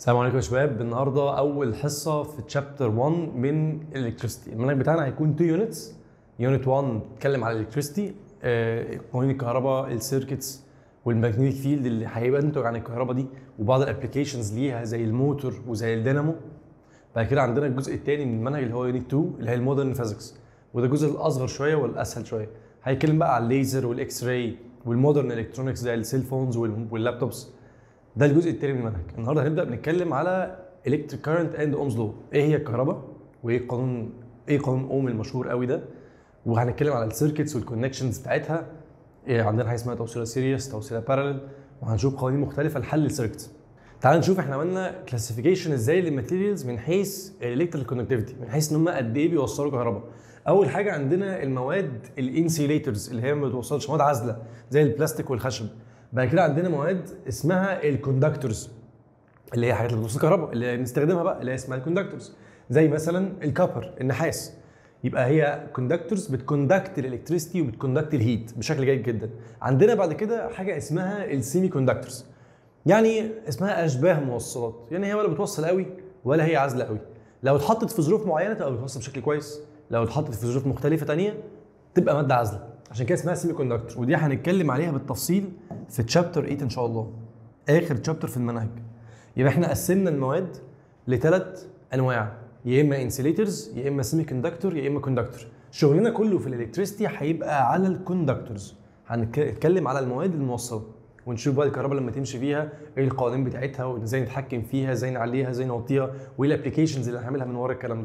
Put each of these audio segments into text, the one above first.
السلام عليكم يا شباب النهارده اول حصه في تشابتر 1 من الالكتريستي المنهج بتاعنا هيكون 2 يونتس يونت 1 بيتكلم على الالكتريستي قوانين الكهرباء السيركتس والماجنتيك فيلد اللي هيبقى ينتج عن الكهرباء دي وبعض الابلكيشنز ليها زي الموتور وزي الدينامو بعد كده عندنا الجزء الثاني من المنهج اللي هو يونت 2 اللي هي المودرن فيزيكس وده الجزء الاصغر شويه والاسهل شويه هيتكلم بقى على الليزر والاكس راي والمودرن الكترونكس زي السيل فونز واللابتوبس ده الجزء الثاني من المنهج النهارده هنبدا بنتكلم على الكتريك كارنت اند اومز لو ايه هي الكهرباء وايه قانون ايه قانون اوم المشهور قوي ده وهنتكلم على السيركتس والكونكشنز بتاعتها إيه عندنا حاجه اسمها توصيله سيريس توصيله بارلل وهنشوف قوانين مختلفه لحل السيركتس تعال نشوف احنا عملنا كلاسيفيكيشن ازاي للماتيريالز من حيث الالكتريكال كونكتيفيتي من حيث ان هم قد ايه بيوصلوا كهرباء اول حاجه عندنا المواد الانسيليترز اللي هي ما بتوصلش مواد عازله زي البلاستيك والخشب بعد كده عندنا مواد اسمها الكوندكتورز اللي هي حاجات اللي بتوصل كهرباء اللي بنستخدمها بقى اللي هي اسمها الكوندكتورز زي مثلا الكابر النحاس يبقى هي كوندكتورز بتكوندكت الالكتريستي وبتكوندكت الهيت بشكل جيد جدا عندنا بعد كده حاجه اسمها السيمي كوندكتورز يعني اسمها اشباه موصلات يعني هي ولا بتوصل قوي ولا هي عازله قوي لو اتحطت في ظروف معينه تبقى بتوصل بشكل كويس لو اتحطت في ظروف مختلفه تانية تبقى ماده عازله عشان كده اسمها سيمي كوندكتور ودي هنتكلم عليها بالتفصيل في تشابتر 8 ان شاء الله اخر تشابتر في المنهج يبقى احنا قسمنا المواد لثلاث انواع يا اما انسيليترز يا اما سيمي كوندكتور يا اما كوندكتور شغلنا كله في الالكتريستي هيبقى على الكوندكتورز هنتكلم على المواد الموصله ونشوف بقى الكهرباء لما تمشي فيها ايه القوانين بتاعتها وازاي نتحكم فيها ازاي نعليها ازاي نوطيها وايه الابلكيشنز اللي هنعملها من ورا الكلام ده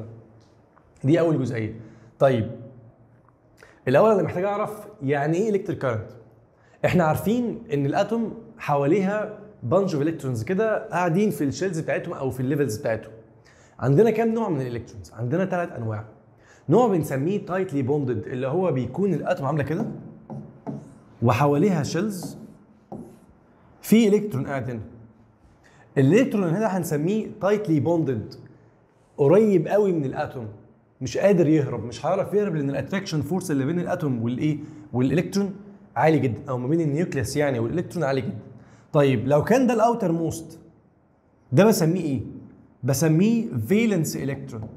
دي اول جزئيه طيب الاول انا محتاج اعرف يعني ايه الكتريك كارنت احنا عارفين ان الاتوم حواليها بانش اوف الكترونز كده قاعدين في الشيلز بتاعتهم او في الليفلز بتاعتهم عندنا كام نوع من الالكترونز عندنا ثلاث انواع نوع بنسميه تايتلي بوندد اللي هو بيكون الاتوم عامله كده وحواليها شيلز في الكترون قاعد هنا الالكترون هنا هنسميه تايتلي بوندد قريب قوي من الاتوم مش قادر يهرب مش هيعرف يهرب لان الاتراكشن فورس اللي بين الاتوم والايه والالكترون عالي جدا او ما بين النيوكليس يعني والالكترون عالي جدا طيب لو كان ده الاوتر موست ده بسميه ايه بسميه فالنس الكترون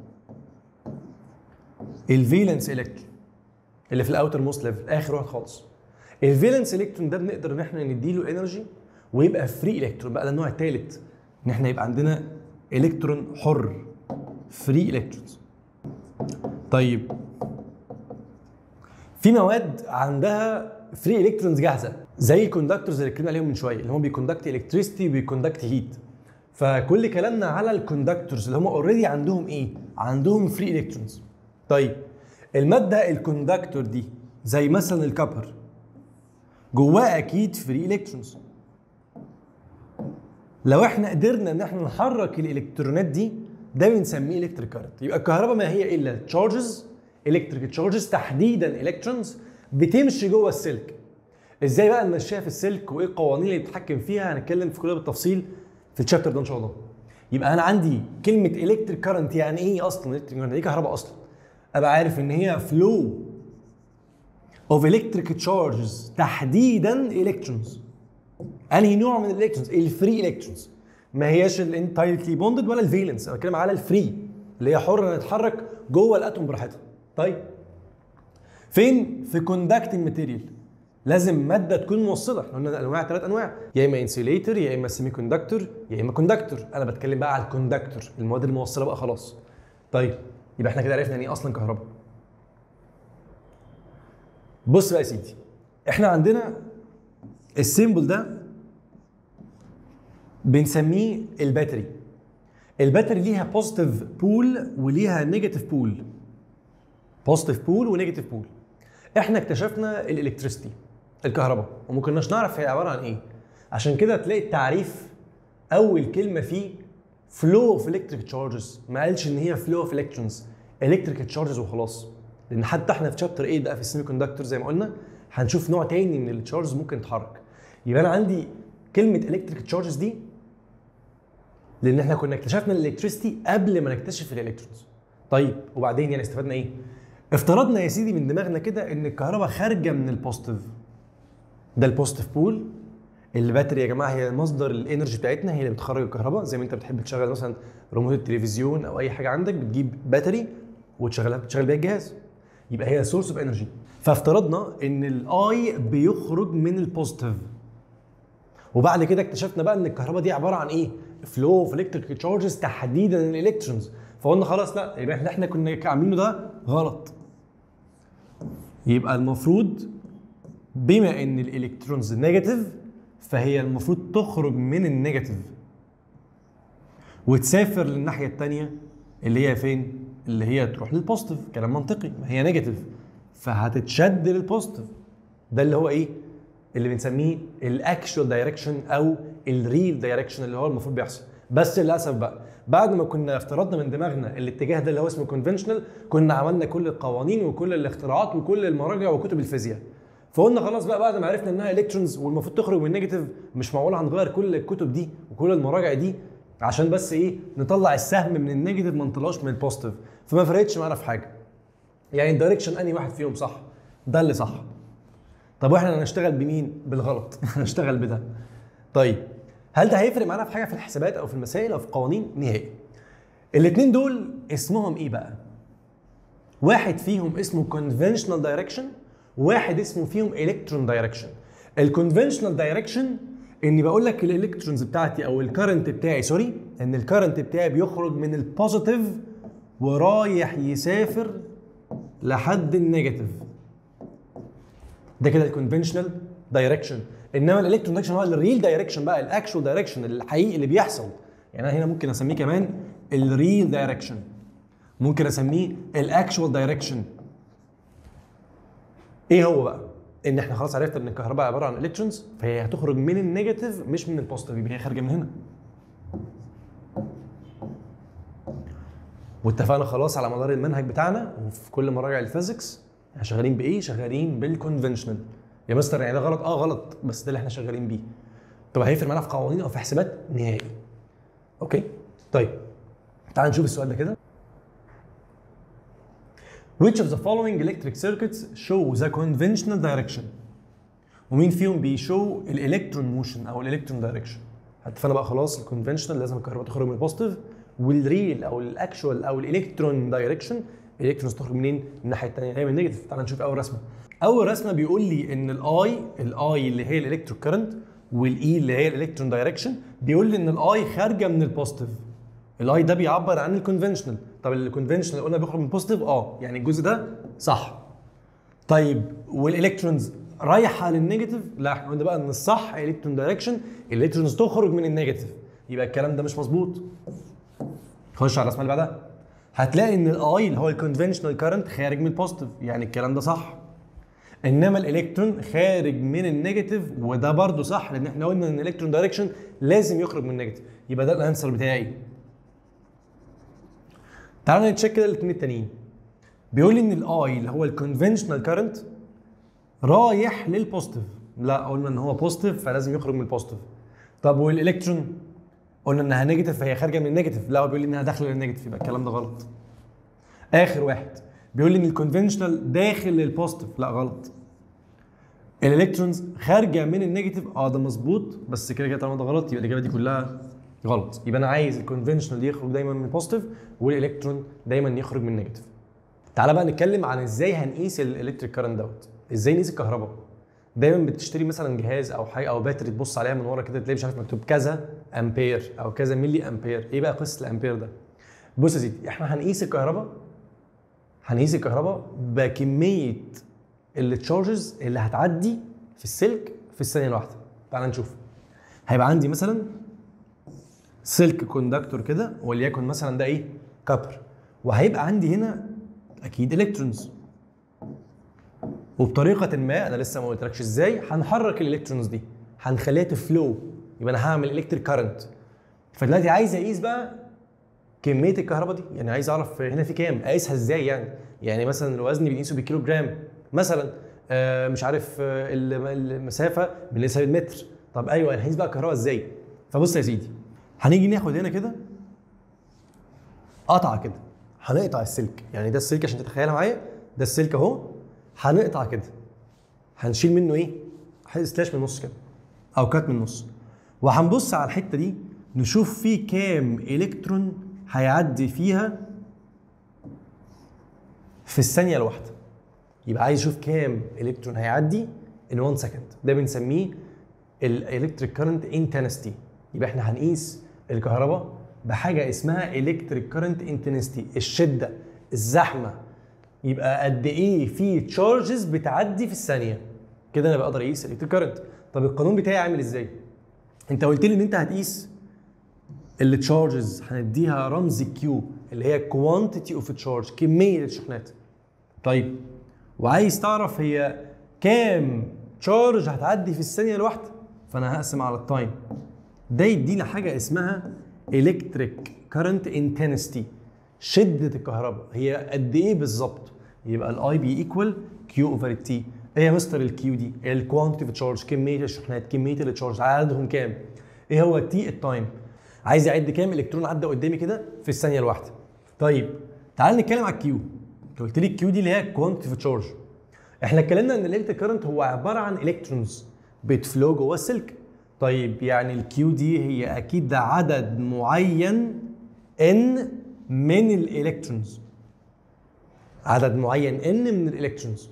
الفالنس الكترون اللي في الاوتر موست ليفل اخر واحد خالص الفالنس الكترون ده بنقدر ان احنا نديله انرجي ويبقى فري الكترون بقى ده النوع الثالث ان احنا يبقى عندنا الكترون حر فري الكترونز طيب في مواد عندها فري الكترونز جاهزه زي الكوندكتورز اللي اتكلمنا عليهم من شويه اللي هم بيكوندكت الكتريستي وبيكوندكت هيت فكل كلامنا على الكوندكتورز اللي هم اوريدي عندهم ايه عندهم فري الكترونز طيب الماده الكوندكتور دي زي مثلا الكبر جواه اكيد فري الكترونز لو احنا قدرنا ان احنا نحرك الالكترونات دي ده بنسميه الكتريك كارنت يبقى الكهرباء ما هي الا تشارجز الكتريك تشارجز تحديدا الكترونز بتمشي جوه السلك ازاي بقى نمشيها في السلك وايه القوانين اللي بتتحكم فيها هنتكلم في كلها بالتفصيل في الشابتر ده ان شاء الله يبقى انا عندي كلمه الكتريك كارنت يعني ايه اصلا الكتريك كارنت ايه كهرباء اصلا ابقى عارف ان هي فلو اوف الكتريك تشارجز تحديدا الكترونز انهي نوع من الالكترونز الفري الكترونز ما هياش الانتايرلي بوندد ولا الفالنس انا بتكلم على الفري اللي هي حره تتحرك جوه الاتوم براحتها طيب فين في كوندكتنج ماتيريال لازم ماده تكون موصله احنا قلنا انواع ثلاث انواع يا اما انسيليتر يا اما سيمي كوندكتور يا اما كوندكتور انا بتكلم بقى على الكوندكتور المواد الموصله بقى خلاص طيب يبقى احنا كده عرفنا يعني ايه اصلا كهرباء بص بقى يا سيدي احنا عندنا السيمبل ده بنسميه الباتري الباتري ليها بوزيتيف بول وليها نيجاتيف بول بوزيتيف بول ونيجاتيف بول احنا اكتشفنا الالكتريستي الكهرباء وما كناش نعرف هي عباره عن ايه عشان كده تلاقي التعريف اول كلمه فيه فلو اوف الكتريك تشارجز ما قالش ان هي فلو اوف الكترونز الكتريك تشارجز وخلاص لان حتى احنا في شابتر 8 ده في السيمي كوندكتور زي ما قلنا هنشوف نوع تاني من التشارجز ممكن تتحرك يبقى انا عندي كلمه الكتريك تشارجز دي لان احنا كنا اكتشفنا الالكتريستي قبل ما نكتشف الالكترونز طيب وبعدين يعني استفدنا ايه افترضنا يا سيدي من دماغنا كده ان الكهرباء خارجه من البوزيتيف ده البوزيتيف بول الباتري يا جماعه هي مصدر الانرجي بتاعتنا هي اللي بتخرج الكهرباء زي ما انت بتحب تشغل مثلا ريموت التلفزيون او اي حاجه عندك بتجيب باتري وتشغلها بتشغل بيها الجهاز يبقى هي سورس اوف انرجي فافترضنا ان الاي بيخرج من البوزيتيف وبعد كده اكتشفنا بقى ان الكهرباء دي عباره عن ايه فلو اوف الكتريك تشارجز تحديدا الالكترونز فقلنا خلاص لا يبقى اللي احنا كنا عاملينه ده غلط يبقى المفروض بما ان الالكترونز نيجاتيف فهي المفروض تخرج من النيجاتيف وتسافر للناحيه الثانيه اللي هي فين اللي هي تروح للبوزيتيف كلام منطقي ما هي نيجاتيف فهتتشد للبوزيتيف ده اللي هو ايه اللي بنسميه الاكشوال دايركشن او الريل دايركشن اللي هو المفروض بيحصل بس للاسف بقى بعد ما كنا افترضنا من دماغنا الاتجاه ده اللي هو اسمه كونفنشنال كنا عملنا كل القوانين وكل الاختراعات وكل المراجع وكتب الفيزياء فقلنا خلاص بقى بعد ما عرفنا انها الكترونز والمفروض تخرج من نيجاتيف مش معقول هنغير كل الكتب دي وكل المراجع دي عشان بس ايه نطلع السهم من النيجاتيف ما نطلعوش من البوزيتيف فما فرقتش معانا في حاجه يعني الدايركشن انهي واحد فيهم صح ده اللي صح طب واحنا هنشتغل بمين بالغلط هنشتغل بده طيب هل ده هيفرق معانا في حاجه في الحسابات او في المسائل او في القوانين نهائي الاثنين دول اسمهم ايه بقى واحد فيهم اسمه conventional direction وواحد اسمه فيهم electron direction الكونفنشنال دايركشن اني بقول لك الالكترونز بتاعتي او الكرنت بتاعي سوري ان الكرنت بتاعي بيخرج من البوزيتيف ورايح يسافر لحد النيجاتيف ده كده الكونفنشنال دايركشن انما الالكترون دايركشن هو الريل دايركشن بقى الاكشوال دايركشن الحقيقي اللي بيحصل يعني انا هنا ممكن اسميه كمان الريل دايركشن ممكن اسميه الاكشوال دايركشن ايه هو بقى ان احنا خلاص عرفنا ان الكهرباء عباره عن الكترونز فهي هتخرج من النيجاتيف مش من البوزيتيف يبقى هي خارجه من هنا واتفقنا خلاص على مدار المنهج بتاعنا وفي كل مراجع الفيزيكس احنا شغالين بايه شغالين بالكونفنشنال يا مستر يعني ده غلط اه غلط بس ده اللي احنا شغالين بيه طب هيفرق معانا في قوانين او في حسابات نهائي اوكي طيب تعال نشوف السؤال ده كده Which of the following electric circuits show the conventional direction؟ ومين فيهم بيشو الالكترون موشن او الالكترون دايركشن؟ اتفقنا بقى خلاص الكونفنشنال لازم الكهرباء تخرج من البوزيتيف والريل او الاكشوال او الالكترون دايركشن الالكترونز تخرج منين؟ من الناحيه الثانيه هي من النيجاتيف تعال نشوف اول رسمه اول رسمه بيقول لي ان الاي الاي اللي هي الالكترو كرنت والاي اللي هي الالكترون دايركشن بيقول لي ان الاي خارجه من البوزيتيف الاي ده بيعبر عن الكونفنشنال طب الكونفنشنال قلنا بيخرج من البوزيتيف اه يعني الجزء ده صح طيب والالكترونز رايحه للنيجاتيف لا احنا قلنا بقى ان الصح الكترون دايركشن الالكترونز تخرج من النيجاتيف يبقى الكلام ده مش مظبوط خش على الرسمه اللي بعدها هتلاقي ان الاي اللي هو الكونفنشنال كارنت خارج من البوزيتيف يعني الكلام ده صح انما الالكترون خارج من النيجاتيف وده برضه صح لان احنا قلنا ان الالكترون دايركشن لازم يخرج من النيجاتيف يبقى ده الانسر بتاعي تعالى نتشيك كده الاثنين التانيين بيقول لي ان الاي اللي هو الكونفنشنال كارنت رايح للبوزيتيف لا قلنا ان هو بوزيتيف فلازم يخرج من البوزيتيف طب والالكترون قلنا انها نيجاتيف فهي خارجه من النيجاتيف لا هو بيقول لي انها داخله للنيجاتيف يبقى الكلام ده غلط اخر واحد بيقول لي ان الكونفنشنال داخل للبوزيتيف لا غلط الالكترونز خارجه من النيجاتيف اه ده مظبوط بس كده كده طالما ده غلط يبقى الاجابه دي كلها غلط يبقى انا عايز الكونفنشنال يخرج دايما من البوزيتيف والالكترون دايما يخرج من النيجاتيف تعالى بقى نتكلم عن ازاي هنقيس الالكتريك كارنت دوت ازاي نقيس الكهرباء دايما بتشتري مثلا جهاز او حاجه او باتري تبص عليها من ورا كده تلاقي مش عارف مكتوب كذا امبير او كذا ملي امبير ايه بقى قصه الامبير ده بص يا سيدي احنا هنقيس الكهرباء هنقيس الكهرباء بكميه التشارجز اللي هتعدي في السلك في الثانيه الواحده تعال نشوف هيبقى عندي مثلا سلك كوندكتور كده وليكن مثلا ده ايه كابر وهيبقى عندي هنا اكيد الكترونز وبطريقه ما انا لسه ما قلتلكش ازاي هنحرك الالكترونز دي هنخليها تفلو يبقى انا هعمل الكتريك كارنت فدلوقتي عايز اقيس بقى كميه الكهرباء دي يعني عايز اعرف هنا في كام اقيسها ازاي يعني يعني مثلا الوزن بنقيسه بالكيلو جرام مثلا آه مش عارف آه المسافه بنقيسها بالمتر طب ايوه انا هقيس بقى الكهرباء ازاي فبص يا سيدي هنيجي ناخد هنا كده قطعه كده هنقطع السلك يعني ده السلك عشان تتخيلها معايا ده السلك اهو هنقطع كده هنشيل منه ايه؟ سلاش من النص كده او كات من النص وهنبص على الحته دي نشوف في كام الكترون هيعدي فيها في الثانيه الواحده يبقى عايز اشوف كام الكترون هيعدي ان 1 سكند ده بنسميه الالكتريك كارنت انتنستي يبقى احنا هنقيس الكهرباء بحاجه اسمها الكتريك كارنت انتنستي الشده الزحمه يبقى قد ايه في تشارجز بتعدي في الثانيه كده انا بقدر اقيس الالكتريك كارنت طب القانون بتاعي عامل ازاي انت قلت لي ان انت هتقيس التشارجز هنديها رمز كيو اللي هي كوانتيتي اوف تشارج كميه الشحنات طيب وعايز تعرف هي كام تشارج هتعدي في الثانيه الواحده فانا هقسم على التايم ده يدينا حاجه اسمها الكتريك كارنت انتنستي شده الكهرباء هي قد ايه بالظبط يبقى الاي بي ايكوال كيو اوفر تي ايه يا مستر الكيو دي الكوانتيتي اوف تشارج كميه الشحنات كميه التشارج عددهم كام ايه هو تي التايم عايز يعد كام الكترون عدى قدامي كده في الثانيه الواحده طيب تعال نتكلم على الكيو انت قلت لي الكيو دي اللي هي كوانتيتي اوف تشارج احنا اتكلمنا ان الالكتريك كارنت هو عباره عن الكترونز بتفلو جوه السلك طيب يعني الكيو دي هي اكيد ده عدد معين ان من الالكترونز عدد معين ان من الالكترونز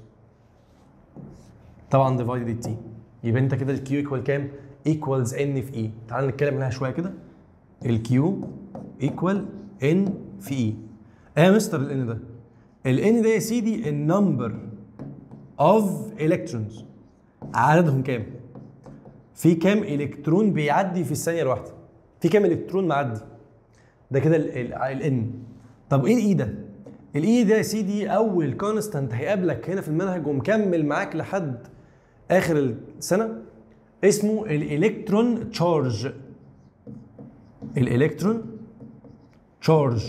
طبعا ديفايدد تي يبقى انت كده الكيو ايكوال كام؟ ايكوالز ان في اي تعال نتكلم عنها شويه كده الكيو ايكوال ان في اي ايه يا مستر الان ده؟ الان ده يا سيدي النمبر اوف الكترونز عددهم كام؟ في كام الكترون بيعدي في الثانيه الواحده؟ في كام الكترون معدي؟ ده كده الان طب ايه الاي ده؟ الاي ده يا سيدي اول كونستانت هيقابلك هنا في المنهج ومكمل معاك لحد اخر السنه اسمه الالكترون تشارج الالكترون تشارج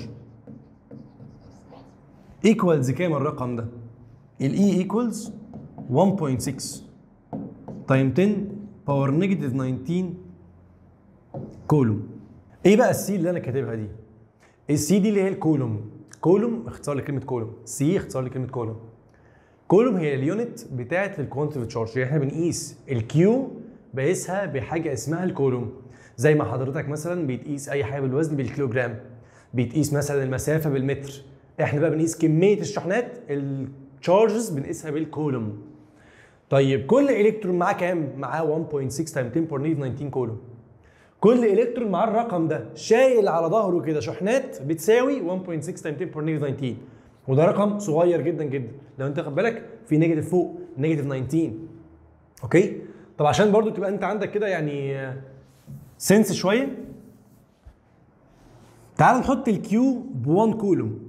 ايكوالز كام الرقم ده؟ الاي ايكوالز 1.6 تايم 10 باور نيجاتيف 19 كولوم ايه بقى السي اللي انا كاتبها دي؟ السي دي اللي هي الكولوم كولوم اختصار لكلمه كولوم سي اختصار لكلمه كولوم كولوم هي اليونت بتاعه الكوانتيتيف تشارج يعني احنا بنقيس الكيو بقيسها بحاجه اسمها الكولوم زي ما حضرتك مثلا بتقيس اي حاجه بالوزن بالكيلوجرام بتقيس مثلا المسافه بالمتر احنا بقى بنقيس كميه الشحنات التشارجز بنقيسها بالكولوم طيب كل الكترون معاه كام معاه 1.6 تايم 10 باور 19 كولوم كل الكترون معاه الرقم ده شايل على ظهره كده شحنات بتساوي 1.6 تايم 10 باور 19 وده رقم صغير جدا جدا لو انت خد بالك في نيجاتيف فوق نيجاتيف 19 اوكي طب عشان برضو تبقى انت عندك كده يعني سنس شويه تعال نحط الكيو ب 1 كولوم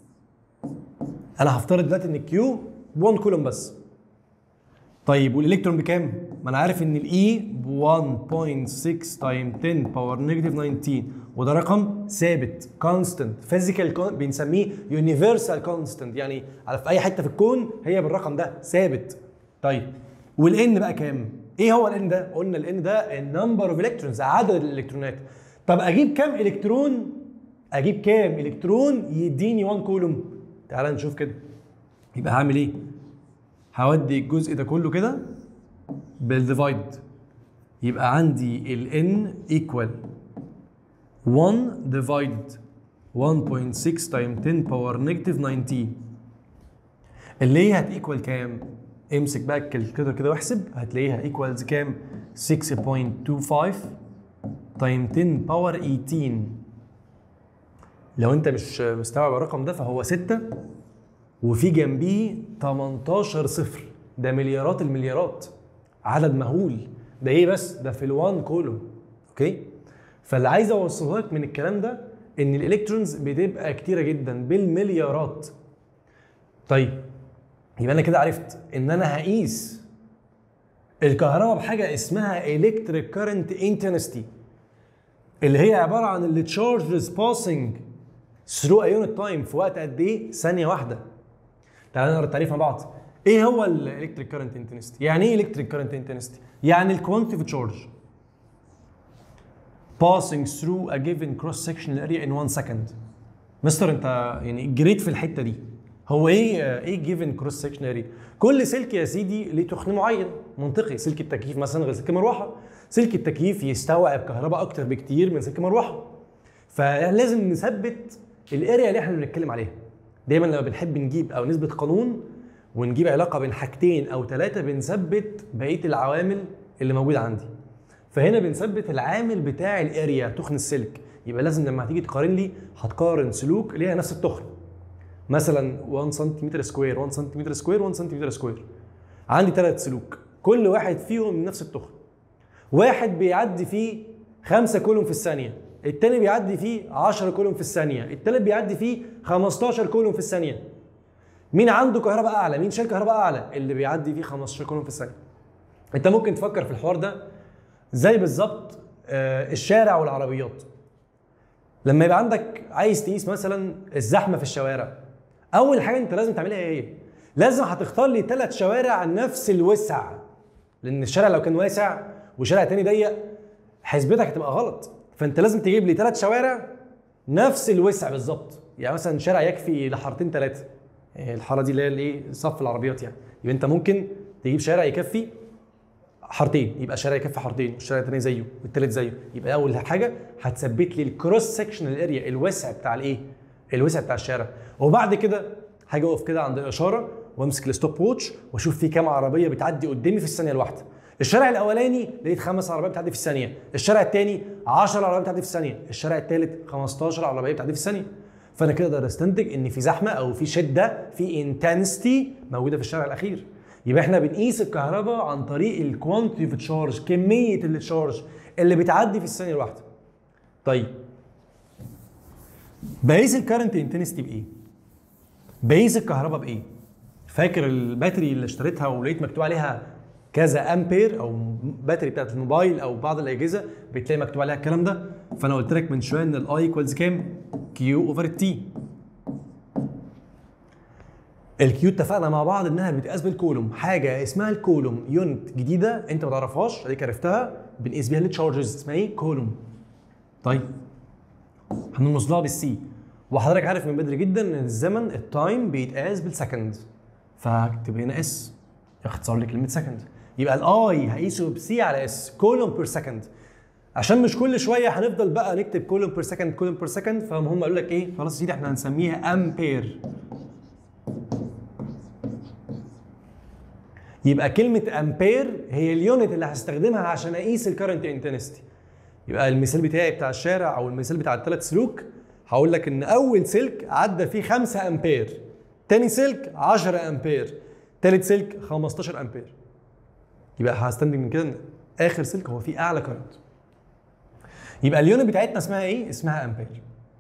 انا هفترض دلوقتي ان الكيو ب 1 كولوم بس طيب والالكترون بكام؟ ما انا عارف ان الاي ب 1.6 تايم 10 باور نيجاتيف 19 وده رقم ثابت كونستنت فيزيكال بنسميه يونيفرسال كونستنت يعني على في اي حته في الكون هي بالرقم ده ثابت طيب والان بقى كام؟ ايه هو الان ده؟ قلنا الان ده النمبر اوف الكترونز عدد الالكترونات طب اجيب كام الكترون؟ اجيب كام الكترون يديني 1 كولوم؟ تعال نشوف كده يبقى هعمل ايه؟ هودي الجزء ده كله كده بالديفايد يبقى عندي ال n equal 1 divided 1.6 تايم 10 باور نيجاتيف 19 اللي هي هتيكوال كام؟ امسك بقى الكالكوليتر كده واحسب هتلاقيها ايكوالز كام؟ 6.25 تايم 10 باور 18 لو انت مش مستوعب الرقم ده فهو 6 وفي جنبيه 18 صفر ده مليارات المليارات عدد مهول ده ايه بس ده في الوان كولوم اوكي فاللي عايز اوصله لك من الكلام ده ان الالكترونز بتبقى كتيره جدا بالمليارات طيب يبقى انا كده عرفت ان انا هقيس الكهرباء بحاجه اسمها الكتريك كارنت انتنستي اللي هي عباره عن التشارجز باسنج ثرو ا يونت تايم في وقت قد ايه؟ ثانيه واحده تعالى نقرا التعريف مع بعض ايه هو الالكتريك كارنت انتنستي يعني ايه الكتريك كارنت انتنستي يعني الكوانتيتيف تشارج passing through a given cross sectional area in 1 second مستر انت يعني جريت في الحته دي هو ايه ايه given cross sectional area كل سلك يا سيدي ليه تخن معين منطقي سلك التكييف مثلا غير سلك المروحه سلك التكييف يستوعب كهرباء اكتر بكتير من سلك المروحه فلازم نثبت الاريا اللي احنا بنتكلم عليها دايما لما بنحب نجيب او نثبت قانون ونجيب علاقه بين حاجتين او ثلاثه بنثبت بقيه العوامل اللي موجوده عندي فهنا بنثبت العامل بتاع الاريا تخن السلك يبقى لازم لما هتيجي تقارن لي هتقارن سلوك ليها نفس التخن مثلا 1 سنتيمتر سكوير 1 سنتيمتر سكوير 1 سنتيمتر سكوير عندي ثلاث سلوك كل واحد فيهم من نفس التخن واحد بيعدي فيه 5 كولوم في الثانيه التاني بيعدي فيه 10 كولوم في الثانيه التالت بيعدي فيه 15 كولوم في الثانيه مين عنده كهرباء اعلى مين شايل كهرباء اعلى اللي بيعدي فيه 15 كولوم في الثانيه انت ممكن تفكر في الحوار ده زي بالظبط آه، الشارع والعربيات لما يبقى عندك عايز تقيس مثلا الزحمه في الشوارع اول حاجه انت لازم تعملها ايه لازم هتختار لي ثلاث شوارع نفس الوسع لان الشارع لو كان واسع وشارع تاني ضيق حسبتك هتبقى غلط فانت لازم تجيب لي ثلاث شوارع نفس الوسع بالظبط يعني مثلا شارع يكفي لحارتين ثلاثه يعني الحاره دي اللي هي الايه صف العربيات يعني يبقى انت ممكن تجيب شارع يكفي حارتين يبقى شارع يكفي حارتين والشارع الثاني زيه والثالث زيه يبقى اول حاجه هتثبت لي الكروس سكشن اريا الوسع بتاع الايه الوسع بتاع الشارع وبعد كده هاجي اقف كده عند الاشاره وامسك الستوب ووتش واشوف في كام عربيه بتعدي قدامي في الثانيه الواحده الشارع الاولاني لقيت خمس عربيات بتعدي في الثانيه الشارع الثاني 10 عربيات بتعدي في الثانيه الشارع الثالث 15 عربيه بتعدي في الثانيه فانا كده اقدر استنتج ان في زحمه او في شده في انتنستي موجوده في الشارع الاخير يبقى احنا بنقيس الكهرباء عن طريق الكوانتيتي اوف تشارج كميه التشارج اللي بتعدي في الثانيه الواحده طيب بقيس الكارنت انتنستي بايه بقيس الكهرباء بايه فاكر الباتري اللي اشتريتها ولقيت مكتوب عليها كذا امبير او باتري بتاعت الموبايل او بعض الاجهزه بتلاقي مكتوب عليها الكلام ده فانا قلت لك من شويه ان الاي ايكوالز كام كيو اوفر التي الكيو اتفقنا مع بعض انها بتقاس بالكولوم حاجه اسمها الكولوم يونت جديده انت ما تعرفهاش اديك عرفتها بنقيس بيها التشارجز اسمها ايه كولوم طيب هنرمز لها بالسي وحضرتك عارف من بدري جدا ان الزمن التايم بيتقاس بالسكند فهكتب هنا اس اختصار لكلمه سكند يبقى الاي هقيسه بسي على اس كولوم بير سكند عشان مش كل شويه هنفضل بقى نكتب كولوم بير سكند كولوم بير سكند فهم قالوا لك ايه خلاص يا سيدي احنا هنسميها امبير يبقى كلمه امبير هي اليونت اللي هستخدمها عشان اقيس الكرنت انتنستي يبقى المثال بتاعي بتاع الشارع او المثال بتاع الثلاث سلوك هقول لك ان اول سلك عدى فيه 5 امبير تاني سلك 10 امبير تالت سلك 15 امبير يبقى هستنتج من كده ان اخر سلك هو فيه اعلى كرنت يبقى اليونت بتاعتنا اسمها ايه اسمها امبير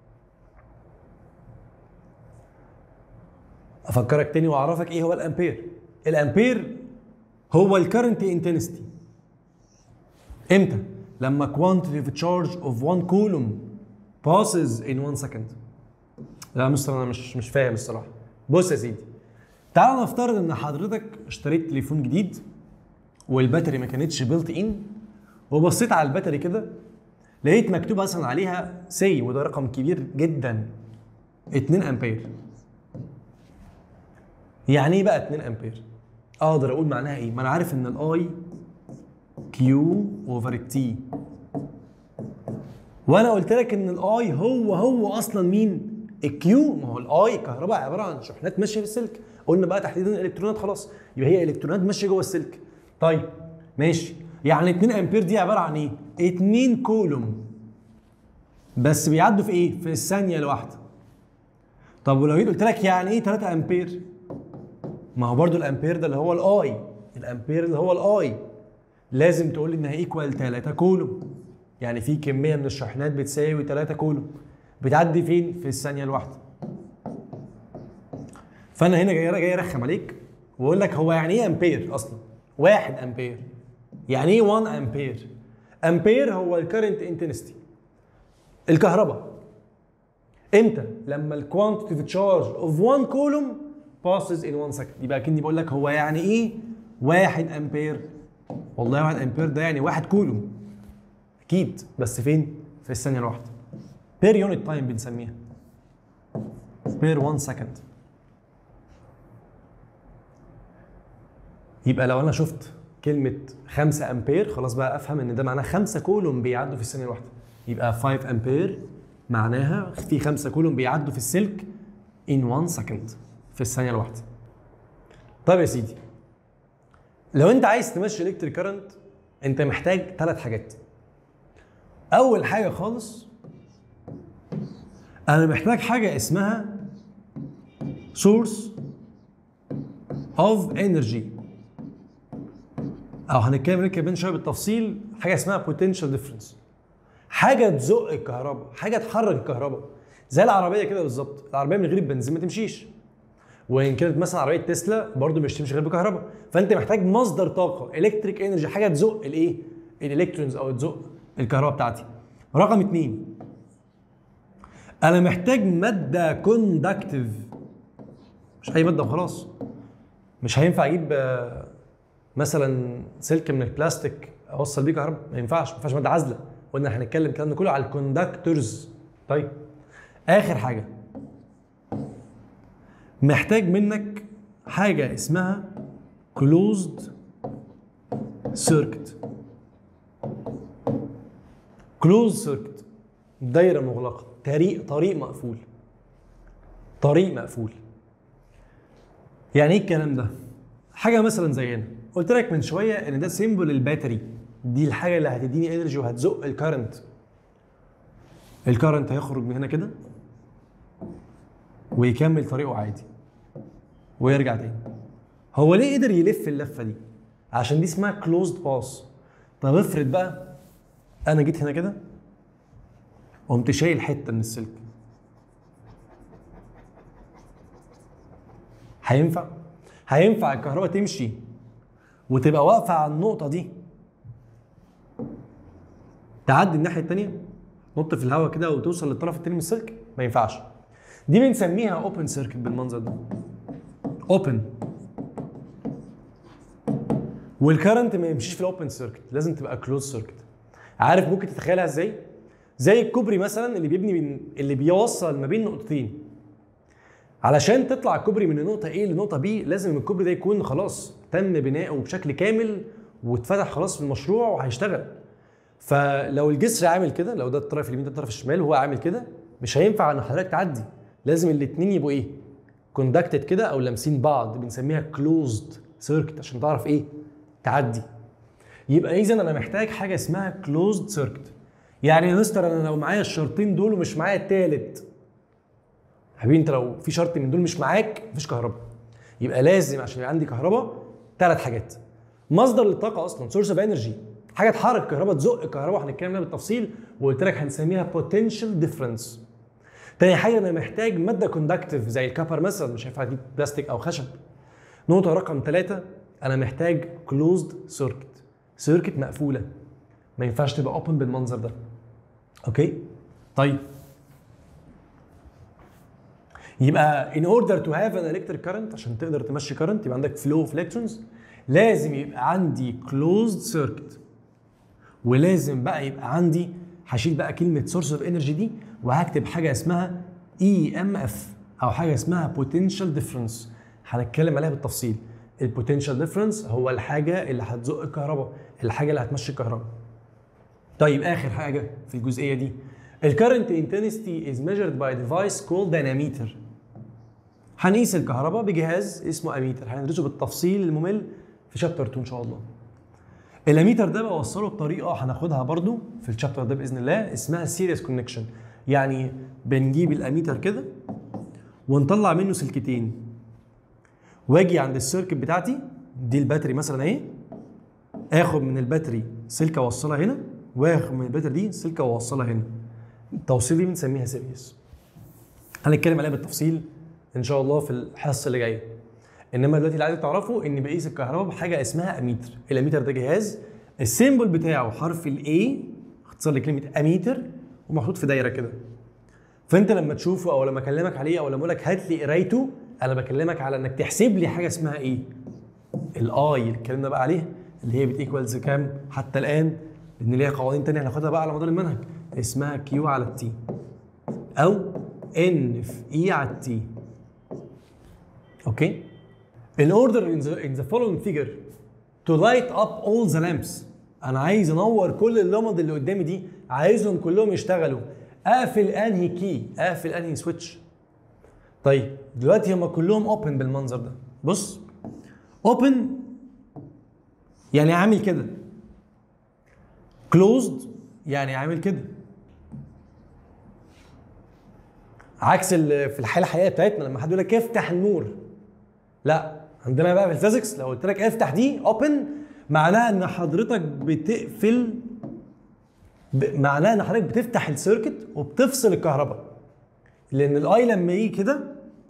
افكرك تاني واعرفك ايه هو الامبير الامبير هو الكرنت انتنستي امتى لما quantity of charge of 1 coulomb passes in 1 second لا مستر انا مش مش فاهم الصراحه بص يا سيدي تعال نفترض ان حضرتك اشتريت تليفون جديد والباتري ما كانتش بيلت ان وبصيت على الباتري كده لقيت مكتوب مثلا عليها سي وده رقم كبير جدا 2 امبير يعني ايه بقى 2 امبير اقدر اقول معناها ايه ما انا عارف ان الاي كيو اوفر التي وانا قلت لك ان الاي هو هو اصلا مين الكيو ما هو الاي كهرباء عباره عن شحنات ماشيه في السلك قلنا بقى تحديدا الالكترونات خلاص يبقى هي الكترونات ماشيه جوه السلك طيب ماشي يعني 2 امبير دي عباره عن ايه 2 كولوم بس بيعدوا في ايه في الثانيه الواحده طب ولو جيت قلت لك يعني ايه 3 امبير ما هو برضو الامبير ده اللي هو الاي الامبير اللي هو الاي لازم تقول لي انها ايكوال 3 كولوم يعني في كميه من الشحنات بتساوي 3 كولوم بتعدي فين في الثانيه الواحده فانا هنا جاي جاي ارخم عليك واقول لك هو يعني ايه امبير اصلا 1 امبير يعني ايه 1 امبير امبير هو الكرنت انتنستي الكهرباء امتى لما الكوانتيتي تشارج اوف 1 كولوم passes in 1 second يبقى كني بقول لك هو يعني ايه 1 امبير والله 1 امبير ده يعني 1 كولوم اكيد بس فين في الثانيه الواحده بير يونت تايم بنسميها بير 1 سكند يبقى لو انا شفت كلمه 5 امبير خلاص بقى افهم ان ده معناه 5 كولوم بيعدوا في الثانيه الواحده يبقى 5 امبير معناها في 5 كولوم بيعدوا في السلك in 1 second في الثانيه الواحده طيب يا سيدي لو انت عايز تمشي الكتريك كارنت انت محتاج ثلاث حاجات اول حاجه خالص انا محتاج حاجه اسمها source of energy او هنتكلم هناك كمان شويه بالتفصيل حاجه اسمها potential difference حاجه تزق الكهرباء حاجه تحرك الكهرباء زي العربيه كده بالظبط العربيه من غير البنزين ما تمشيش وان كانت مثلا عربيه تسلا برضو مش تمشي غير بكهرباء فانت محتاج مصدر طاقه الكتريك انرجي حاجه تزق الايه الالكترونز او تزق الكهرباء بتاعتي رقم اتنين انا محتاج ماده كوندكتيف مش اي ماده وخلاص مش هينفع اجيب آه، مثلا سلك من البلاستيك اوصل بيه كهرباء ما ينفعش ما ينفعش ماده عازله قلنا هنتكلم الكلام ده كله على الكوندكتورز طيب اخر حاجه محتاج منك حاجه اسمها closed circuit closed circuit دايره مغلقه طريق طريق مقفول طريق مقفول يعني ايه الكلام ده حاجه مثلا زي هنا قلت لك من شويه ان ده سيمبل الباتري دي الحاجه اللي هتديني انرجي وهتزق الكارنت الكارنت هيخرج من هنا كده ويكمل طريقه عادي ويرجع تاني هو ليه قدر يلف اللفه دي عشان دي اسمها كلوزد باس طب افرض بقى انا جيت هنا كده وقمت شايل حته من السلك هينفع هينفع الكهرباء تمشي وتبقى واقفه على النقطه دي تعدي الناحيه الثانيه نط في الهواء كده وتوصل للطرف الثاني من السلك ما ينفعش دي بنسميها اوبن سيركت بالمنظر ده اوبن والكرنت ما يمشيش في الاوبن سيركت لازم تبقى كلوز سيركت عارف ممكن تتخيلها ازاي زي الكوبري مثلا اللي بيبني بين اللي بيوصل ما بين نقطتين علشان تطلع الكوبري من النقطه A لنقطه B لازم الكوبري ده يكون خلاص تم بناؤه بشكل كامل واتفتح خلاص في المشروع وهيشتغل فلو الجسر عامل كده لو ده الطرف اليمين ده الطرف الشمال وهو عامل كده مش هينفع ان حضرتك تعدي لازم الاثنين يبقوا ايه كوندكتد كده او لامسين بعض بنسميها كلوزد سيركت عشان تعرف ايه تعدي يبقى اذا انا محتاج حاجه اسمها كلوزد سيركت يعني يا مستر انا لو معايا الشرطين دول ومش معايا التالت حبيبي انت لو في شرط من دول مش معاك مفيش كهرباء يبقى لازم عشان يبقى عندي كهرباء ثلاث حاجات مصدر للطاقه اصلا سورس اوف انرجي حاجه تحرك الكهرباء تزق الكهرباء هنتكلم عنها بالتفصيل وقلت لك هنسميها بوتنشال ديفرنس تاني حاجه انا محتاج ماده كوندكتيف زي الكبر مثلا مش هينفع اجيب بلاستيك او خشب نقطه رقم ثلاثة انا محتاج كلوزد سيركت سيركت مقفوله ما ينفعش تبقى اوبن بالمنظر ده اوكي طيب يبقى in order to have an electric current عشان تقدر تمشي current يبقى عندك flow of electrons لازم يبقى عندي closed circuit ولازم بقى يبقى عندي هشيل بقى كلمة source of energy دي وهكتب حاجة اسمها EMF أو حاجة اسمها potential difference هنتكلم عليها بالتفصيل البوتنشال ديفرنس هو الحاجة اللي هتزق الكهرباء الحاجة اللي هتمشي الكهرباء طيب آخر حاجة في الجزئية دي الكرنت intensity is measured by a device called an ammeter هنقيس الكهرباء بجهاز اسمه اميتر هندرسه بالتفصيل الممل في شابتر 2 ان شاء الله الاميتر ده بوصله بطريقه هناخدها برضو في الشابتر ده باذن الله اسمها سيريس كونكشن يعني بنجيب الاميتر كده ونطلع منه سلكتين واجي عند السيركت بتاعتي دي الباتري مثلا اهي اخد من الباتري سلكه اوصلها هنا واخد من الباتري دي سلكه واوصلها هنا التوصيل دي بنسميها سيريس هنتكلم عليها بالتفصيل ان شاء الله في الحصه اللي جايه انما دلوقتي اللي عايز تعرفه ان بقيس الكهرباء بحاجه اسمها اميتر الاميتر ده جهاز السيمبل بتاعه حرف الاي اختصار لكلمه اميتر ومحطوط في دايره كده فانت لما تشوفه او لما اكلمك عليه او لما اقول لك هات لي قرايته انا بكلمك على انك تحسب لي حاجه اسمها ايه الاي اللي اتكلمنا بقى عليها اللي هي بتيكوالز كام حتى الان لان ليها قوانين تانية هناخدها بقى على مدار المنهج اسمها كيو على التي او ان في اي على التي اوكي in order in the, in the following figure to light up all the lamps انا عايز انور كل اللمض اللي قدامي دي عايزهم كلهم يشتغلوا اقفل انهي كي اقفل انهي سويتش طيب دلوقتي هم كلهم اوبن بالمنظر ده بص اوبن يعني عامل كده كلوزد يعني عامل كده عكس ال- في الحاله الحقيقيه بتاعتنا لما حد يقول لك افتح النور لا عندنا بقى في الفيزيكس لو قلت لك افتح دي اوبن معناها ان حضرتك بتقفل ب... معناها ان حضرتك بتفتح السيركت وبتفصل الكهرباء لان الاي لما يجي كده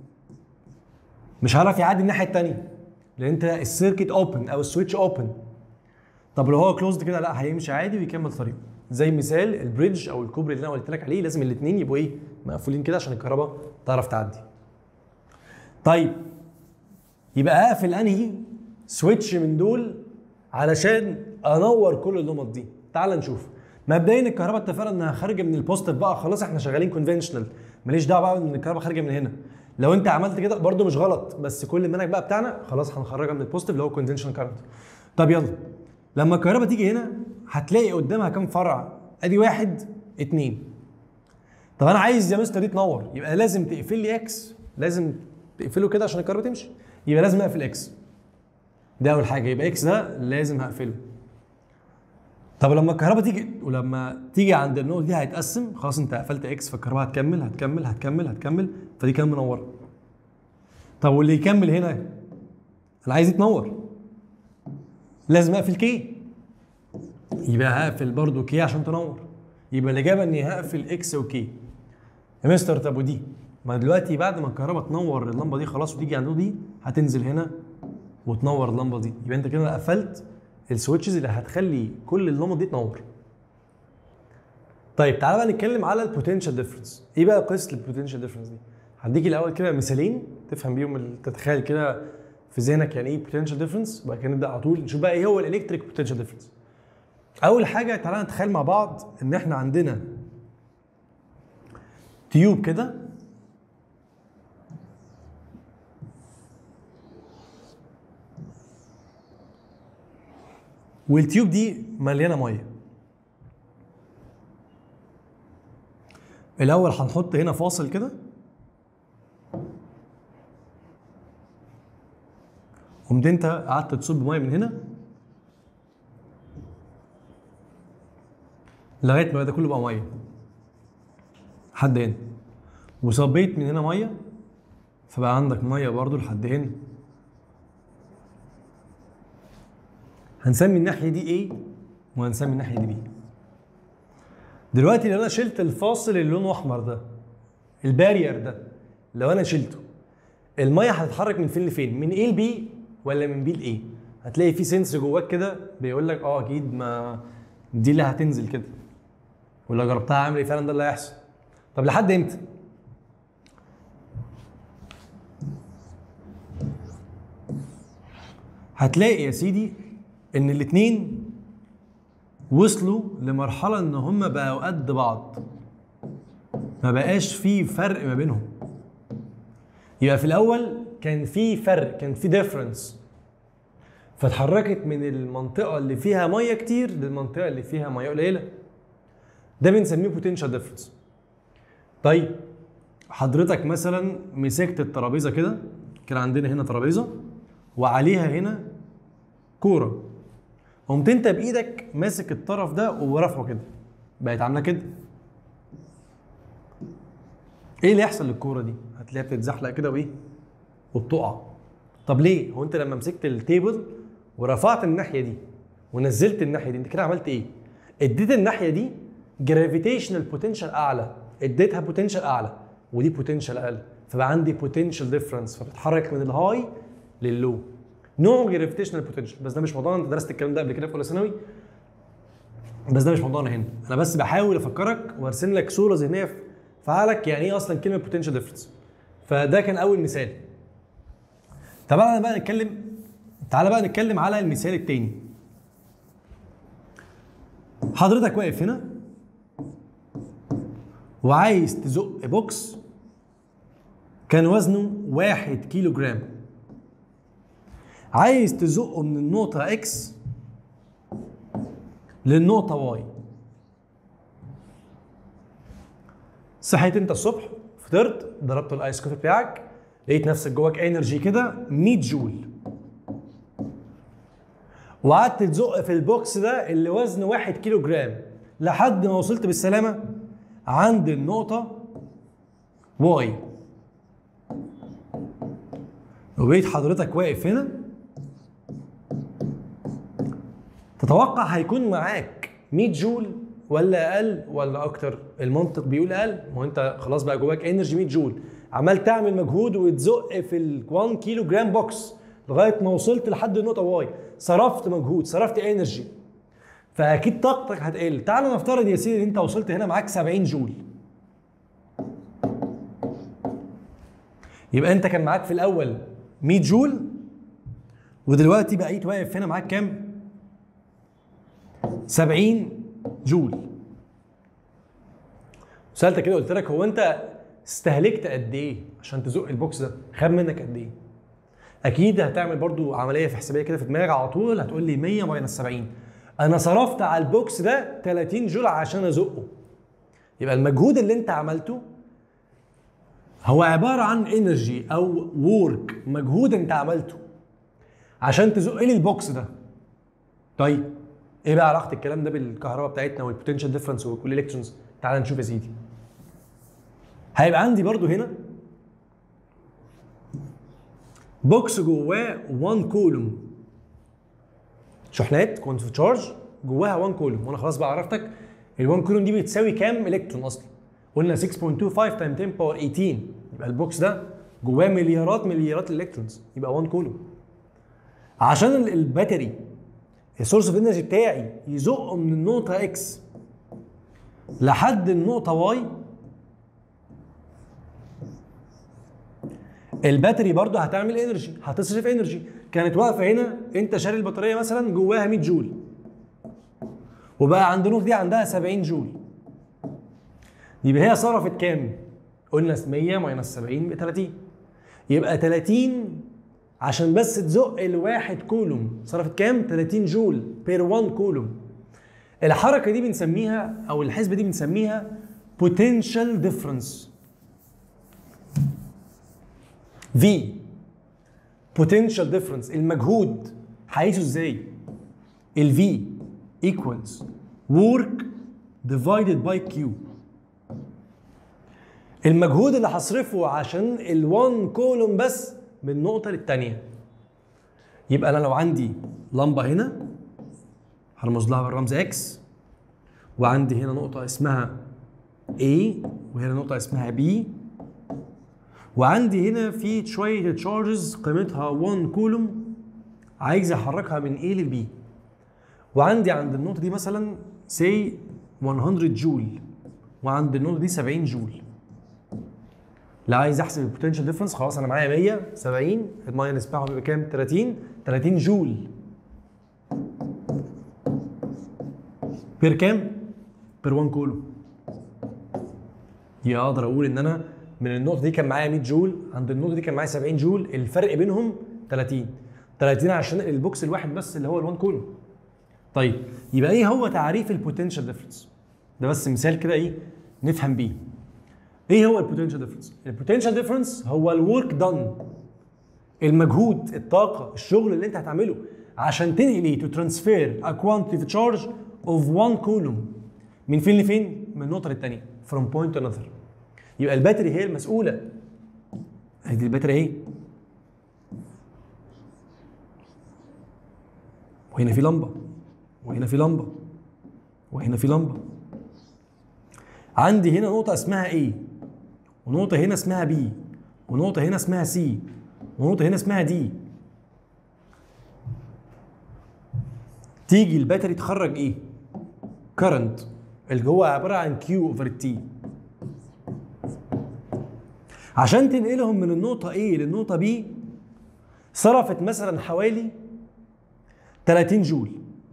مش هيعرف يعدي الناحيه الثانيه لان انت السيركت اوبن او السويتش اوبن طب لو هو كلوزد كده لا هيمشي عادي ويكمل طريقه زي مثال البريدج او الكوبري اللي انا قلت لك عليه لازم الاثنين يبقوا ايه مقفولين كده عشان الكهرباء تعرف تعدي طيب يبقى اقفل انهي سويتش من دول علشان انور كل اللمط دي تعال نشوف مبدئيا الكهرباء اتفقنا انها خارجه من البوزيتيف بقى خلاص احنا شغالين كونفنشنال ماليش دعوه بقى ان الكهرباء خارجه من هنا لو انت عملت كده برده مش غلط بس كل المنهج بقى بتاعنا خلاص هنخرجها من البوزيتيف اللي هو كونفنشنال كارنت طب يلا لما الكهرباء تيجي هنا هتلاقي قدامها كام فرع ادي واحد اتنين طب انا عايز يا مستر دي تنور يبقى لازم تقفل لي اكس لازم تقفله كده عشان الكهرباء تمشي يبقى لازم اقفل اكس ده اول حاجه يبقى اكس ده لازم هقفله طب لما الكهرباء تيجي ولما تيجي عند النقطه دي هيتقسم خلاص انت قفلت اكس فالكهرباء هتكمل هتكمل هتكمل هتكمل فدي كمان منوره طب واللي يكمل هنا انا عايز يتنور لازم اقفل كي يبقى هقفل برضو كي عشان تنور يبقى الاجابه اني هقفل اكس وكي يا مستر طب ودي ما دلوقتي بعد ما الكهرباء تنور اللمبه دي خلاص وتيجي عند دي هتنزل هنا وتنور اللمبه دي يبقى انت كده قفلت السويتشز اللي هتخلي كل اللمبه دي تنور طيب تعالى بقى نتكلم على البوتنشال ديفرنس ايه بقى قصه البوتنشال ديفرنس دي هديك الاول كده مثالين تفهم بيهم ال- تتخيل كده في ذهنك يعني ايه بوتنشال ديفرنس وبعد كده نبدا على طول نشوف بقى ايه هو الالكتريك بوتنشال ديفرنس اول حاجه تعالى نتخيل مع بعض ان احنا عندنا تيوب كده والتيوب دي مليانه ميه الاول هنحط هنا فاصل كده قمت انت قعدت تصب ميه من هنا لغايه ما ده كله بقى ميه لحد هنا وصبيت من هنا ميه فبقى عندك ميه برضو لحد هنا هنسمي الناحيه دي A وهنسمي الناحيه دي B دلوقتي لو انا شلت الفاصل اللي لونه احمر ده البارير ده لو انا شلته الميه هتتحرك من فين لفين من A ل B ولا من B ل A هتلاقي في سنس جواك كده بيقول لك اه اكيد ما دي اللي هتنزل كده ولو جربتها عامل ايه فعلا ده اللي هيحصل طب لحد امتى هتلاقي يا سيدي ان الاتنين وصلوا لمرحلة ان هم بقوا قد بعض ما بقاش في فرق ما بينهم يبقى في الاول كان في فرق كان في ديفرنس فاتحركت من المنطقة اللي فيها مية كتير للمنطقة اللي فيها مية قليلة ده بنسميه بوتنشال ديفرنس طيب حضرتك مثلا مسكت الترابيزة كده كان عندنا هنا ترابيزة وعليها هنا كورة قمت انت بايدك ماسك الطرف ده ورافعه كده بقت عامله كده ايه اللي يحصل للكوره دي هتلاقيها بتتزحلق كده وايه وبتقع طب ليه هو انت لما مسكت التيبل ورفعت الناحيه دي ونزلت الناحيه دي انت كده عملت ايه اديت الناحيه دي جرافيتيشنال بوتنشال اعلى اديتها بوتنشال اعلى ودي بوتنشال اقل فبقى عندي بوتنشال ديفرنس فبتحرك من الهاي لللو نوعه جرافيتيشنال بوتنشال بس ده مش موضوعنا انت درست الكلام ده قبل كده في اولى ثانوي بس ده مش موضوعنا هنا انا بس بحاول افكرك وارسم لك صوره ذهنيه في عقلك يعني ايه اصلا كلمه بوتنشال ديفرنس فده كان اول مثال تعالى بقى نتكلم تعالى بقى نتكلم على المثال التاني حضرتك واقف هنا وعايز تزق بوكس كان وزنه واحد كيلو جرام عايز تزقه من النقطه اكس للنقطه واي صحيت انت الصبح فطرت ضربت الايس كوفي بتاعك لقيت نفسك جواك انرجي كده 100 جول وقعدت تزق في البوكس ده اللي وزنه 1 كيلو جرام لحد ما وصلت بالسلامه عند النقطه واي وبقيت حضرتك واقف هنا تتوقع هيكون معاك 100 جول ولا اقل ولا اكتر المنطق بيقول اقل ما هو انت خلاص بقى جواك انرجي 100 جول عمال تعمل مجهود وتزق في ال 1 كيلو جرام بوكس لغايه ما وصلت لحد النقطه واي صرفت مجهود صرفت انرجي فاكيد طاقتك هتقل تعال نفترض يا سيدي ان انت وصلت هنا معاك 70 جول يبقى انت كان معاك في الاول 100 جول ودلوقتي بقيت واقف هنا معاك كام 70 جول سالتك كده قلت لك هو انت استهلكت قد ايه عشان تزق البوكس ده خد منك قد ايه اكيد هتعمل برضو عمليه في حسابيه كده في دماغك على طول هتقول لي 100 ماينس 70 انا صرفت على البوكس ده 30 جول عشان ازقه يبقى المجهود اللي انت عملته هو عباره عن انرجي او وورك مجهود انت عملته عشان تزق لي البوكس ده طيب ايه بقى علاقه الكلام ده بالكهرباء بتاعتنا والبوتنشال ديفرنس والالكترونز تعال نشوف يا سيدي هيبقى عندي برضو هنا بوكس جواه 1 كولوم شحنات كنت في تشارج جواها 1 كولوم وانا خلاص بقى عرفتك ال 1 كولوم دي بتساوي كام الكترون اصلا قلنا 6.25 تايم 10 باور 18 يبقى البوكس ده جواه مليارات مليارات الالكترونز يبقى 1 كولوم عشان ال- الباتري السورس اوف انرجي بتاعي يزقه من النقطه اكس لحد النقطه واي الباتري برضه هتعمل انرجي هتصرف انرجي كانت واقفه هنا انت شاري البطاريه مثلا جواها 100 جول وبقى عند النقطه دي عندها 70 جول يبقى هي صرفت كام قلنا 100 ماينس 70 ب 30 يبقى 30 عشان بس تزق الواحد كولوم صرفت كام 30 جول بير 1 كولوم الحركه دي بنسميها او الحسبه دي بنسميها potential difference V potential difference المجهود هقيسه ازاي؟ ال V equals work divided by Q المجهود اللي هصرفه عشان ال 1 كولوم بس من نقطة للتانية يبقى أنا لو عندي لمبة هنا هرمز لها بالرمز X وعندي هنا نقطة اسمها A وهنا نقطة اسمها B وعندي هنا في شويه تشارجز قيمتها 1 كولوم عايز احركها من A ل B وعندي عند النقطه دي مثلا سي 100 جول وعند النقطه دي 70 جول لا عايز احسب البوتنشال ديفرنس خلاص انا معايا 100 70 الماينس بتاعه بيبقى كام 30 30 جول بير كام بير 1 كولوم يا اقدر اقول ان انا من النقطه دي كان معايا 100 جول عند النقطه دي كان معايا 70 جول الفرق بينهم 30 30 عشان البوكس الواحد بس اللي هو ال1 كولوم طيب يبقى ايه هو تعريف البوتنشال ديفرنس ده بس مثال كده ايه نفهم بيه ايه هو البوتنشال ديفرنس البوتنشال ديفرنس هو الورك دان المجهود الطاقه الشغل اللي انت هتعمله عشان تنقل تو ترانسفير ا كوانتيتي تشارج اوف 1 كولوم من فين لفين من نقطه للثانيه from point to another يبقى الباتري هي المسؤوله ادي الباتري اهي وهنا في لمبه وهنا في لمبه وهنا في لمبه عندي هنا نقطه اسمها A ونقطه هنا اسمها B ونقطه هنا اسمها C ونقطه هنا اسمها D تيجي الباتري تخرج ايه كرنت اللي هو عباره عن Q اوفر تي عشان تنقلهم من النقطة A للنقطة B صرفت مثلا حوالي 30 جول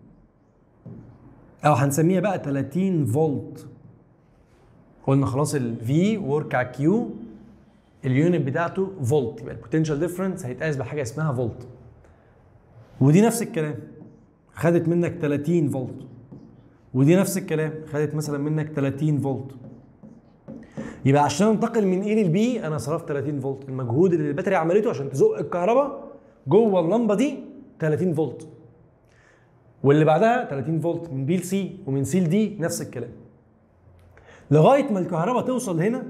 أو هنسميها بقى 30 فولت قلنا خلاص ال V ورك على Q اليونت بتاعته فولت يبقى البوتنشال ديفرنس هيتقاس بحاجة اسمها فولت ودي نفس الكلام خدت منك 30 فولت ودي نفس الكلام خدت مثلا منك 30 فولت يبقى عشان انتقل من اي للبي انا صرفت 30 فولت المجهود اللي الباتري عملته عشان تزق الكهرباء جوه اللمبه دي 30 فولت واللي بعدها 30 فولت من بي لسي ومن سي لدي نفس الكلام لغايه ما الكهرباء توصل هنا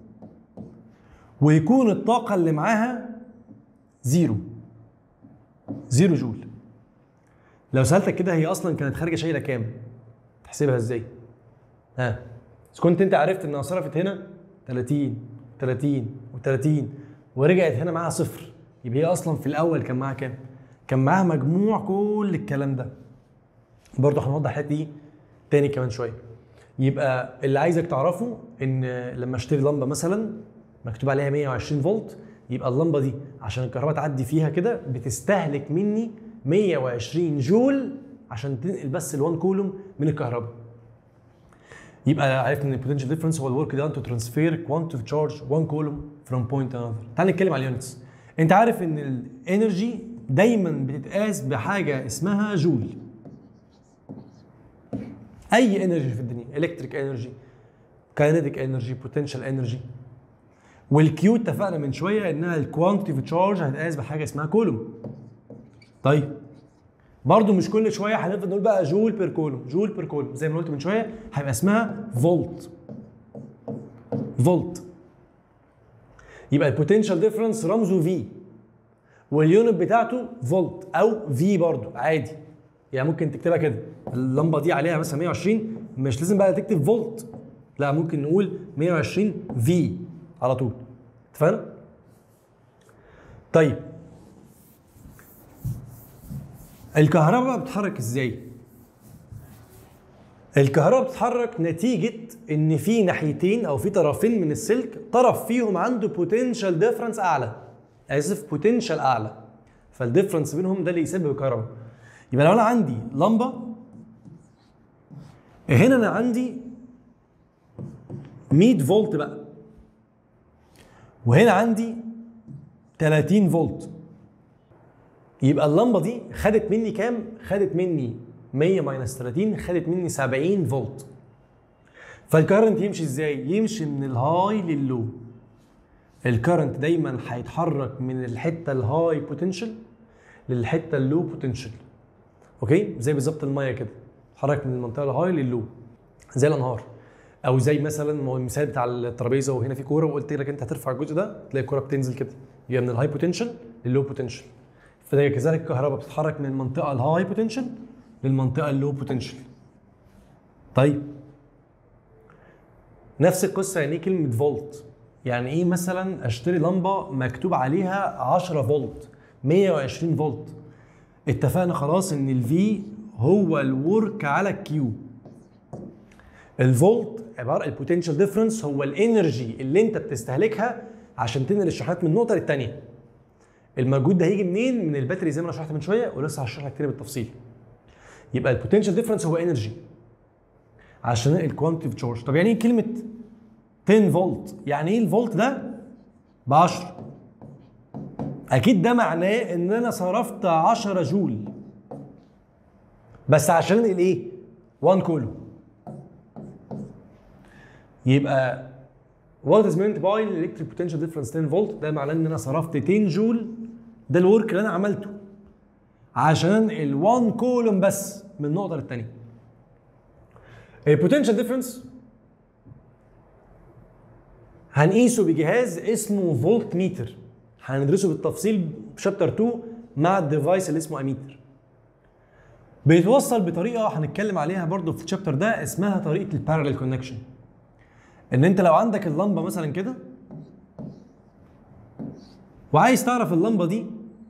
ويكون الطاقه اللي معاها زيرو زيرو جول لو سالتك كده هي اصلا كانت خارجه شايله كام تحسبها ازاي ها بس كنت انت عرفت انها صرفت هنا 30 30 و30 ورجعت هنا معاها صفر يبقى هي اصلا في الاول كان معاها كام كان معاها مجموع كل الكلام ده برضه هنوضح الحته دي تاني كمان شويه يبقى اللي عايزك تعرفه ان لما اشتري لمبه مثلا مكتوب عليها 120 فولت يبقى اللمبه دي عشان الكهرباء تعدي فيها كده بتستهلك مني 120 جول عشان تنقل بس ال1 كولوم من الكهرباء يبقى عرفت ان البوتنشال ديفرنس هو الورك دان تو ترانسفير كوانتيتي تشارج 1 كولوم فروم بوينت تو انذر تعال نتكلم على اليونتس انت عارف ان الانرجي دايما بتتقاس بحاجه اسمها جول اي انرجي في الدنيا الكتريك انرجي كاينيتيك انرجي بوتنشال انرجي والكيو اتفقنا من شويه انها الكوانتيتي اوف تشارج هتقاس بحاجه اسمها كولوم طيب برضو مش كل شويه هنفضل نقول بقى جول بير كولوم جول بير كولوم زي ما قلت من شويه هيبقى اسمها فولت فولت يبقى البوتنشال ديفرنس رمزه في واليونت بتاعته فولت او في برضو عادي يعني ممكن تكتبها كده اللمبه دي عليها مثلا 120 مش لازم بقى تكتب فولت لا ممكن نقول 120 في على طول اتفقنا؟ طيب الكهرباء بتتحرك ازاي؟ الكهرباء بتتحرك نتيجة إن في ناحيتين أو في طرفين من السلك طرف فيهم عنده بوتنشال ديفرنس أعلى آسف بوتنشال أعلى فالديفرنس بينهم ده اللي يسبب الكهرباء يبقى لو أنا عندي لمبة هنا أنا عندي 100 فولت بقى وهنا عندي 30 فولت يبقى اللمبه دي خدت مني كام؟ خدت مني 100 ماينس 30 خدت مني 70 فولت فالكرنت يمشي ازاي؟ يمشي من الهاي لللو الكرنت دايما هيتحرك من الحته الهاي بوتنشال للحته اللو بوتنشال اوكي زي بالظبط الميه كده اتحرك من المنطقه الهاي لللو زي الانهار او زي مثلا ما هو المثال بتاع الترابيزه وهنا في كوره وقلت لك انت هترفع الجزء ده تلاقي الكوره بتنزل كده يبقى من الهاي بوتنشال لللو بوتنشال فده كذلك الكهرباء بتتحرك من المنطقه الهاي بوتنشال للمنطقه اللو بوتنشال طيب نفس القصه يعني ايه كلمه فولت يعني ايه مثلا اشتري لمبه مكتوب عليها 10 فولت 120 فولت اتفقنا خلاص ان الفي هو الورك على الكيو الفولت عباره البوتنشال ديفرنس هو الانرجي اللي انت بتستهلكها عشان تنقل الشحنات من نقطه للثانيه المجهود ده هيجي منين من الباتري زي ما انا شرحت من شويه ولسه هشرح لك تاني بالتفصيل يبقى البوتنشال ديفرنس هو انرجي عشان انقل كوانتيتي تشارج طب يعني ايه كلمه 10 فولت يعني ايه الفولت ده ب 10 اكيد ده معناه ان انا صرفت 10 جول بس عشان انقل ايه 1 كولو يبقى what is meant by electric potential difference 10 فولت ده معناه ان انا صرفت 10 جول ده الورك اللي انا عملته عشان انقل 1 كولوم بس من نقطه للثانيه البوتنشال ديفرنس هنقيسه بجهاز اسمه فولت ميتر هندرسه بالتفصيل في شابتر 2 مع الديفايس اللي اسمه اميتر بيتوصل بطريقه هنتكلم عليها برضو في الشابتر ده اسمها طريقه البارallel كونكشن ان انت لو عندك اللمبه مثلا كده وعايز تعرف اللمبه دي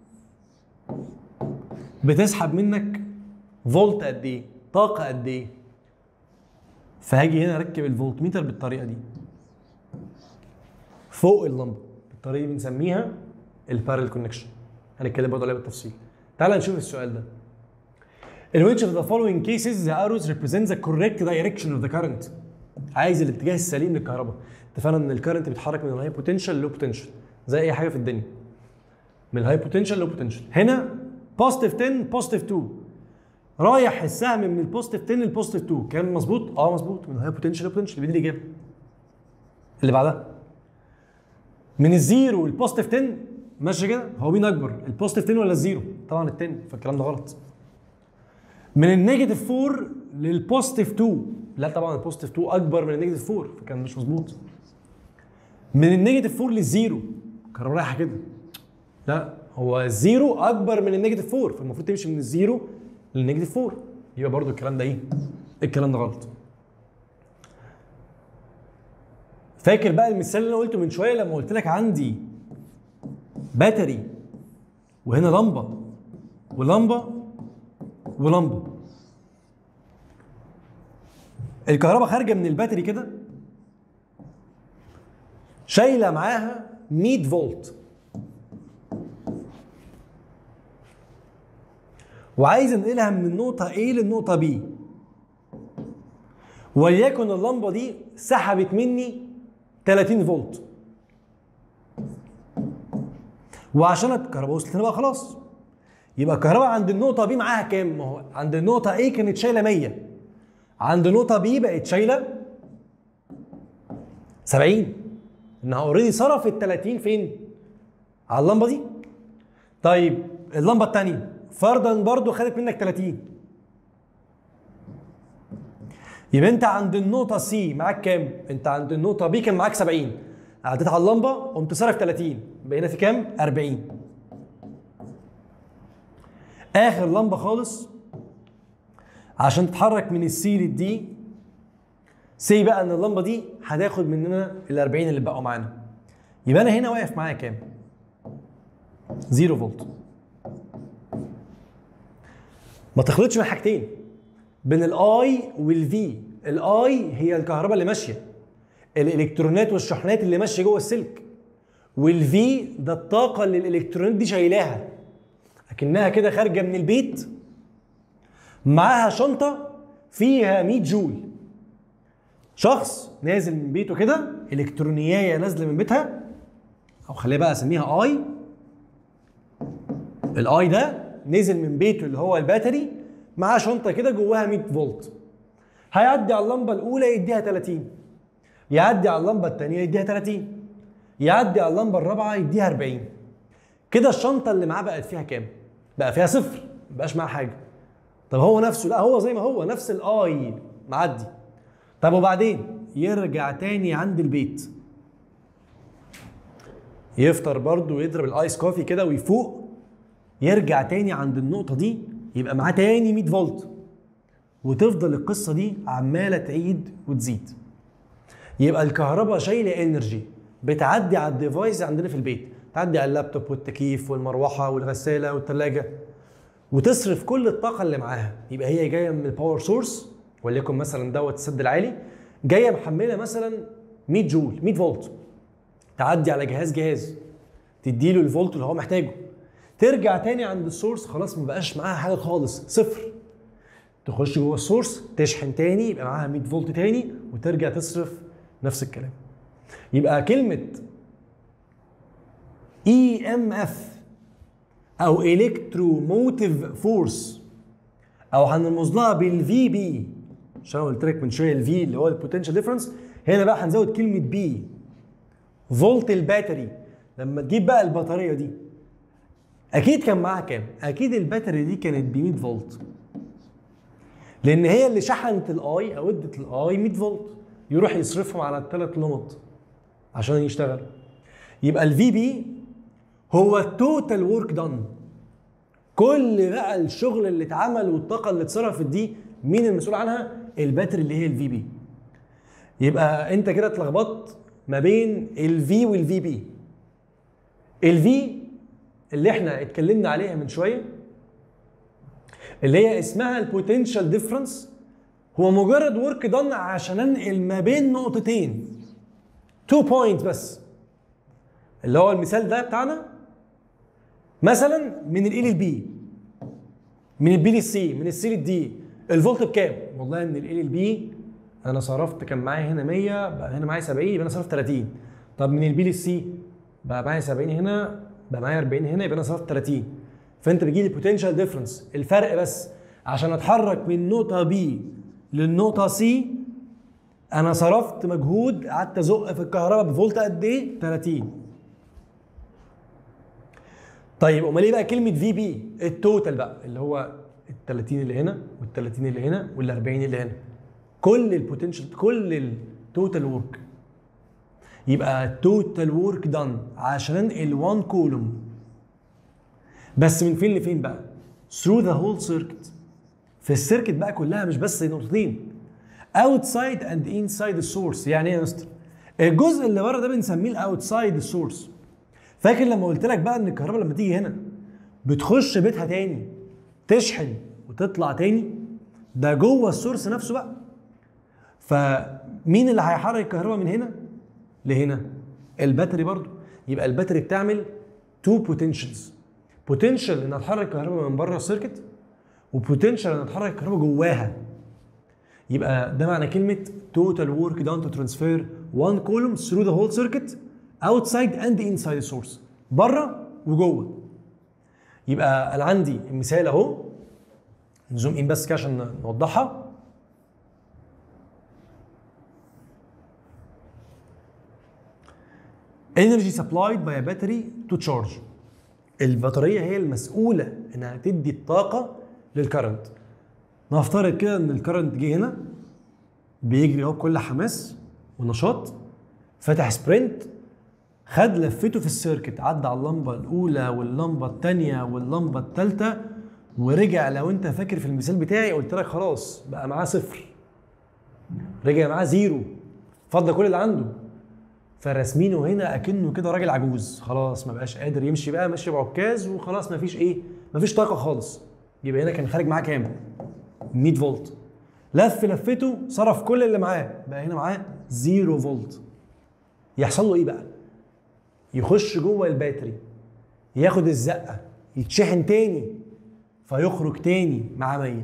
بتسحب منك فولت قد ايه طاقه قد ايه فهاجي هنا اركب الفولت ميتر بالطريقه دي فوق اللمبه بالطريقه دي بنسميها البارل كونكشن هنتكلم برضه عليها بالتفصيل تعال نشوف السؤال ده In which of the following cases the arrows represent the correct direction of the current عايز الاتجاه السليم للكهرباء اتفقنا ان الكرنت بيتحرك من الهاي بوتنشال للو بوتنشال زي اي حاجه في الدنيا من الهاي بوتنشال لو بوتنشال هنا بوزيتيف 10 بوزيتيف 2 رايح السهم من البوزيتيف 10 للبوزيتيف 2 كان مظبوط؟ اه مظبوط من هاي بوتنشال بوتنشال دي الاجابه اللي بعدها من الزيرو للبوزيتيف 10 ماشي كده هو مين اكبر البوزيتيف 10 ولا الزيرو طبعا ال 10 فالكلام ده غلط من النيجاتيف 4 للبوزيتيف 2 لا طبعا البوزيتيف 2 اكبر من النيجاتيف 4 فكان مش مظبوط من النيجاتيف 4 للزيرو كان رايحه كده لا هو الزيرو اكبر من النيجاتيف 4 فالمفروض تمشي من الزيرو للنيجاتيف 4 يبقى برضو الكلام ده ايه؟ الكلام ده غلط فاكر بقى المثال اللي انا قلته من شويه لما قلت لك عندي باتري وهنا لمبه ولمبه ولمبه الكهرباء خارجه من الباتري كده شايله معاها 100 فولت وعايز انقلها من النقطة A للنقطة B وليكن اللمبة دي سحبت مني 30 فولت وعشان الكهرباء وصلت هنا بقى خلاص يبقى الكهرباء عند النقطة B معاها كام؟ ما هو عند النقطة A كانت شايلة 100 عند نقطة B بقت شايلة 70 انها اوريدي صرفت 30 فين؟ على اللمبة دي طيب اللمبة الثانية فرضا برضو خدت منك 30 يبقى انت عند النقطة سي معاك كام؟ انت عند النقطة بي كان معاك 70 عديت على اللمبة قمت صارف 30 بقينا في كام؟ 40 آخر لمبة خالص عشان تتحرك من السي للدي سي بقى ان اللمبة دي هتاخد مننا ال 40 اللي بقوا معانا يبقى انا هنا واقف معايا كام؟ 0 فولت ما تخلطش من حاجتين بين الاي والفي الاي هي الكهرباء اللي ماشيه الالكترونات والشحنات اللي ماشيه جوه السلك والفي ده الطاقه اللي الالكترونات دي شايلاها اكنها كده خارجه من البيت معاها شنطه فيها 100 جول شخص نازل من بيته كده الكترونيايه نازله من بيتها او خليها بقى اسميها اي الاي ده نزل من بيته اللي هو الباتري معاه شنطه كده جواها 100 فولت هيعدي على اللمبه الاولى يديها 30 يعدي على اللمبه الثانيه يديها 30 يعدي على اللمبه الرابعه يديها 40 كده الشنطه اللي معاه بقت فيها كام بقى فيها صفر مبقاش معاه حاجه طب هو نفسه لا هو زي ما هو نفس الاي معدي طب وبعدين يرجع تاني عند البيت يفطر برضه ويضرب الايس كوفي كده ويفوق يرجع تاني عند النقطة دي يبقى معاه تاني 100 فولت وتفضل القصة دي عمالة تعيد وتزيد يبقى الكهرباء شايلة انرجي بتعدي على الديفايس عندنا في البيت تعدي على اللابتوب والتكييف والمروحة والغسالة والثلاجة وتصرف كل الطاقة اللي معاها يبقى هي جاية من الباور سورس وليكن مثلا دوت السد العالي جاية محملة مثلا 100 جول 100 فولت تعدي على جهاز جهاز تديله الفولت اللي هو محتاجه ترجع تاني عند السورس خلاص ما بقاش معاها حاجه خالص صفر تخش جوه السورس تشحن تاني يبقى معاها 100 فولت تاني وترجع تصرف نفس الكلام يبقى كلمه اي ام اف او الكتروموتيف فورس او هنرمز لها بالفي بي عشان أنا قلت لك من شويه الفي اللي هو البوتنشال ديفرنس هنا بقى هنزود كلمه بي فولت الباتري لما تجيب بقى البطاريه دي اكيد كان معاها كام اكيد الباتري دي كانت ب 100 فولت لان هي اللي شحنت الاي او ادت الاي 100 فولت يروح يصرفهم على الثلاث لمط عشان يشتغل يبقى الفي بي هو التوتال ورك دان كل بقى الشغل اللي اتعمل والطاقه اللي اتصرفت دي مين المسؤول عنها الباتري اللي هي الفي بي يبقى انت كده اتلخبطت ما بين الفي والفي بي الفي اللي احنا اتكلمنا عليها من شويه اللي هي اسمها البوتنشال ديفرنس هو مجرد ورك دان عشان انقل ما بين نقطتين تو بوينت بس اللي هو المثال ده بتاعنا مثلا من الاي للبي من البي للسي من السي للدي الفولت بكام؟ والله من الاي للبي انا صرفت كان معايا هنا 100 بقى هنا معايا 70 يبقى انا صرفت 30 طب من البي للسي بقى معايا 70 هنا بقى معايا 40 هنا يبقى انا صرفت 30 فانت بيجي لي بوتنشال ديفرنس الفرق بس عشان اتحرك من نقطه بي للنقطه سي انا صرفت مجهود قعدت ازق في الكهرباء بفولت قد ايه 30 طيب امال ايه بقى كلمه في بي التوتال بقى اللي هو ال 30 اللي هنا وال 30 اللي هنا وال 40 اللي هنا كل البوتنشال كل التوتال ورك يبقى التوتال ورك دان عشان ال1 كولوم بس من فين لفين بقى through the whole circuit في السيركت بقى كلها مش بس نقطتين outside and inside the source يعني ايه يا مستر الجزء اللي بره ده بنسميه الاوتسايد السورس فاكر لما قلت لك بقى ان الكهرباء لما تيجي هنا بتخش بيتها تاني تشحن وتطلع تاني ده جوه السورس نفسه بقى فمين اللي هيحرك الكهرباء من هنا لهنا الباتري برضو يبقى الباتري بتعمل تو بوتنشالز بوتنشال ان اتحرك الكهرباء من بره السيركت وبوتنشال ان اتحرك الكهرباء جواها يبقى ده معنى كلمه total work done to transfer one column through the whole circuit outside and inside the source بره وجوه يبقى انا عندي المثال اهو نزوم ان بس كده عشان نوضحها energy supplied by a battery to charge البطاريه هي المسؤوله انها تدي الطاقه للكرنت نفترض كده ان الكرنت جه هنا بيجري اهو بكل حماس ونشاط فتح سبرنت خد لفته في السيركت عدى على اللمبه الاولى واللمبه الثانيه واللمبه الثالثه ورجع لو انت فاكر في المثال بتاعي قلت لك خلاص بقى معاه صفر رجع معاه زيرو فضل كل اللي عنده فراسمينه هنا اكنه كده راجل عجوز خلاص ما بقاش قادر يمشي بقى ماشي بعكاز وخلاص ما فيش ايه ما فيش طاقه خالص يبقى هنا كان خارج معاه كام 100 فولت لف لفته صرف كل اللي معاه بقى هنا معاه 0 فولت يحصل له ايه بقى يخش جوه الباتري ياخد الزقه يتشحن تاني فيخرج تاني مع 100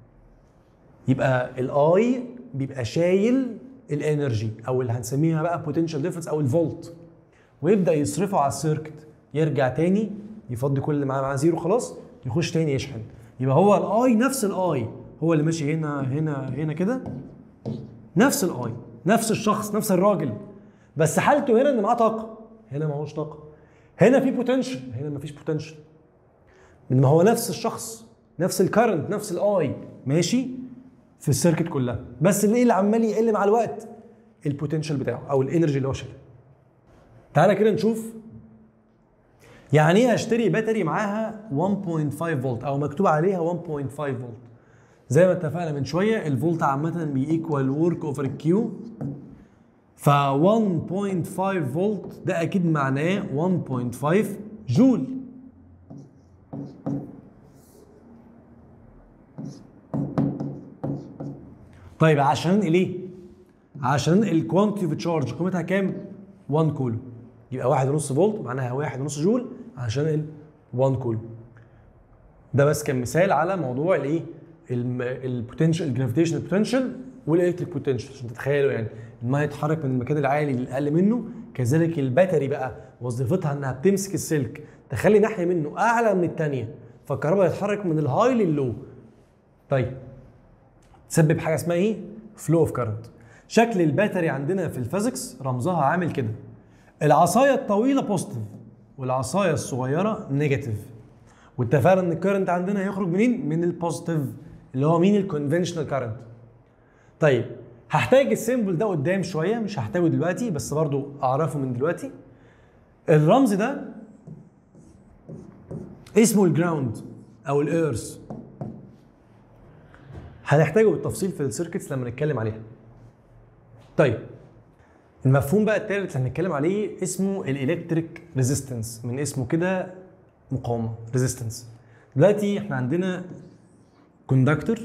يبقى الاي بيبقى شايل الانرجي او اللي هنسميها بقى بوتنشال ديفرنس او الفولت ويبدا يصرفه على السيركت يرجع تاني يفضي كل اللي معاه معاه زيرو خلاص يخش تاني يشحن يبقى هو الاي نفس الاي هو اللي ماشي هنا هنا هنا كده نفس الاي نفس الشخص نفس الراجل بس حالته هنا ان معاه طاقه هنا معهوش طاقه هنا في بوتنشال هنا مفيش بوتنشال ما هو نفس الشخص نفس الكرنت نفس الاي ماشي في السيركت كلها بس اللي اللي عمال يقل مع الوقت البوتنشال بتاعه او الانرجي اللي هو شايلها تعالى كده نشوف يعني ايه اشتري باتري معاها 1.5 فولت او مكتوب عليها 1.5 فولت زي ما اتفقنا من شويه الفولت عامه بيكوال ورك اوفر الكيو ف 1.5 فولت ده اكيد معناه 1.5 جول طيب عشان ليه؟ عشان الكوانتيتي اوف تشارج قيمتها كام؟ 1 كولوم يبقى واحد ونص فولت معناها واحد ونص جول عشان ال 1 كولوم ده بس كان مثال على موضوع الايه؟ البوتنشال الجرافيتيشنال بوتنشال والالكتريك بوتنشال عشان تتخيلوا يعني الميه يتحرك من المكان العالي للاقل منه كذلك الباتري بقى وظيفتها انها بتمسك السلك تخلي ناحيه منه اعلى من الثانيه فالكهرباء يتحرك من الهاي لللو طيب تسبب حاجه اسمها ايه؟ فلو اوف كارنت شكل الباتري عندنا في الفيزيكس رمزها عامل كده العصايه الطويله بوزيتيف والعصايه الصغيره نيجاتيف واتفقنا ان الكارنت عندنا هيخرج منين؟ من البوزيتيف اللي هو مين الكونفنشنال كارنت طيب هحتاج السيمبل ده قدام شويه مش هحتاجه دلوقتي بس برضو اعرفه من دلوقتي الرمز ده اسمه الجراوند او الايرث هنحتاجه بالتفصيل في السيركتس لما نتكلم عليها طيب المفهوم بقى الثالث اللي هنتكلم عليه اسمه الالكتريك ريزيستنس من اسمه كده مقاومه ريزيستنس دلوقتي احنا عندنا كوندكتور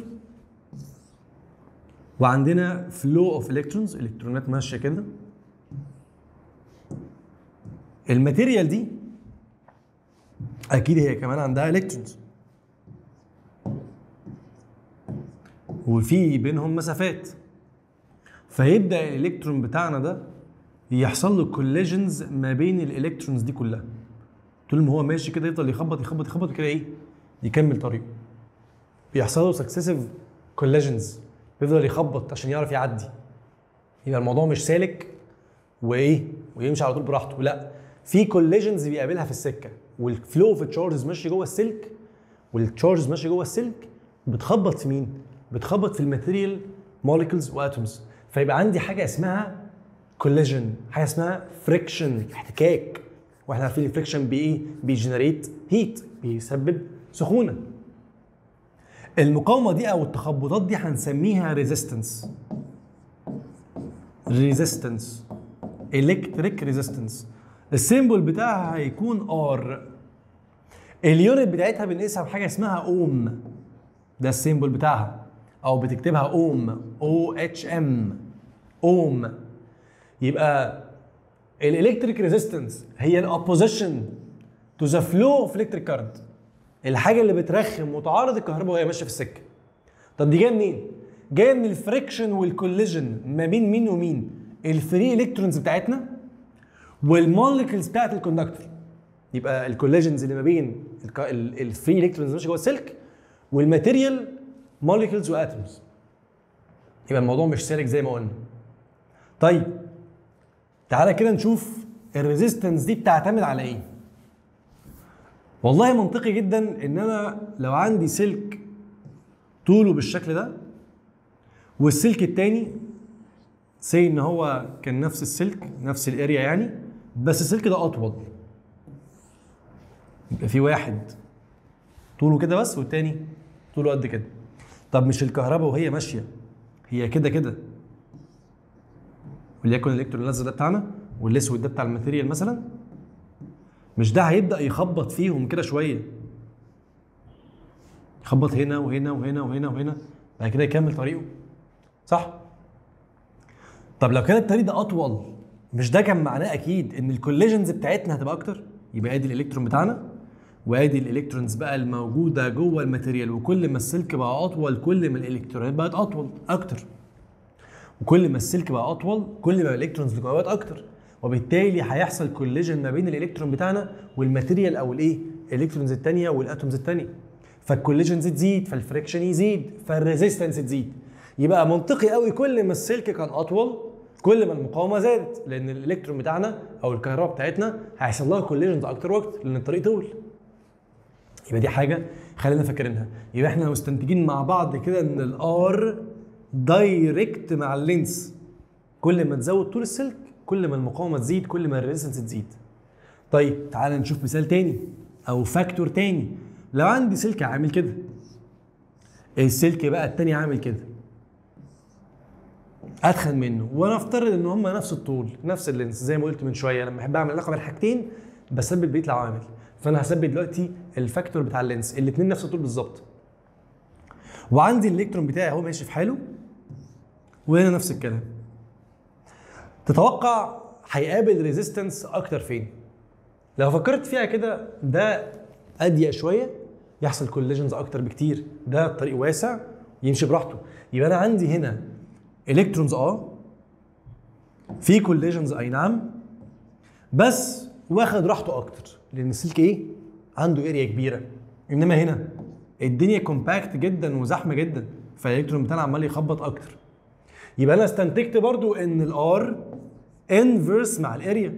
وعندنا فلو اوف الكترونز الكترونات ماشيه كده الماتيريال دي اكيد هي كمان عندها الكترونز وفي بينهم مسافات فيبدا الالكترون بتاعنا ده يحصل له كوليجنز ما بين الالكترونز دي كلها طول ما هو ماشي كده يفضل يخبط يخبط يخبط كده ايه يكمل طريقه بيحصل له سكسيسيف كوليجنز بيفضل يخبط عشان يعرف يعدي يبقى الموضوع مش سالك وايه ويمشي على طول براحته لا في كوليجنز بيقابلها في السكه والفلو في التشارجز ماشي جوه السلك والتشارجز ماشي جوه السلك بتخبط في مين؟ بتخبط في الماتيريال موليكولز واتومز فيبقى عندي حاجه اسمها كوليجن حاجه اسمها فريكشن احتكاك واحنا عارفين الفريكشن بايه؟ بيجنريت هيت بيسبب سخونه المقاومه دي او التخبطات دي هنسميها ريزيستنس ريزيستنس الكتريك ريزيستنس السيمبل بتاعها هيكون ار اليونت بتاعتها بنقيسها بحاجه اسمها اوم ده السيمبل بتاعها او بتكتبها اوم او اتش ام اوم يبقى الالكتريك ريزيستنس هي الاوبوزيشن تو ذا فلو اوف الكتريك كارنت الحاجه اللي بترخم وتعارض الكهرباء وهي ماشيه في السكه طب دي جايه منين جايه من الفريكشن والكوليجن ما بين مين ومين الفري الكترونز بتاعتنا والمولكيولز بتاعت الكوندكتور يبقى الكوليجنز اللي ما بين الفري الكترونز ماشيه جوه السلك والماتيريال مولكيولز واتومز يبقى الموضوع مش سالك زي ما قلنا طيب تعالى كده نشوف الريزيستنس دي بتعتمد على ايه والله منطقي جدا ان انا لو عندي سلك طوله بالشكل ده والسلك التاني سي ان هو كان نفس السلك نفس الاريا يعني بس السلك ده اطول يبقى في واحد طوله كده بس والتاني طوله قد كده طب مش الكهرباء وهي ماشيه هي كده كده وليكن الالكترون الازرق ده بتاعنا والاسود ده بتاع الماتيريال مثلا مش ده هيبدا يخبط فيهم كده شويه يخبط هنا وهنا وهنا وهنا وهنا بعد كده يكمل طريقه صح طب لو كان الطريق ده اطول مش ده كان معناه اكيد ان الكوليجنز بتاعتنا هتبقى اكتر يبقى ادي الالكترون بتاعنا وادي الالكترونز بقى الموجوده جوه الماتيريال وكل ما السلك بقى اطول كل ما الالكترونات بقت اطول اكتر وكل ما السلك بقى اطول كل ما الالكترونز اللي جواه بقت اكتر وبالتالي هيحصل كوليجن ما بين الالكترون بتاعنا والماتيريال او الايه الالكترونز الثانيه والاتومز الثانيه فالكوليجنز تزيد فالفريكشن يزيد فالريزيستنس تزيد يبقى منطقي قوي كل ما السلك كان اطول كل ما المقاومه زادت لان الالكترون بتاعنا او الكهرباء بتاعتنا هيحصل لها كوليجنز اكتر واكتر لان الطريق طول يبقى دي حاجه خلينا فاكرينها يبقى احنا مستنتجين مع بعض كده ان الار دايركت مع اللينس كل ما تزود طول السلك كل ما المقاومه تزيد كل ما الريزستنس تزيد طيب تعال نشوف مثال تاني او فاكتور تاني لو عندي سلك عامل كده السلك بقى التاني عامل كده اتخن منه ونفترض ان هم نفس الطول نفس اللينس زي ما قلت من شويه لما احب اعمل علاقه بين حاجتين بثبت بقيه العوامل فانا هثبت دلوقتي الفاكتور بتاع اللينس الاثنين نفس الطول بالظبط وعندي الالكترون بتاعي اهو ماشي في حاله وهنا نفس الكلام تتوقع هيقابل ريزيستنس اكتر فين لو فكرت فيها كده ده اضيق شويه يحصل كوليجنز اكتر بكتير ده الطريق واسع يمشي براحته يبقى انا عندي هنا الكترونز اه في كوليجنز اي نعم بس واخد راحته اكتر لان السلك ايه عنده اريا كبيره انما هنا الدنيا كومباكت جدا وزحمه جدا فالالكترون بتاعنا عمال يخبط اكتر يبقى انا استنتجت برضو ان الار انفرس مع الاريا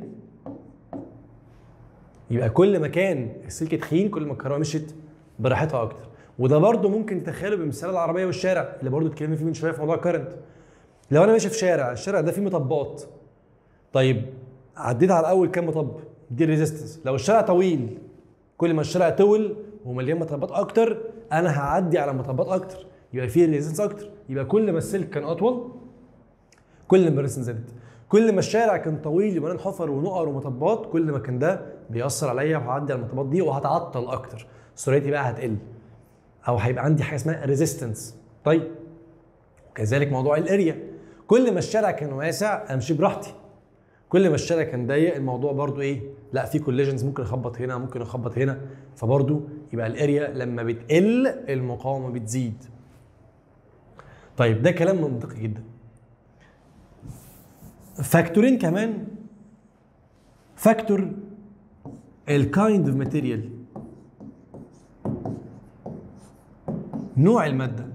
يبقى كل ما كان السلك تخين كل ما الكهرباء مشيت براحتها اكتر وده برضو ممكن تخيله بمثال العربيه والشارع اللي برضو اتكلمنا فيه من شويه في موضوع كارنت لو انا ماشي في شارع الشارع ده فيه مطبات طيب عديت على اول كام مطب دي الريزيستنس لو الشارع طويل كل ما الشارع طول ومليان مطبات اكتر انا هعدي على مطبات اكتر يبقى فيه ريزيستنس اكتر يبقى كل ما السلك كان اطول كل ما الريزيستنس زادت كل ما الشارع كان طويل يبقى حفر ونقر ومطبات كل ما كان ده بيأثر عليا وهعدي على المطبات دي وهتعطل اكتر سرعتي بقى هتقل او هيبقى عندي حاجه اسمها ريزيستنس طيب وكذلك موضوع الاريا كل ما الشارع كان واسع امشي براحتي كل ما الشارع كان ضيق الموضوع برضو ايه لا في كوليجنز ممكن يخبط هنا ممكن يخبط هنا فبرضو يبقى الاريا لما بتقل المقاومه بتزيد طيب ده كلام منطقي جدا فاكتورين كمان فاكتور الكايند اوف ماتيريال نوع الماده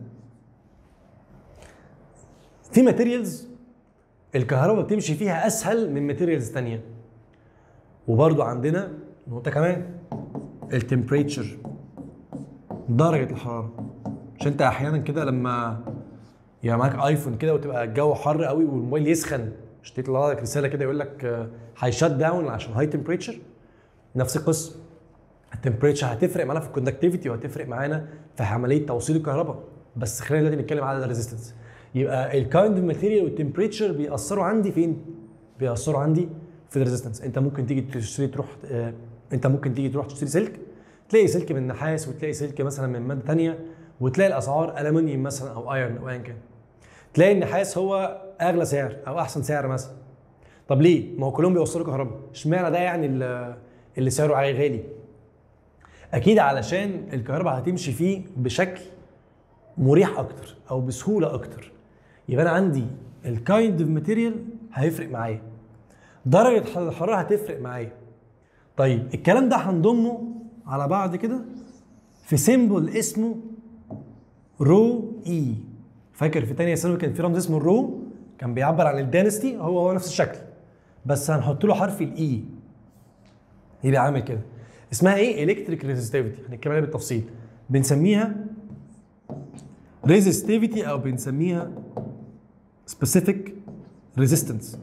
في ماتيريالز الكهرباء بتمشي فيها اسهل من ماتيريالز تانية وبرضو عندنا نقطه كمان التمبريتشر درجه الحراره عشان انت احيانا كده لما يبقى معاك ايفون كده وتبقى الجو حر قوي والموبايل يسخن مش تطلع لك رساله كده يقول لك هيشات داون عشان هاي تمبريتشر نفس القصه التمبريتشر هتفرق معانا في الكوندكتيفيتي وهتفرق معانا في عمليه توصيل الكهرباء بس خلينا دلوقتي نتكلم على الريزيستنس يبقى الكايند اوف ماتيريال والتمبريتشر بيأثروا عندي فين؟ بيأثروا عندي في الريزيستنس انت ممكن تيجي تشتري تروح آه، انت ممكن تيجي تروح تشتري سلك تلاقي سلك من نحاس وتلاقي سلك مثلا من ماده ثانيه وتلاقي الاسعار الومنيوم مثلا او ايرون او ايا كان تلاقي النحاس هو اغلى سعر او احسن سعر مثلا طب ليه؟ ما هو كلهم بيوصلوا كهرباء اشمعنى ده يعني اللي- اللي سعره عالي غالي اكيد علشان الكهرباء هتمشي فيه بشكل مريح اكتر او بسهوله اكتر يبقى انا عندي الكايند اوف ماتيريال هيفرق معايا درجه الحراره هتفرق معايا طيب الكلام ده هنضمه على بعض كده في سيمبل اسمه رو اي فاكر في تانية ثانوي كان في رمز اسمه الرو كان بيعبر عن الدانستي هو هو نفس الشكل بس هنحط له حرف الاي يبقى عامل كده اسمها ايه الكتريك ريزيستيفيتي هنتكلم عليها بالتفصيل بنسميها ريزيستيفيتي او بنسميها سبيسيفيك ريزيستنس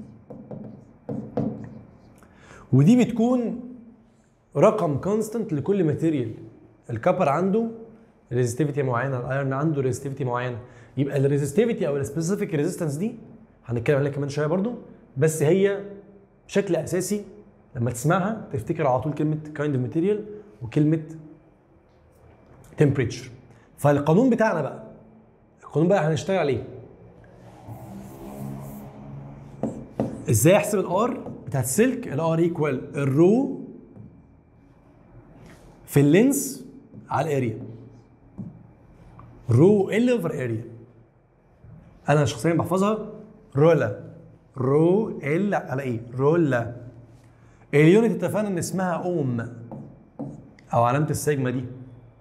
ودي بتكون رقم كونستنت لكل ماتيريال الكبر عنده ريزيستيفيتي معينه الايرون عنده ريزيستيفيتي معينه يبقى الريزيستيفيتي او السبيسيفيك ريزيستنس دي هنتكلم عليها كمان شويه برضو بس هي بشكل اساسي لما تسمعها تفتكر على طول كلمه كايند اوف ماتيريال وكلمه تمبريتشر فالقانون بتاعنا بقى القانون بقى هنشتغل عليه ازاي احسب الار بتاعت السلك الار ايكوال الرو في اللينس على الاريا رو ال اوفر اريا انا شخصيا بحفظها رولا رو ال على ايه رولا اليونت اتفقنا ان اسمها اوم او علامه السيجما دي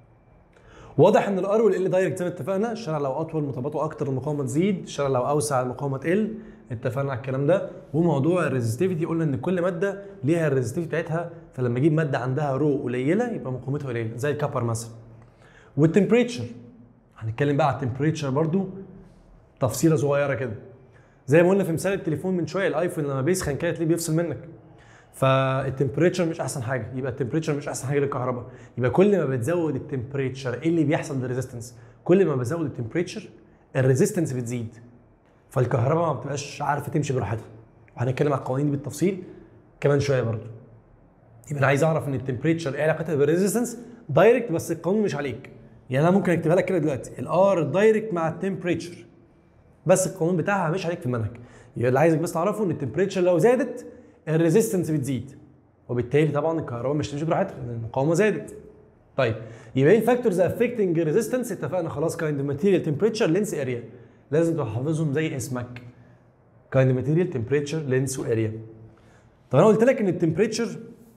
واضح ان الار والال دايركت زي ما اتفقنا الشارع لو اطول مطباته اكتر المقاومه تزيد الشارع لو اوسع المقاومه تقل اتفقنا على الكلام ده وموضوع الريزستيفيتي قلنا ان كل ماده ليها الريزستيفيتي بتاعتها فلما اجيب ماده عندها رو قليله يبقى مقاومتها قليله زي الكبر مثلا والتمبريتشر هنتكلم بقى على التمبريتشر برضو تفصيله صغيره كده زي ما قلنا في مثال التليفون من شويه الايفون لما بيسخن كده تلاقيه بيفصل منك فالتمبريتشر مش احسن حاجه يبقى التمبريتشر مش احسن حاجه للكهرباء يبقى كل ما بتزود التمبريتشر ايه اللي بيحصل للريزيستنس كل ما بزود التمبريتشر الريزيستنس بتزيد فالكهرباء ما بتبقاش عارفه تمشي براحتها وهنتكلم على القوانين دي بالتفصيل كمان شويه برضو يبقى انا عايز اعرف ان التمبريتشر ايه علاقتها بالريزيستنس دايركت بس القانون مش عليك يعني انا ممكن اكتبها لك كده دلوقتي الار دايركت مع التمبريتشر بس القانون بتاعها مش عليك في المنهج يبقى اللي عايزك بس تعرفه ان التمبريتشر لو زادت الريزيستنس بتزيد وبالتالي طبعا الكهرباء مش تمشي براحتها لان المقاومه زادت طيب يبقى ايه الفاكتورز افكتنج ريزيستنس اتفقنا خلاص كايند ماتيريال تمبريتشر لينس اريا لازم تبقى حافظهم زي اسمك كايند ماتيريال تمبريتشر لينس واريا طب انا قلت لك ان التمبريتشر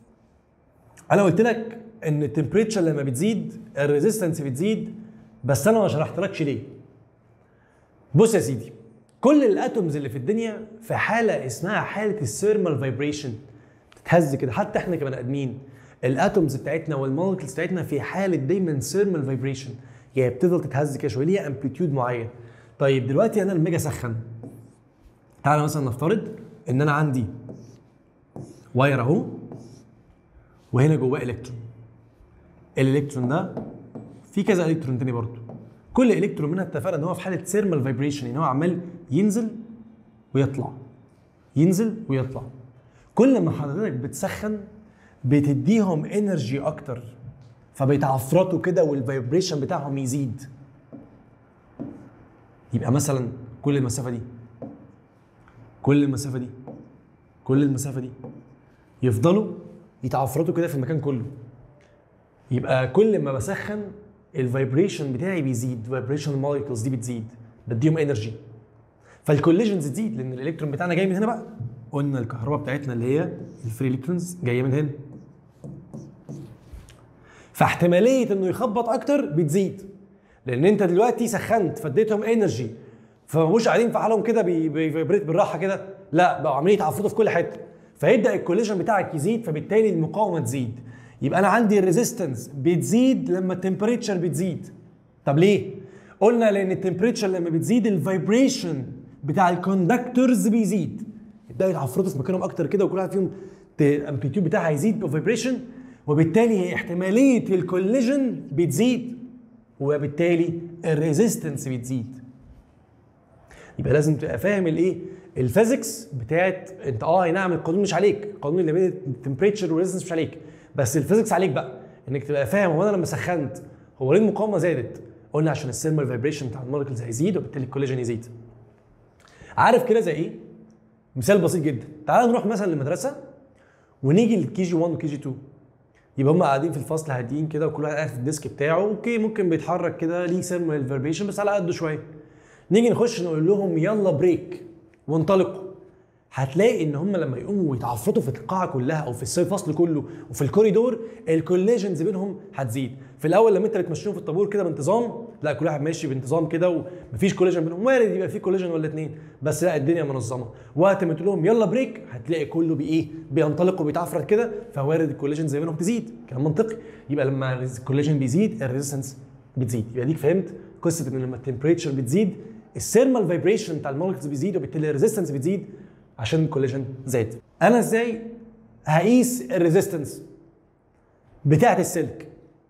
انا قلت لك ان التمبريتشر لما بتزيد الريزيستنس بتزيد بس انا ما شرحتلكش ليه بص يا سيدي كل الاتومز اللي في الدنيا في حاله اسمها حاله الثيرمال فايبريشن تتهز كده حتى احنا كبني ادمين الاتومز بتاعتنا والمولكيولز بتاعتنا في حاله دايما ثيرمال فايبريشن يعني بتفضل تتهز كده شويه ليها امبليتيود معين طيب دلوقتي انا لما اجي اسخن تعالى مثلا نفترض ان انا عندي واير اهو وهنا جواه الكترون الالكترون ده في كذا الكترون تاني برضه كل الكترون منها اتفقنا ان هو في حاله ثيرمال فايبريشن يعني هو عمال ينزل ويطلع ينزل ويطلع كل ما حضرتك بتسخن بتديهم انرجي اكتر فبيتعفرطوا كده والفايبريشن بتاعهم يزيد يبقى مثلا كل المسافه دي كل المسافه دي كل المسافه دي يفضلوا يتعفرطوا كده في المكان كله يبقى كل ما بسخن الفايبريشن بتاعي بيزيد فايبريشن الموليكولز دي بتزيد بديهم انرجي فالكوليجنز تزيد لان الالكترون بتاعنا جاي من هنا بقى قلنا الكهرباء بتاعتنا اللي هي الفري الكترونز جايه من هنا فاحتماليه انه يخبط اكتر بتزيد لان انت دلوقتي سخنت فاديتهم انرجي فما بقوش قاعدين في حالهم كده بي- بيفيبريت بالراحه كده لا بقوا عمالين يتعفرطوا في كل حته فيبدا الكوليجن بتاعك يزيد فبالتالي المقاومه تزيد يبقى انا عندي الريزيستنس بتزيد لما التمبريتشر بتزيد طب ليه قلنا لان التمبريتشر لما بتزيد الفايبريشن بتاع الكوندكتورز بيزيد يبداوا يتعفرطوا في مكانهم اكتر كده وكل واحد فيهم الامبليتيود بتاعها يزيد بفايبريشن وبالتالي احتماليه الكوليجن بتزيد وبالتالي الريزيستنس بتزيد يبقى لازم تبقى فاهم الايه الفيزيكس بتاعت انت اه أي نعم القانون مش عليك القانون اللي بين التمبريتشر والريزيستنس مش عليك بس الفيزيكس عليك بقى انك تبقى فاهم هو انا لما سخنت هو ليه المقاومه زادت قلنا عشان الثيرمال فايبريشن بتاع المولكيولز هيزيد وبالتالي الكوليجن يزيد عارف كده زي ايه مثال بسيط جدا تعال نروح مثلا للمدرسه ونيجي للكي جي 1 وكي جي 2 يبقى هم قاعدين في الفصل هاديين كده وكل واحد قاعد في الديسك بتاعه اوكي ممكن بيتحرك كده ليه ثيرمال فايبريشن بس على قده شويه نيجي نخش نقول لهم يلا بريك وانطلقوا هتلاقي ان هم لما يقوموا يتعفرطوا في القاعه كلها او في الفصل كله وفي الكوريدور الكوليجنز بينهم هتزيد في الاول لما انت بتمشيهم في الطابور كده بانتظام لا كل واحد ماشي بانتظام كده ومفيش كوليجن بينهم وارد يبقى في كوليجن ولا اتنين بس لا الدنيا منظمه وقت ما تقول لهم يلا بريك هتلاقي كله بايه بينطلق وبيتعفرط كده فوارد الكوليجنز بينهم تزيد كلام منطقي يبقى لما الكوليجن بيزيد الريزيستنس بتزيد يبقى ديك فهمت قصه ان لما التمبريتشر بتزيد الثيرمال فايبريشن بتاع المولكيولز بيزيد وبالتالي الريزيستنس بتزيد عشان الكوليجن زاد انا ازاي هقيس الريزيستنس بتاعه السلك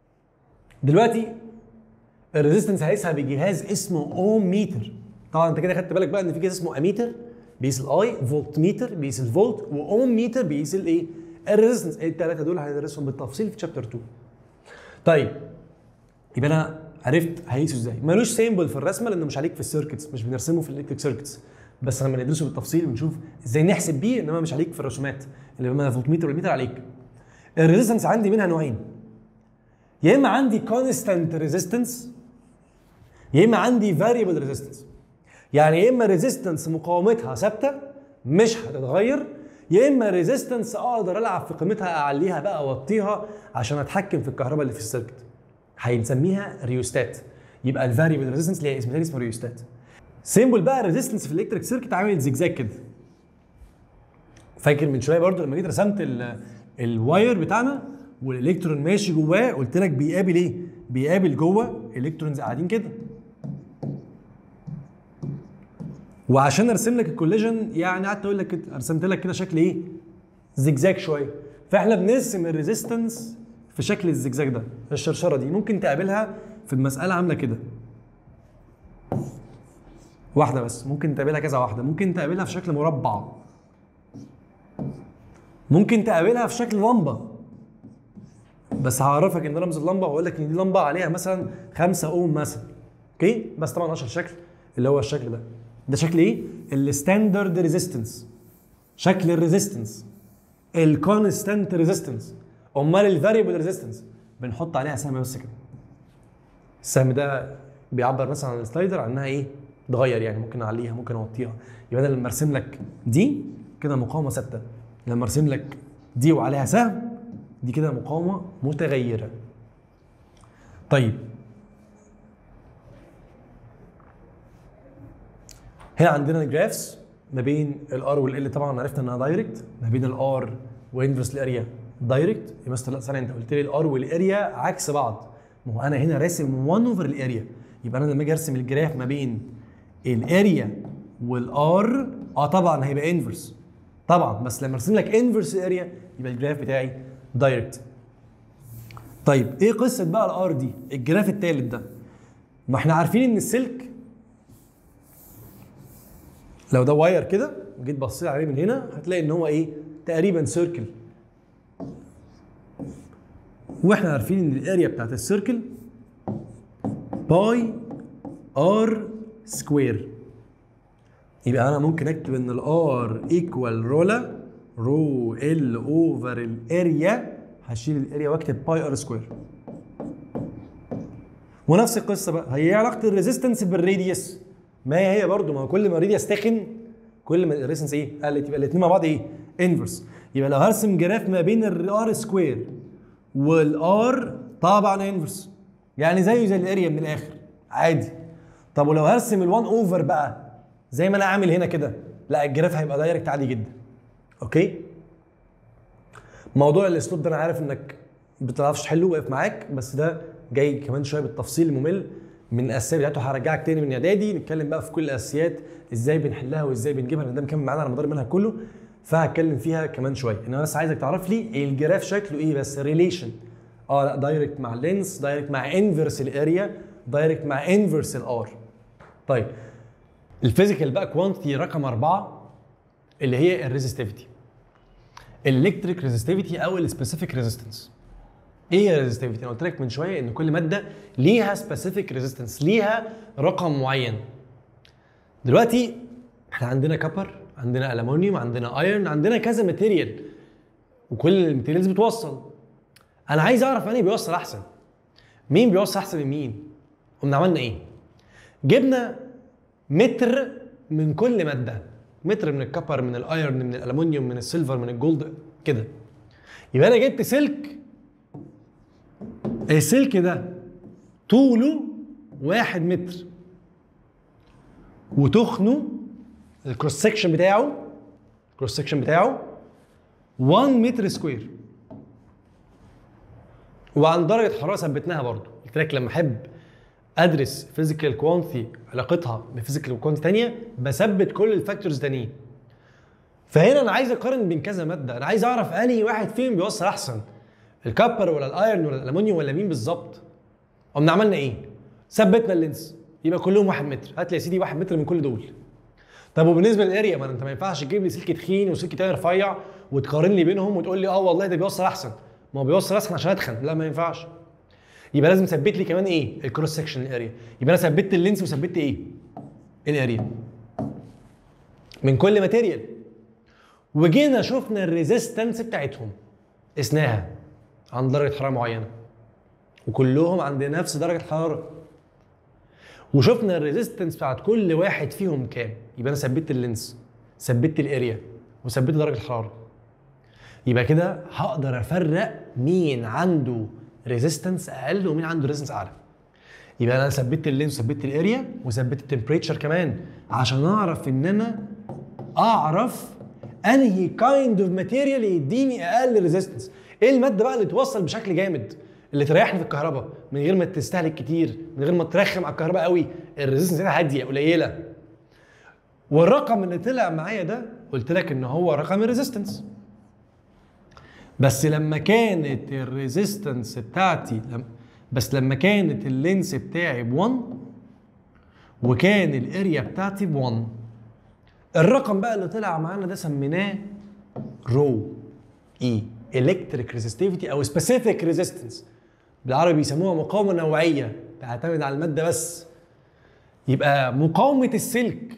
دلوقتي الريزيستنس هقيسها بجهاز اسمه اوم ميتر طبعا انت كده خدت بالك بقى ان في جهاز اسمه اميتر بيقيس الاي فولت ميتر بيقيس الفولت واوم ميتر بيقيس الايه الريزيستنس الثلاثه دول هندرسهم بالتفصيل في شابتر 2 طيب يبقى انا عرفت هيقيسه ازاي ملوش سيمبل في الرسمه لانه مش عليك في السيركتس مش بنرسمه في الالكتريك سيركتس بس لما ندرسه بالتفصيل ونشوف ازاي نحسب بيه انما مش عليك في الرسومات اللي هم فولتميتر والميتر عليك الريزيستنس عندي منها نوعين يا اما عندي كونستانت ريزيستنس يا اما عندي فاريبل ريزيستنس يعني يا اما ريزيستنس مقاومتها ثابته مش هتتغير يا اما ريزيستنس اقدر العب في قيمتها اعليها بقى اوطيها عشان اتحكم في الكهرباء اللي في السيركت هنسميها ريوستات يبقى الفاريبل ريزيستنس ليها اسم تاني اسمه ريوستات سيمبل بقى ريزيستنس في الالكتريك سيركت عامل زجزاج كده فاكر من شويه برضو لما جيت رسمت ال- الواير بتاعنا والالكترون ماشي جواه قلت لك بيقابل ايه؟ بيقابل جوه الكترونز قاعدين كده وعشان ارسم لك الكوليجن يعني قعدت اقول لك كده رسمت لك كده شكل ايه؟ زجزاج شويه فاحنا بنرسم الريزيستنس في شكل الزجزاج ده الشرشره دي ممكن تقابلها في المساله عامله كده واحده بس ممكن تقابلها كذا واحده ممكن تقابلها في شكل مربع ممكن تقابلها في شكل لمبه بس هعرفك ان رمز اللمبه واقول لك ان دي لمبه عليها مثلا 5 اوم مثلا اوكي بس طبعا اشهر شكل اللي هو الشكل ده ده شكل ايه الستاندرد ريزيستنس شكل الريزيستنس الكونستانت ريزيستنس امال الفاريبل ريزيستنس بنحط عليها سهم بس كده السهم ده بيعبر مثلا عن السلايدر عنها ايه تغير يعني ممكن اعليها ممكن اوطيها يبقى انا لما ارسم لك دي كده مقاومه ثابته لما ارسم لك دي وعليها سهم دي كده مقاومه متغيره طيب هنا عندنا الجرافس ما بين الار والال طبعا عرفنا انها دايركت ما بين الار وانفرس الاريا دايركت يا مستر لا ثانيه انت قلت لي الار والاريا عكس بعض ما هو انا هنا راسم 1 اوفر الاريا يبقى انا لما اجي ارسم الجراف ما بين الاريا والار اه طبعا هيبقى انفرس طبعا بس لما ارسم لك انفرس اريا يبقى الجراف بتاعي دايركت طيب ايه قصه بقى الار دي الجراف الثالث ده ما احنا عارفين ان السلك لو ده واير كده وجيت بصيت عليه من هنا هتلاقي ان هو ايه تقريبا سيركل واحنا عارفين ان الاريا بتاعت السيركل باي ار سكوير يبقى انا ممكن اكتب ان الار ايكوال رولا رو ال اوفر الاريا هشيل الاريا واكتب باي ار سكوير ونفس القصه بقى هي إيه علاقه الريزيستنس بالراديوس ما هي هي برضو ما هو كل ما الراديوس تخن كل ما الريزيستنس ايه قلت يبقى الاثنين مع بعض ايه انفرس يبقى لو هرسم جراف ما بين الار سكوير والار طبعا انفرس يعني زيه زي الاريا من الاخر عادي طب ولو هرسم ال1 اوفر بقى زي ما انا عامل هنا كده لا الجراف هيبقى دايركت عادي جدا اوكي موضوع الاسلوب ده انا عارف انك ما بتعرفش تحله واقف معاك بس ده جاي كمان شويه بالتفصيل الممل من الاساسيات بتاعته هرجعك تاني من اعدادي نتكلم بقى في كل الاساسيات ازاي بنحلها وازاي بنجيبها لان ده مكمل معانا على مدار المنهج كله فهتكلم فيها كمان شويه انا بس عايزك تعرف لي الجراف شكله ايه بس ريليشن اه لا دايركت مع اللينس دايركت مع انفرس الاريا دايركت مع انفرس الار طيب الفيزيكال بقى كوانتيتي رقم أربعة اللي هي الريزستيفيتي الالكتريك ريزستيفيتي او السبيسيفيك ريزيستنس ايه هي الريزستيفيتي انا قلت لك من شويه ان كل ماده ليها سبيسيفيك ريزيستنس ليها رقم معين دلوقتي احنا عندنا كبر عندنا الومنيوم عندنا ايرون عندنا كذا ماتيريال وكل الماتيريالز بتوصل انا عايز اعرف انهي بيوصل احسن مين بيوصل احسن من مين قمنا عملنا ايه جبنا متر من كل ماده متر من الكبر من الايرون من الالومنيوم من السيلفر من الجولد كده يبقى انا جبت سلك السلك ده طوله واحد متر وتخنه الكروس سكشن بتاعه الكروس سكشن بتاعه 1 متر سكوير وعن درجه حراره ثبتناها برضو قلت لك لما احب ادرس فيزيكال كوانتي علاقتها بفيزيكال كوانتي ثانيه بثبت كل الفاكتورز تانيين فهنا انا عايز اقارن بين كذا ماده انا عايز اعرف انهي واحد فيهم بيوصل احسن الكابر ولا الايرون ولا الالومنيوم ولا مين بالظبط قمنا عملنا ايه ثبتنا اللينس يبقى كلهم واحد متر هات لي يا سيدي واحد متر من كل دول طب وبالنسبه للاريا ما انت ما ينفعش تجيب لي سلك تخين وسلك تاني رفيع وتقارن لي بينهم وتقول لي اه والله ده بيوصل احسن ما هو بيوصل احسن عشان اتخن لا ما ينفعش يبقى لازم ثبت لي كمان ايه الكروس سكشن الاريا يبقى انا ثبت اللينس وثبت ايه الاريا من كل ماتيريال وجينا شفنا الريزيستنس بتاعتهم قسناها عن درجه حراره معينه وكلهم عند نفس درجه الحراره وشفنا الريزيستنس بتاعت كل واحد فيهم كام يبقى انا ثبت اللينس ثبت الاريا وثبت درجه الحراره يبقى كده هقدر افرق مين عنده ريزيستنس اقل ومين عنده ريزيستنس اعلى يبقى انا ثبت اللينس وثبت الاريا وثبت التمبريتشر كمان عشان اعرف ان انا اعرف انهي كايند اوف ماتيريال يديني اقل ريزيستنس ايه الماده بقى اللي توصل بشكل جامد اللي تريحني في الكهرباء من غير ما تستهلك كتير من غير ما ترخم على الكهرباء قوي الريزيستنس بتاعتها هاديه قليله والرقم اللي طلع معايا ده قلت لك ان هو رقم الريزيستنس بس لما كانت الريزيستنس بتاعتي لم بس لما كانت اللينس بتاعي ب 1 وكان الاريا بتاعتي ب 1 الرقم بقى اللي طلع معانا ده سميناه رو اي الكتريك ريزستيفيتي او سبيسيفيك ريزيستنس بالعربي بيسموها مقاومه نوعيه تعتمد على الماده بس يبقى مقاومه السلك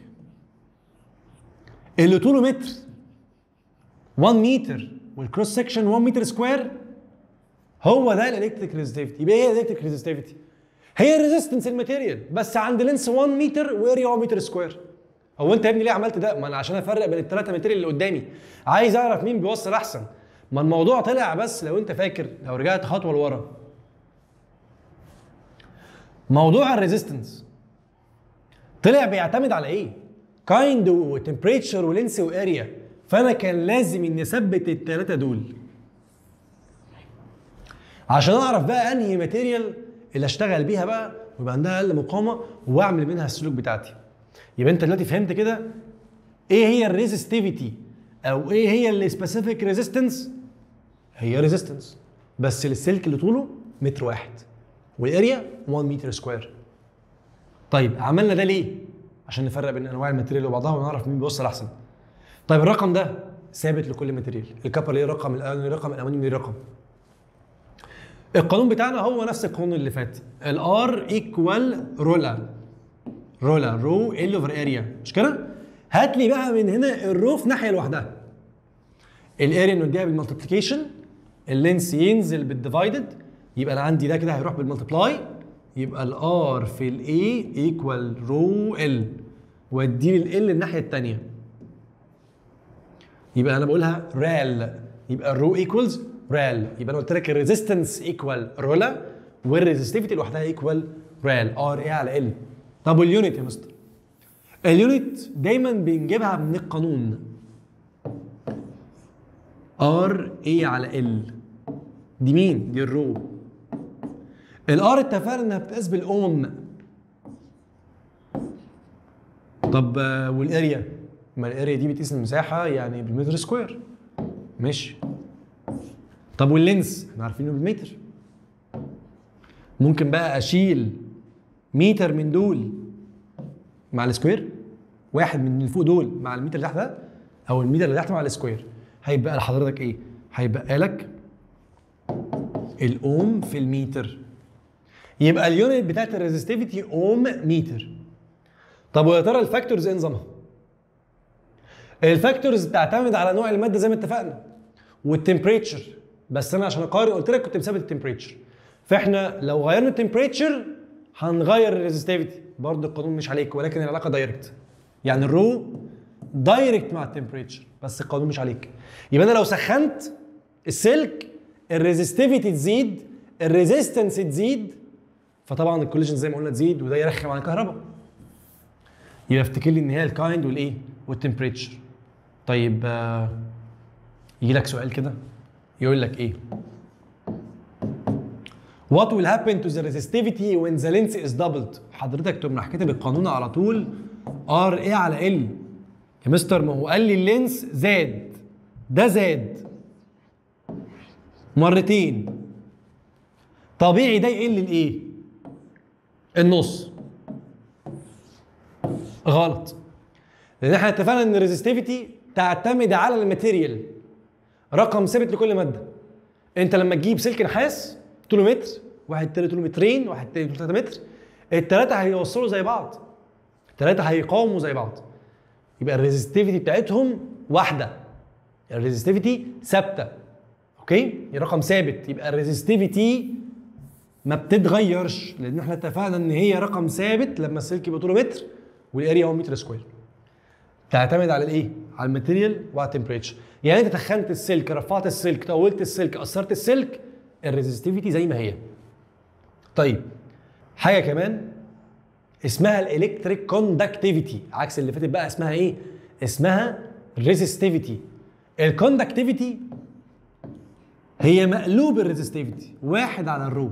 اللي طوله متر 1 متر والكروس سكشن 1 متر سكوير هو ده الالكتريك ريزستيفيتي يبقى ايه الالكتريك ريزستيفيتي هي ريزيستنس الماتيريال بس عند لينس 1 متر واريا 1 متر سكوير هو انت يا ابني ليه عملت ده ما انا عشان افرق بين الثلاثه ماتيريال اللي قدامي عايز اعرف مين بيوصل احسن ما الموضوع طلع بس لو انت فاكر لو رجعت خطوه لورا موضوع الريزيستنس طلع بيعتمد على ايه كايند وتمبريتشر ولينس واريا فانا كان لازم اني اثبت الثلاثه دول عشان اعرف بقى انهي ماتيريال اللي اشتغل بيها بقى ويبقى عندها اقل مقاومه واعمل منها السلوك بتاعتي يبقى انت دلوقتي فهمت كده ايه هي الريزستيفيتي او ايه هي السبيسيفيك ريزيستنس هي ريزيستنس بس للسلك اللي طوله متر واحد والاريا 1 متر سكوير طيب عملنا ده ليه عشان نفرق بين انواع الماتيريال وبعضها ونعرف مين بيوصل احسن طيب الرقم ده ثابت لكل ماتيريال الكابر ليه رقم الالومنيوم ليه رقم الالومنيوم ليه رقم القانون بتاعنا هو نفس القانون اللي فات الار ايكوال رولا رولا رو ال اوفر اريا مش كده هات لي بقى من هنا الرو في ناحيه لوحدها الاريا نديها بالمالتيبليكيشن اللينس ينزل بالديفايدد يبقى انا عندي ده كده هيروح بالمالتيبلاي يبقى الار في الاي ايكوال رو ال وادي لي ال الناحيه الثانيه يبقى انا بقولها رال يبقى الرو ايكوالز رال يبقى انا قلت لك الريزيستنس ايكوال رولا والريزستيفيتي لوحدها ايكوال رال ار اي على ال طب واليونت يا مستر اليونت دايما بنجيبها من القانون ار اي على ال دي مين دي الرو الار اتفقنا انها بتقاس بالاوم طب آه، والاريا ما الاريا دي بتقيس المساحه يعني بالمتر سكوير ماشي طب واللينس احنا عارفين انه بالمتر ممكن بقى اشيل متر من دول مع السكوير واحد من اللي فوق دول مع المتر اللي تحت ده او المتر اللي تحت مع السكوير هيبقى لحضرتك ايه هيبقى لك الاوم في المتر يبقى اليونت بتاعت الريزستيفيتي اوم متر طب ويا ترى الفاكتورز ايه نظامها الفاكتورز بتعتمد على نوع الماده زي ما اتفقنا والتمبريتشر بس انا عشان اقارن قلت لك كنت مثبت التمبريتشر فاحنا لو غيرنا التمبريتشر هنغير الريزستيفيتي برضه القانون مش عليك ولكن العلاقه دايركت يعني الرو دايركت مع التمبريتشر بس القانون مش عليك يبقى انا لو سخنت السلك الريزستيفيتي تزيد الريزيستنس تزيد فطبعا الكوليجن زي ما قلنا تزيد وده يرخم على الكهرباء يبقى افتكر لي ان هي الكايند والايه والتمبريتشر طيب آه، يجي لك سؤال كده يقول لك ايه What will happen to the resistivity when the length is doubled؟ حضرتك تقوم راح كاتب القانون على طول ار ايه على ال يا مستر ما هو قال لي اللينس زاد ده زاد مرتين طبيعي ده يقل الايه؟ النص غلط لان احنا اتفقنا ان الريزستيفيتي تعتمد على الماتيريال رقم ثابت لكل ماده انت لما تجيب سلك نحاس طوله متر واحد تاني طوله مترين واحد تاني طوله 3 متر الثلاثه هيوصلوا زي بعض الثلاثه هيقاوموا زي بعض يبقى الريزستيفيتي بتاعتهم واحده الريزستيفيتي ثابته اوكي رقم ثابت يبقى الريزستيفيتي ما بتتغيرش لان احنا اتفقنا ان هي رقم ثابت لما السلك يبقى طوله متر والاريا هو متر سكوير تعتمد على الايه؟ على الماتيريال وعلى التمبريتشر يعني انت تخنت السلك رفعت السلك طولت السلك قصرت السلك الريزستيفيتي زي ما هي طيب حاجه كمان اسمها الالكتريك كوندكتيفيتي عكس اللي فاتت بقى اسمها ايه اسمها ريزستيفيتي الكوندكتيفيتي هي مقلوب الريزستيفيتي واحد على الرو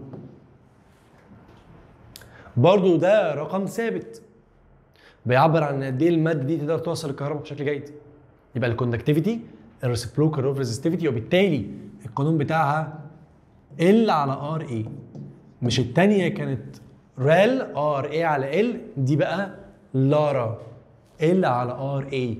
برضو ده رقم ثابت بيعبر عن قد ايه الماده دي تقدر توصل الكهرباء بشكل جيد يبقى الكوندكتيفيتي الريسبروكال اوف ريزستيفيتي وبالتالي القانون بتاعها ال على ار اي مش الثانيه كانت رال ار اي على ال دي بقى لارا ال على ار اي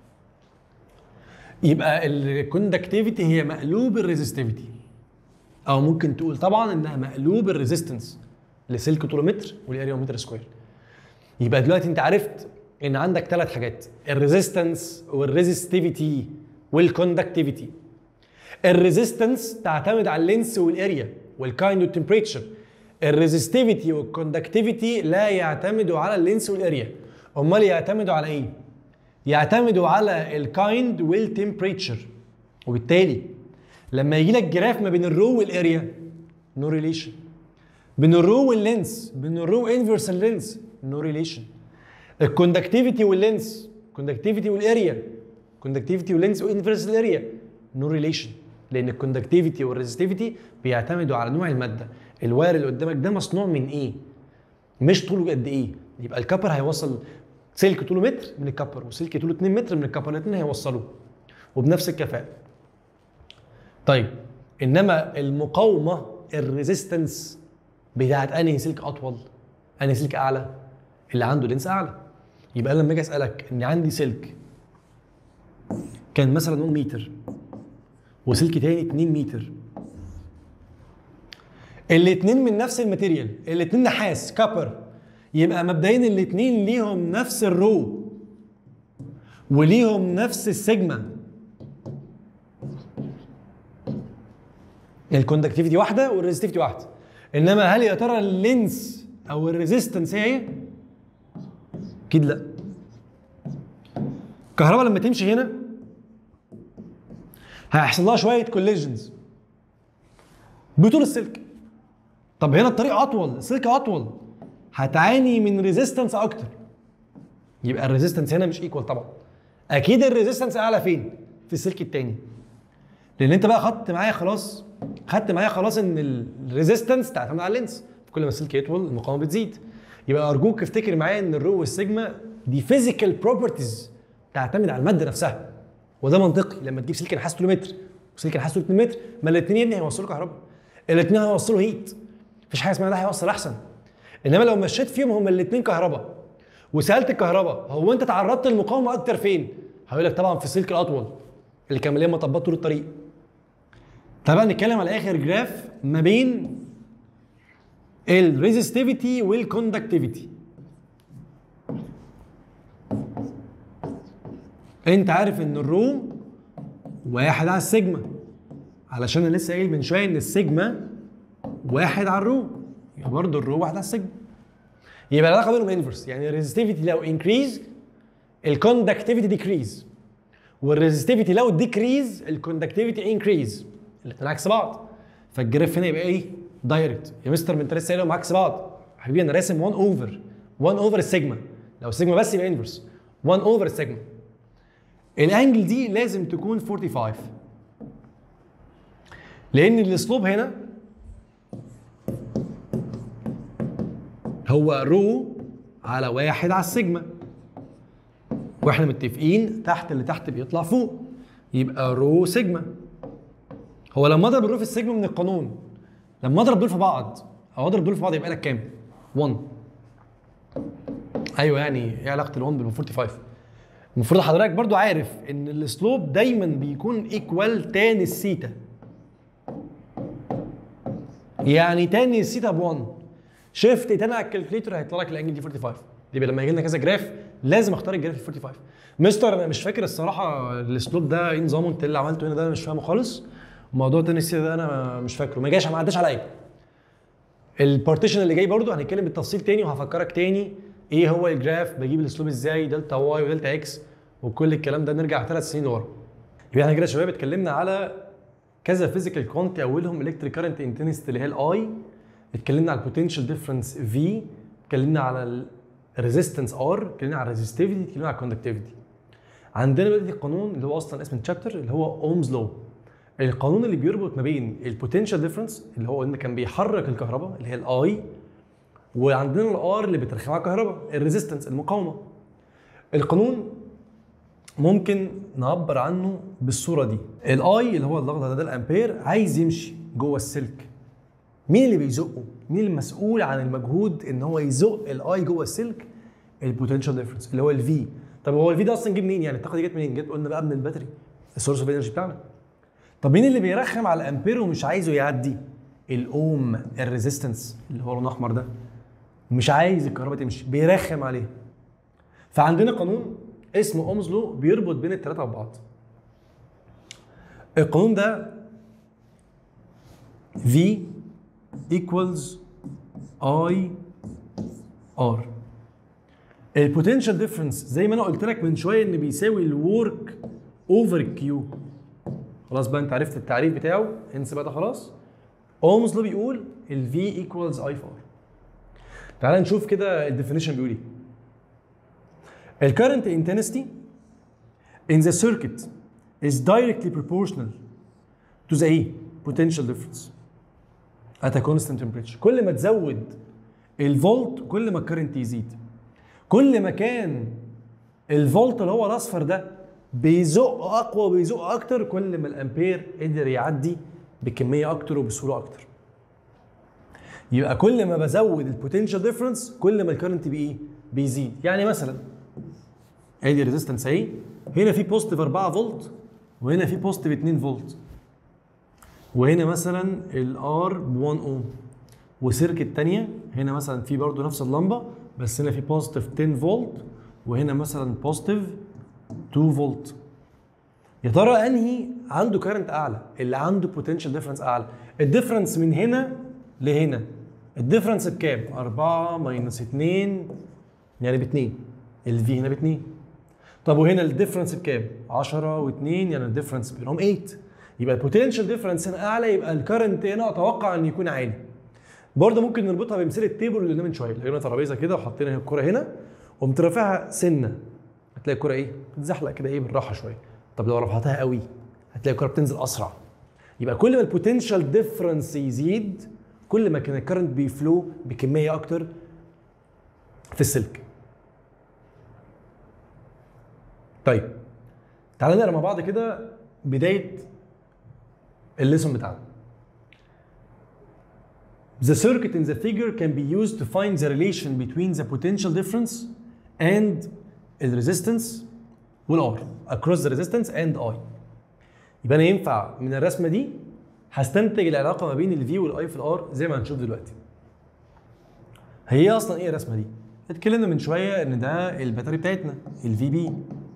يبقى الكوندكتيفيتي هي مقلوب الريزستيفيتي او ممكن تقول طبعا انها مقلوب الريزيستنس لسلك طوله متر والاريا متر سكوير يبقى دلوقتي انت عرفت ان عندك ثلاث حاجات الريزيستنس والريزستيفيتي والكوندكتيفيتي الريزيستنس تعتمد على اللينس والاريا والكايند والتمبريتشر الريزستيفيتي والكوندكتيفيتي لا يعتمدوا على اللينس والاريا امال يعتمدوا على ايه يعتمدوا على الكايند والتمبريتشر وبالتالي لما يجي لك جراف ما بين الرو والاريا نو ريليشن بين الرو واللينس بين الرو انفرس اللينس نو ريليشن الكوندكتيفيتي واللينس كوندكتيفيتي والاريا كوندكتيفيتي واللينس وانفرس الاريا نو ريليشن لان الكوندكتيفيتي والريزستيفيتي بيعتمدوا على نوع الماده الواير اللي قدامك ده مصنوع من ايه مش طوله قد ايه يبقى الكابر هيوصل سلك طوله متر من الكابر وسلك طوله 2 متر من الكابر الاثنين هيوصلوه وبنفس الكفاءه طيب انما المقاومه الريزيستنس بتاعت انهي سلك اطول انهي سلك اعلى اللي عنده لينس اعلى يبقى انا لما اجي اسالك ان عندي سلك كان مثلا نقول متر وسلك تاني 2 متر الاثنين من نفس الماتيريال الاثنين نحاس كابر يبقى مبدئيا الاثنين ليهم نفس الرو وليهم نفس السيجما الكوندكتيفيتي واحده والريزستيفيتي واحده انما هل يا ترى اللينس او الريزيستنس هي ايه؟ اكيد لا الكهرباء لما تمشي هنا هيحصل لها شويه كوليجنز بطول السلك طب هنا الطريق اطول السلك اطول هتعاني من ريزيستنس اكتر يبقى الريزيستنس هنا مش ايكوال طبعا اكيد الريزيستنس اعلى فين في السلك التاني لان انت بقى خدت معايا خلاص خدت معايا خلاص ان الريزيستنس تعتمد على اللينس كل ما السلك يطول المقاومه بتزيد يبقى ارجوك افتكر معايا ان الرو والسيجما دي فيزيكال بروبرتيز تعتمد على الماده نفسها وده منطقي لما تجيب سلك نحاس طوله متر وسلك نحاس طوله 2 متر ما الاثنين يا ابني هيوصلوا كهرباء الاثنين هيوصلوا هيت مفيش حاجه اسمها ده هيوصل احسن انما لو مشيت فيهم هما الاثنين كهرباء وسالت الكهرباء هو انت تعرضت للمقاومه اكتر فين؟ هيقول لك طبعا في السلك الاطول اللي كان مليان مطبات طول الطريق. طبعا نتكلم على اخر جراف ما بين الريزستيفيتي والكوندكتيفيتي. انت عارف ان الرو واحد على السيجما علشان انا لسه قايل من شويه ان السيجما واحد على الرو يبقى برضه الرو واحد على السيجما يبقى العلاقه بينهم انفرس يعني الريزستيفيتي لو انكريز الكوندكتيفيتي ديكريز والريزستيفيتي لو ديكريز الكوندكتيفيتي انكريز الاثنين عكس بعض فالجراف هنا يبقى ايه؟ دايركت يا مستر ما انت لسه قايلهم عكس بعض حبيبي انا راسم 1 اوفر 1 اوفر السيجما لو السيجما بس يبقى انفرس 1 اوفر السيجما الانجل دي لازم تكون 45 لان الاسلوب هنا هو رو على واحد على السيجما واحنا متفقين تحت اللي تحت بيطلع فوق يبقى رو سيجما هو لما اضرب الرو في السيجما من القانون لما اضرب دول في بعض او اضرب دول في بعض يبقى لك كام 1 ايوه يعني ايه علاقه ال1 بال 45 المفروض حضرتك برضو عارف ان الاسلوب دايما بيكون ايكوال تان السيتا يعني تاني السيتا ب 1 شيفت تاني على الكالكليتر هيطلع لك الانجل دي 45 يبقى لما يجي لنا كذا جراف لازم اختار الجراف ال 45 مستر انا مش فاكر الصراحه الاسلوب ده ايه نظامه انت اللي عملته هنا ده انا مش فاهمه خالص موضوع تاني السيتا ده انا مش فاكره ما جاش ما عداش عليا البارتيشن اللي جاي برضو هنتكلم بالتفصيل تاني وهفكرك تاني ايه هو الجراف بجيب الاسلوب ازاي دلتا واي ودلتا اكس وكل الكلام ده نرجع ثلاث سنين ورا يبقى احنا كده يا شباب اتكلمنا على كذا فيزيكال كوانتي اولهم الكتريك كارنت انتنستي اللي هي الاي اتكلمنا على البوتنشال ديفرنس في اتكلمنا على الريزيستنس ار اتكلمنا على الريزستيفيتي اتكلمنا على الكوندكتيفيتي عندنا دلوقتي القانون اللي هو اصلا اسم الشابتر اللي هو اومز لو القانون اللي بيربط ما بين البوتنشال ديفرنس اللي هو ان كان بيحرك الكهرباء اللي هي الاي وعندنا الار اللي بترخم على الكهرباء الريزيستنس المقاومه القانون ممكن نعبر عنه بالصوره دي الاي اللي هو الضغط ده, ده الامبير عايز يمشي جوه السلك مين اللي بيزقه مين المسؤول عن المجهود ان هو يزق الاي جوه السلك البوتنشال ديفرنس اللي هو الفي طب هو الفي ده اصلا جه منين يعني الطاقه دي جت منين جت قلنا بقى من الباتري السورس اوف انرجي بتاعنا طب مين اللي بيرخم على الامبير ومش عايزه يعدي الاوم الريزيستنس اللي هو لونه احمر ده مش عايز الكهرباء تمشي بيرخم عليه فعندنا قانون اسمه اومز لو بيربط بين الثلاثه ببعض القانون ده V equals I R البوتنشال ديفرنس زي ما انا قلت لك من شويه ان بيساوي الورك اوفر الكيو خلاص بقى انت عرفت التعريف بتاعه انسى بقى ده خلاص اومز لو بيقول ال V equals I for تعال نشوف كده الديفينيشن بيقول ايه الكرنت intensity in the circuit is directly proportional to the ايه potential difference at a constant temperature كل ما تزود الفولت كل ما الكرنت يزيد كل ما كان الفولت اللي هو الاصفر ده بيزق اقوى وبيزق اكتر كل ما الامبير قدر يعدي بكميه اكتر وبسهوله اكتر يبقى كل ما بزود البوتنشال ديفرنس كل ما الكرنت بايه بيزيد يعني مثلا ادي ريزيستنس اهي هنا في بوزيتيف 4 فولت وهنا في بوزيتيف 2 فولت وهنا مثلا الار ب 1 اوم وسيركت تانية هنا مثلا في برضو نفس اللمبه بس هنا في بوزيتيف 10 فولت وهنا مثلا بوزيتيف 2 فولت يا ترى انهي عنده كارنت اعلى اللي عنده بوتنشال ديفرنس اعلى الديفرنس من هنا لهنا الديفرنس بكام 4 ماينس 2 يعني ب 2 الفي هنا ب 2 طب وهنا الديفرنس بكام 10 و2 يعني الديفرنس بينهم 8 يبقى البوتنشال ديفرنس هنا اعلى يبقى الكرنت هنا اتوقع ان يكون عالي برضه ممكن نربطها بمثال التيبل اللي قلنا من شويه لقينا ترابيزه كده وحطينا الكره هنا قمت رافعها سنه هتلاقي الكره ايه بتزحلق كده ايه بالراحه شويه طب لو رفعتها قوي هتلاقي الكره بتنزل اسرع يبقى كل ما البوتنشال ديفرنس يزيد كل ما كان الكرنت بيفلو بكميه اكتر في السلك طيب تعالى نقرا مع بعض كده بدايه الليسون بتاعنا The circuit in the figure can be used to find the relation between the potential difference and the resistance والR across the resistance and I. يبقى انا ينفع من الرسمه دي هستنتج العلاقه ما بين الفي والاي في الار زي ما هنشوف دلوقتي. هي اصلا ايه الرسمه دي؟ اتكلمنا من شويه ان ده الباتري بتاعتنا الفي بي.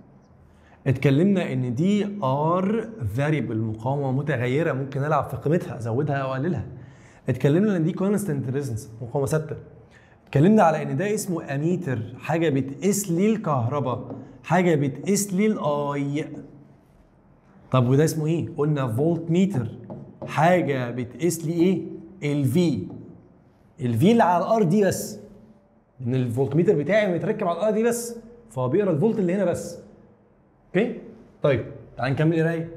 اتكلمنا ان دي ار فاريبل مقاومه متغيره ممكن العب في قيمتها ازودها او اقللها. اتكلمنا ان دي كونستنت ريزنس مقاومه ثابته. اتكلمنا على ان ده اسمه اميتر حاجه بتقيس لي الكهرباء حاجه بتقيس لي الاي طب وده اسمه ايه قلنا فولت ميتر حاجه بتقيس لي ايه الفي الفي اللي على الار دي بس ان الفولت ميتر بتاعي متركب على الار دي بس فهو بيقرا الفولت اللي هنا بس اوكي طيب تعال نكمل قرايه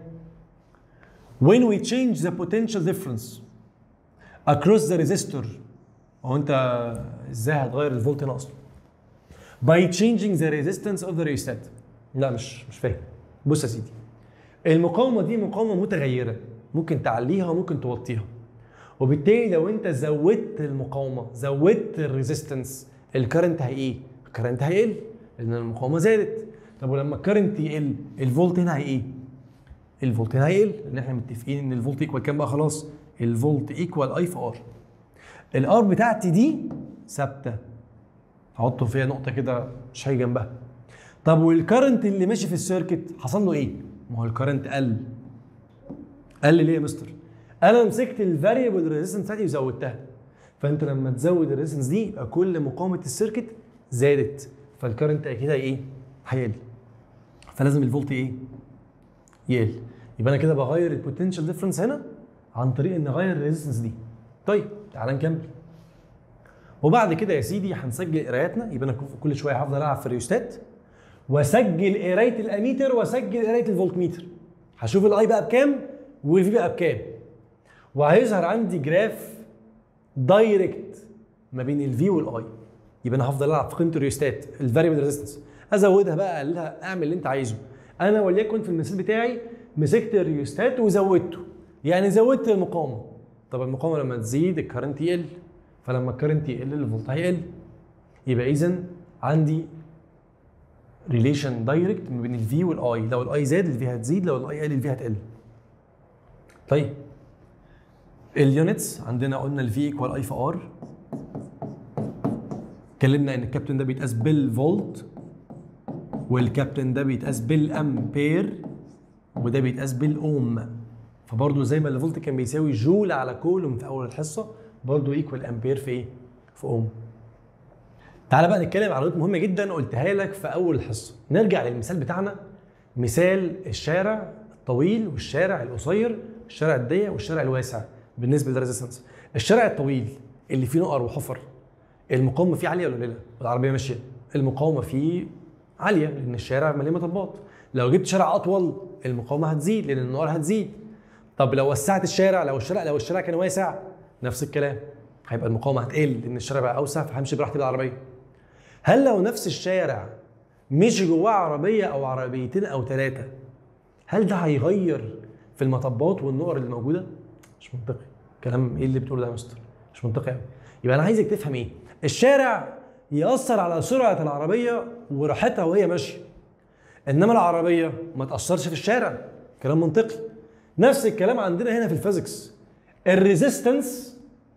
when we change the potential difference across the resistor هو انت ازاي هتغير الفولت هنا اصلا by changing the resistance of the rheostat لا مش مش فاهم بص يا سيدي المقاومه دي مقاومه متغيره ممكن تعليها وممكن توطيها وبالتالي لو انت زودت المقاومه زودت الريزيستنس الكرنت هي ايه الكرنت هيقل لان المقاومه زادت طب ولما الكرنت يقل الفولت هنا هي ايه الفولت هنا هيقل لان احنا متفقين ان الفولت ايكوال كام بقى خلاص الفولت ايكوال اي في ار الار بتاعتي دي ثابته هحط فيها نقطه كده مش هيجي جنبها طب والكرنت اللي ماشي في السيركت حصل له ايه ما هو الكرنت قل قل ليه يا مستر انا مسكت الفاريبل ريزيستنس بتاعتي وزودتها فانت لما تزود الريزيستنس دي يبقى كل مقاومه السيركت زادت فالكرنت اكيد هي ايه هيقل فلازم الفولت ايه يقل يبقى انا كده بغير البوتنشال ديفرنس هنا عن طريق ان اغير الريزيستنس دي طيب تعال نكمل وبعد كده يا سيدي هنسجل قراياتنا يبقى انا كل شويه هفضل العب في الريوستات واسجل قرايه الاميتر واسجل قرايه الفولتميتر هشوف الاي بقى بكام والفي بقى بكام وهيظهر عندي جراف دايركت ما بين الفي والاي يبقى انا هفضل العب في قيمه الريوستات الفاريبل ريزيستنس ازودها بقى اقللها اعمل اللي انت عايزه انا وليكن في المثال بتاعي مسكت الريوستات وزودته يعني زودت المقاومه طب المقاومه لما تزيد الكرنت يقل فلما الكرنت يقل الفولت هيقل يبقى اذا عندي ريليشن دايركت ما بين الفي والاي لو الاي زاد الفي هتزيد لو الاي قل الفي هتقل طيب اليونتس عندنا قلنا الفي ايكوال اي في ار اتكلمنا ان الكابتن ده بيتقاس بالفولت والكابتن ده بيتقاس بالامبير وده بيتقاس بالاوم فبرضه زي ما الفولت كان بيساوي جول على كولوم في اول الحصه برضه ايكوال امبير في ايه؟ في اوم. تعالى بقى نتكلم على نقطه مهمه جدا قلتها لك في اول الحصه. نرجع للمثال بتاعنا مثال الشارع الطويل والشارع القصير، الشارع الضيق والشارع الواسع بالنسبه للريزستنس. الشارع الطويل اللي فيه نقر وحفر المقاومه فيه عاليه ولا قليله؟ العربيه ماشيه. المقاومه فيه عاليه لان الشارع مليان مطبات. لو جبت شارع اطول المقاومه هتزيد لان النقر هتزيد. طب لو وسعت الشارع لو الشارع لو الشارع كان واسع نفس الكلام هيبقى المقاومه هتقل لان الشارع بقى اوسع فهمشي براحتي بالعربيه هل لو نفس الشارع مشي جواه عربيه او عربيتين او ثلاثه هل ده هيغير في المطبات والنقر اللي موجوده مش منطقي كلام ايه اللي بتقوله ده يا مستر مش منطقي قوي يبقى انا عايزك تفهم ايه الشارع ياثر على سرعه العربيه وراحتها وهي ماشيه انما العربيه ما تاثرش في الشارع كلام منطقي نفس الكلام عندنا هنا في الفيزيكس الريزيستنس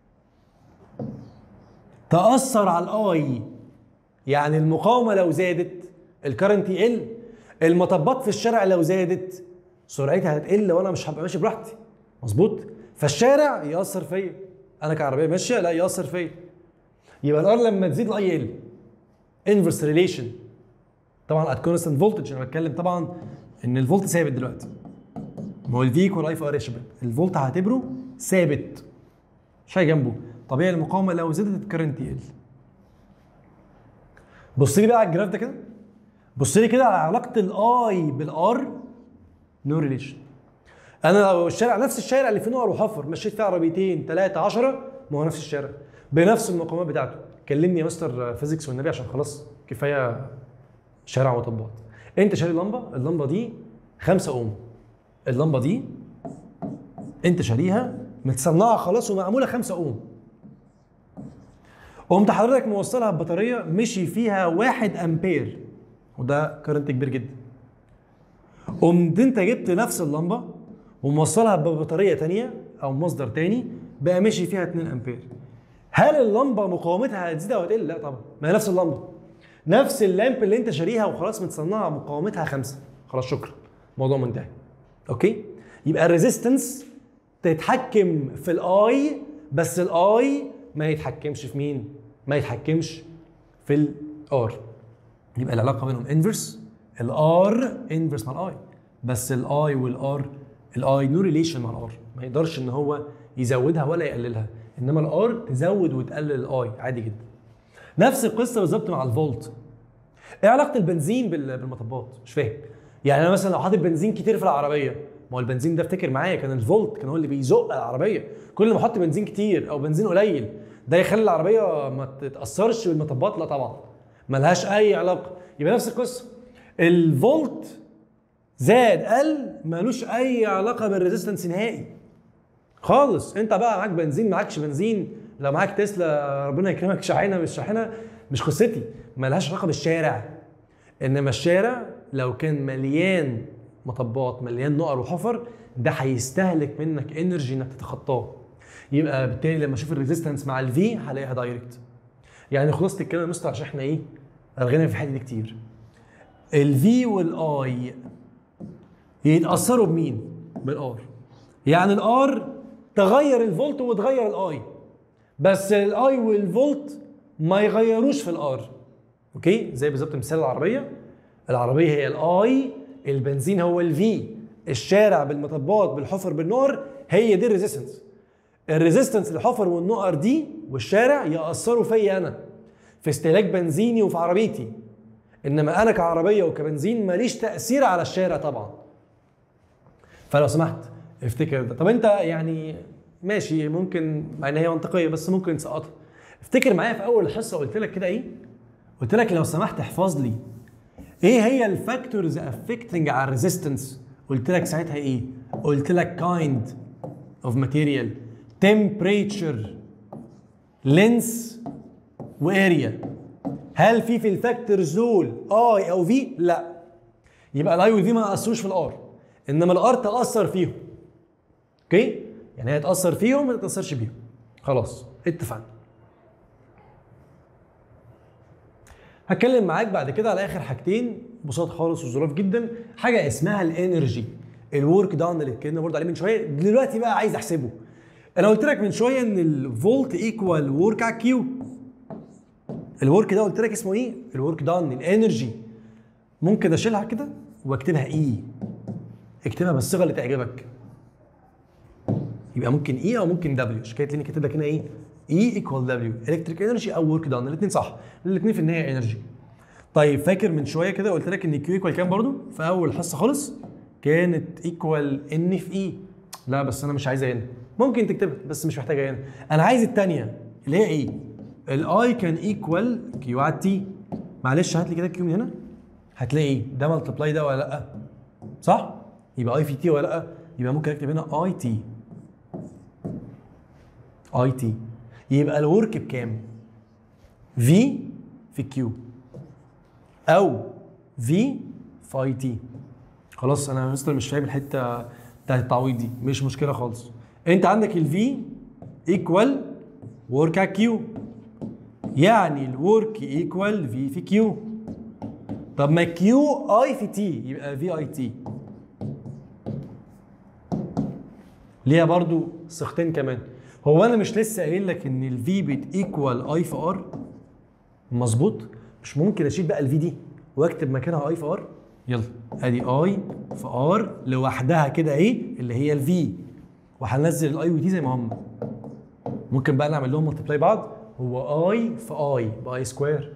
تأثر على الاي يعني المقاومة لو زادت الكرنت يقل المطبات في الشارع لو زادت سرعتها هتقل وانا مش هبقى ماشي براحتي مظبوط فالشارع يأثر فيا انا كعربية ماشية لا يأثر فيا يبقى الار لما تزيد الاي يقل انفرس ريليشن طبعا ات كونستنت فولتج انا بتكلم طبعا ان الفولت ثابت دلوقتي ما هو الفي ايكوال اي في ار يا شباب الفولت هعتبره ثابت مش هاجي جنبه طبيعي المقاومه لو زادت الكرنت يقل بص لي بقى على الجراف ده كده بص لي كده على علاقه الاي بالار نو ريليشن انا لو الشارع نفس الشارع اللي فيه نقر وحفر مشيت فيه عربيتين ثلاثه 10 ما هو نفس الشارع بنفس المقاومات بتاعته كلمني يا مستر فيزيكس والنبي عشان خلاص كفايه شارع مطبات انت شاري لمبه اللمبه دي 5 اوم اللمبه دي انت شاريها متصنعه خلاص ومعموله 5 اوم قمت حضرتك موصلها ببطاريه مشي فيها 1 امبير وده كرنت كبير جدا قمت انت جبت نفس اللمبه وموصلها ببطاريه تانية او مصدر تاني بقى مشي فيها 2 امبير هل اللمبه مقاومتها هتزيد او هتقل؟ لا طبعا ما هي نفس اللمبه نفس اللامب اللي انت شاريها وخلاص متصنعه مقاومتها خمسة خلاص شكرا الموضوع منتهي اوكي يبقى الريزيستنس تتحكم في الاي بس الاي ما يتحكمش في مين ما يتحكمش في الار يبقى العلاقه بينهم انفرس الار انفرس مع الاي بس الاي والار الاي نو ريليشن مع الار ما يقدرش ان هو يزودها ولا يقللها انما الار تزود وتقلل الاي عادي جدا نفس القصه بالظبط مع الفولت ايه علاقه البنزين بال- بالمطبات مش فاهم يعني انا مثلا لو حاطط بنزين كتير في العربيه ما هو البنزين ده افتكر معايا كان الفولت كان هو اللي بيزق العربيه كل ما احط بنزين كتير او بنزين قليل ده يخلي العربيه ما تتاثرش بالمطبات لا طبعا ملهاش اي علاقه يبقى نفس القصه الفولت زاد قل ملوش اي علاقه بالريزيستنس نهائي خالص انت بقى معاك بنزين معاكش بنزين لو معاك تسلا ربنا يكرمك شاحنه مش شاحنه مش قصتي ملهاش علاقه بالشارع انما الشارع لو كان مليان مطبات مليان نقر وحفر ده هيستهلك منك انرجي انك تتخطاه يبقى بالتالي لما اشوف الريزيستنس مع الفي هلاقيها دايركت يعني خلاصه الكلام يا مستر عشان احنا ايه رغينا في الحته دي كتير الفي والاي يتاثروا بمين بالار يعني الار تغير الفولت وتغير الاي بس الاي والفولت ما يغيروش في الار اوكي زي بالظبط مثال العربيه العربيه هي الاي البنزين هو الفي الشارع بالمطبات بالحفر بالنقر هي دي الريزيستنس الريزيستنس الحفر والنقر دي والشارع ياثروا فيا انا في استهلاك بنزيني وفي عربيتي انما انا كعربيه وكبنزين ماليش تاثير على الشارع طبعا فلو سمحت افتكر ده طب انت يعني ماشي ممكن مع ان هي منطقيه بس ممكن تسقطها افتكر معايا في اول الحصه قلت لك كده ايه قلت لك لو سمحت احفظ لي ايه هي الفاكتورز افكتنج على الريزيستنس قلت لك ساعتها ايه قلت لك كايند اوف ماتيريال temperature لينس واريا هل في في الفاكتورز دول اي او في لا يبقى الاي والفي ما اثروش في الار انما الار تاثر فيهم اوكي يعني هي تاثر فيهم ما تاثرش بيهم خلاص اتفقنا هتكلم معاك بعد كده على اخر حاجتين بساط خالص وظراف جدا حاجه اسمها الانرجي الورك داون اللي اتكلمنا برضه عليه من شويه دلوقتي بقى عايز احسبه انا قلت لك من شويه ان الفولت ايكوال ورك على كيو الورك ده قلت لك اسمه ايه الورك داون الانرجي ممكن اشيلها كده واكتبها اي اكتبها بالصيغه اللي تعجبك يبقى ممكن اي او ممكن دبليو عشان كده تلاقيني كاتب لك هنا ايه اي ايكوال دبليو الكتريك انرجي او ورك داون الاثنين صح الاثنين في النهايه انرجي طيب فاكر من شويه كده قلت لك ان كيو ايكوال كام برضو في اول حصه خالص كانت ايكوال ان في اي لا بس انا مش عايزها هنا ممكن تكتبها بس مش محتاجها هنا انا عايز الثانيه اللي هي ايه الاي كان ايكوال كيو على تي معلش هات لي كده كيو من هنا هتلاقي ايه ده ملتبلاي ده ولا لا صح يبقى اي في تي ولا لا يبقى ممكن اكتب هنا اي تي اي تي يبقى الورك بكام في في كيو او في في اي تي خلاص انا مستر مش فاهم الحته بتاعت التعويض دي مش مشكله خالص انت عندك الفي ايكوال ورك على كيو يعني الورك ايكوال في في كيو طب ما كيو اي في تي يبقى في اي تي ليها برضو صيغتين كمان هو انا مش لسه قايل لك ان الفي بت ايكوال اي في ار مظبوط مش ممكن اشيل بقى الفي دي واكتب مكانها اي في ار يلا ادي اي في ار لوحدها كده ايه اللي هي الفي وهنزل الاي وتي زي ما هم ممكن بقى نعمل لهم ملتبلاي بعض هو اي في اي باي سكوير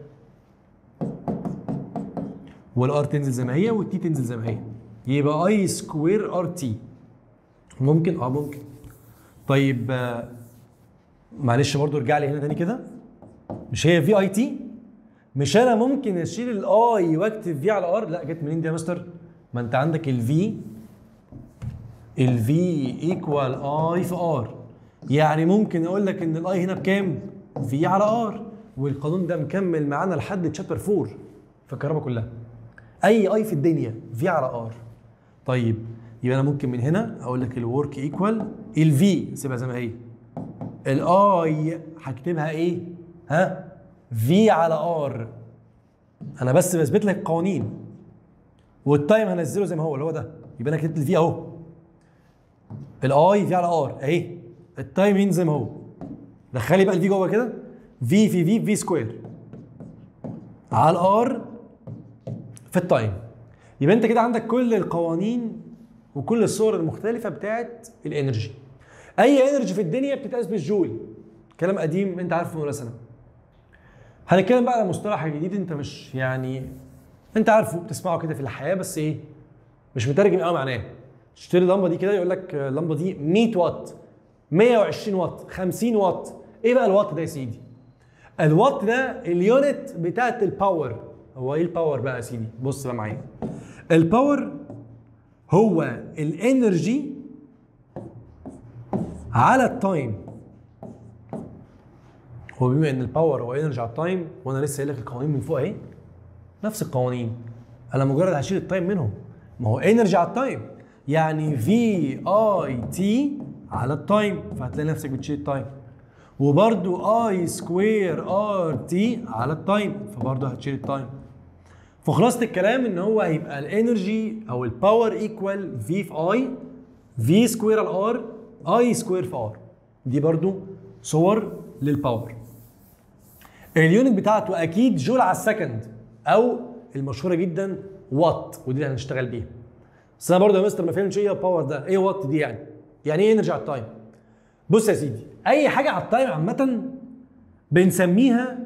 والار تنزل زي ما هي والتي تنزل زي ما هي يبقى اي سكوير ار تي ممكن اه ممكن طيب آه، معلش برضو ارجع لي هنا تاني كده مش هي في اي تي مش انا ممكن اشيل الاي واكتب في على ار لا جت منين دي يا مستر ما انت عندك الفي الفي ايكوال اي في ار يعني ممكن اقول لك ان الاي هنا بكام في على ار والقانون ده مكمل معانا لحد تشابتر 4 في الكهرباء كلها اي اي في الدنيا في على ار طيب يبقى انا ممكن من هنا اقول لك الورك ايكوال الفي سيبها زي ما هي الاي هكتبها ايه ها في على ار انا بس بثبت لك قوانين والتايم هنزله زي ما هو اللي هو ده يبقى انا كتبت الفي اهو الاي في على ار اهي التايم ينزل زي ما هو دخلي بقى الفي جوه كده في في في في سكوير على الار في التايم يبقى انت كده عندك كل القوانين وكل الصور المختلفه بتاعت الانرجي اي انرجي في الدنيا بتتقاس بالجول كلام قديم انت عارفه من اولى ثانوي هنتكلم بقى على مصطلح جديد انت مش يعني انت عارفه بتسمعه كده في الحياه بس ايه مش مترجم قوي معناه تشتري اللمبه دي كده يقول لك اللمبه دي 100 واط 120 واط 50 واط ايه بقى الواط ده يا سيدي الواط ده اليونت بتاعت الباور هو ايه الباور بقى يا سيدي بص بقى معايا الباور هو الانرجي على التايم هو بما ان الباور هو انرجي على التايم وانا لسه قايل لك القوانين من فوق اهي نفس القوانين انا مجرد هشيل التايم منهم ما هو انرجي على التايم يعني في اي تي على التايم فهتلاقي نفسك بتشيل التايم وبرده اي سكوير ار تي على التايم فبرضه هتشيل التايم فخلاصه الكلام ان هو هيبقى الانرجي او الباور ايكوال في في اي في سكوير على ار اي سكوير في ار دي برضو صور للباور اليونت بتاعته اكيد جول على السكند او المشهوره جدا وات ودي اللي هنشتغل بيها بس انا برضه يا مستر ما فهمتش ايه الباور ده ايه وات دي يعني يعني ايه انرجي على التايم بص يا سيدي اي حاجه على التايم عامه بنسميها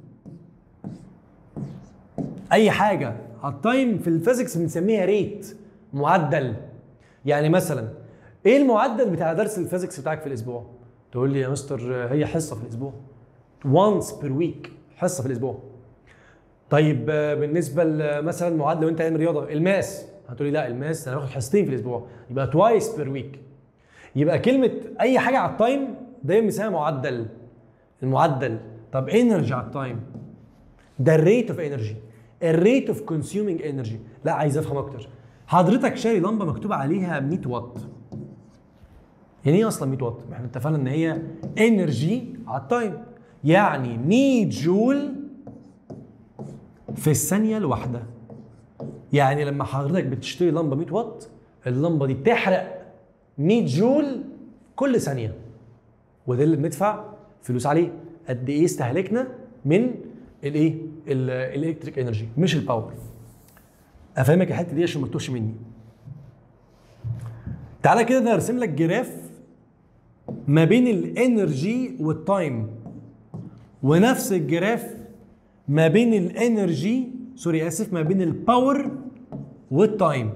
اي حاجه على التايم في الفيزيكس بنسميها ريت معدل يعني مثلا ايه المعدل بتاع درس الفيزيكس بتاعك في الاسبوع تقول لي يا مستر هي حصه في الاسبوع once per week حصه في الاسبوع طيب آه، بالنسبه مثلا معادله وانت علم رياضه الماس هتقولي لا الماس انا باخد حصتين في الاسبوع يبقى توايس بير ويك يبقى كلمه اي حاجه على التايم دايما بنسميها معدل المعدل طب انرجي على التايم ده الريت اوف انرجي الريت اوف كونسيومينج انرجي لا عايز افهم اكتر حضرتك شاري لمبه مكتوب عليها 100 واط يعني ايه اصلا 100 واط؟ ما احنا اتفقنا ان هي انرجي على التايم يعني 100 جول في الثانيه الواحده يعني لما حضرتك بتشتري لمبه 100 واط اللمبه دي بتحرق 100 جول كل ثانيه وده اللي بندفع فلوس عليه قد ايه استهلكنا من الايه الالكتريك انرجي مش الباور افهمك الحته دي عشان ما تتوهش مني تعالى كده نرسم لك جراف ما بين الانرجي والتايم ونفس الجراف ما بين الانرجي سوري اسف ما بين الباور والتايم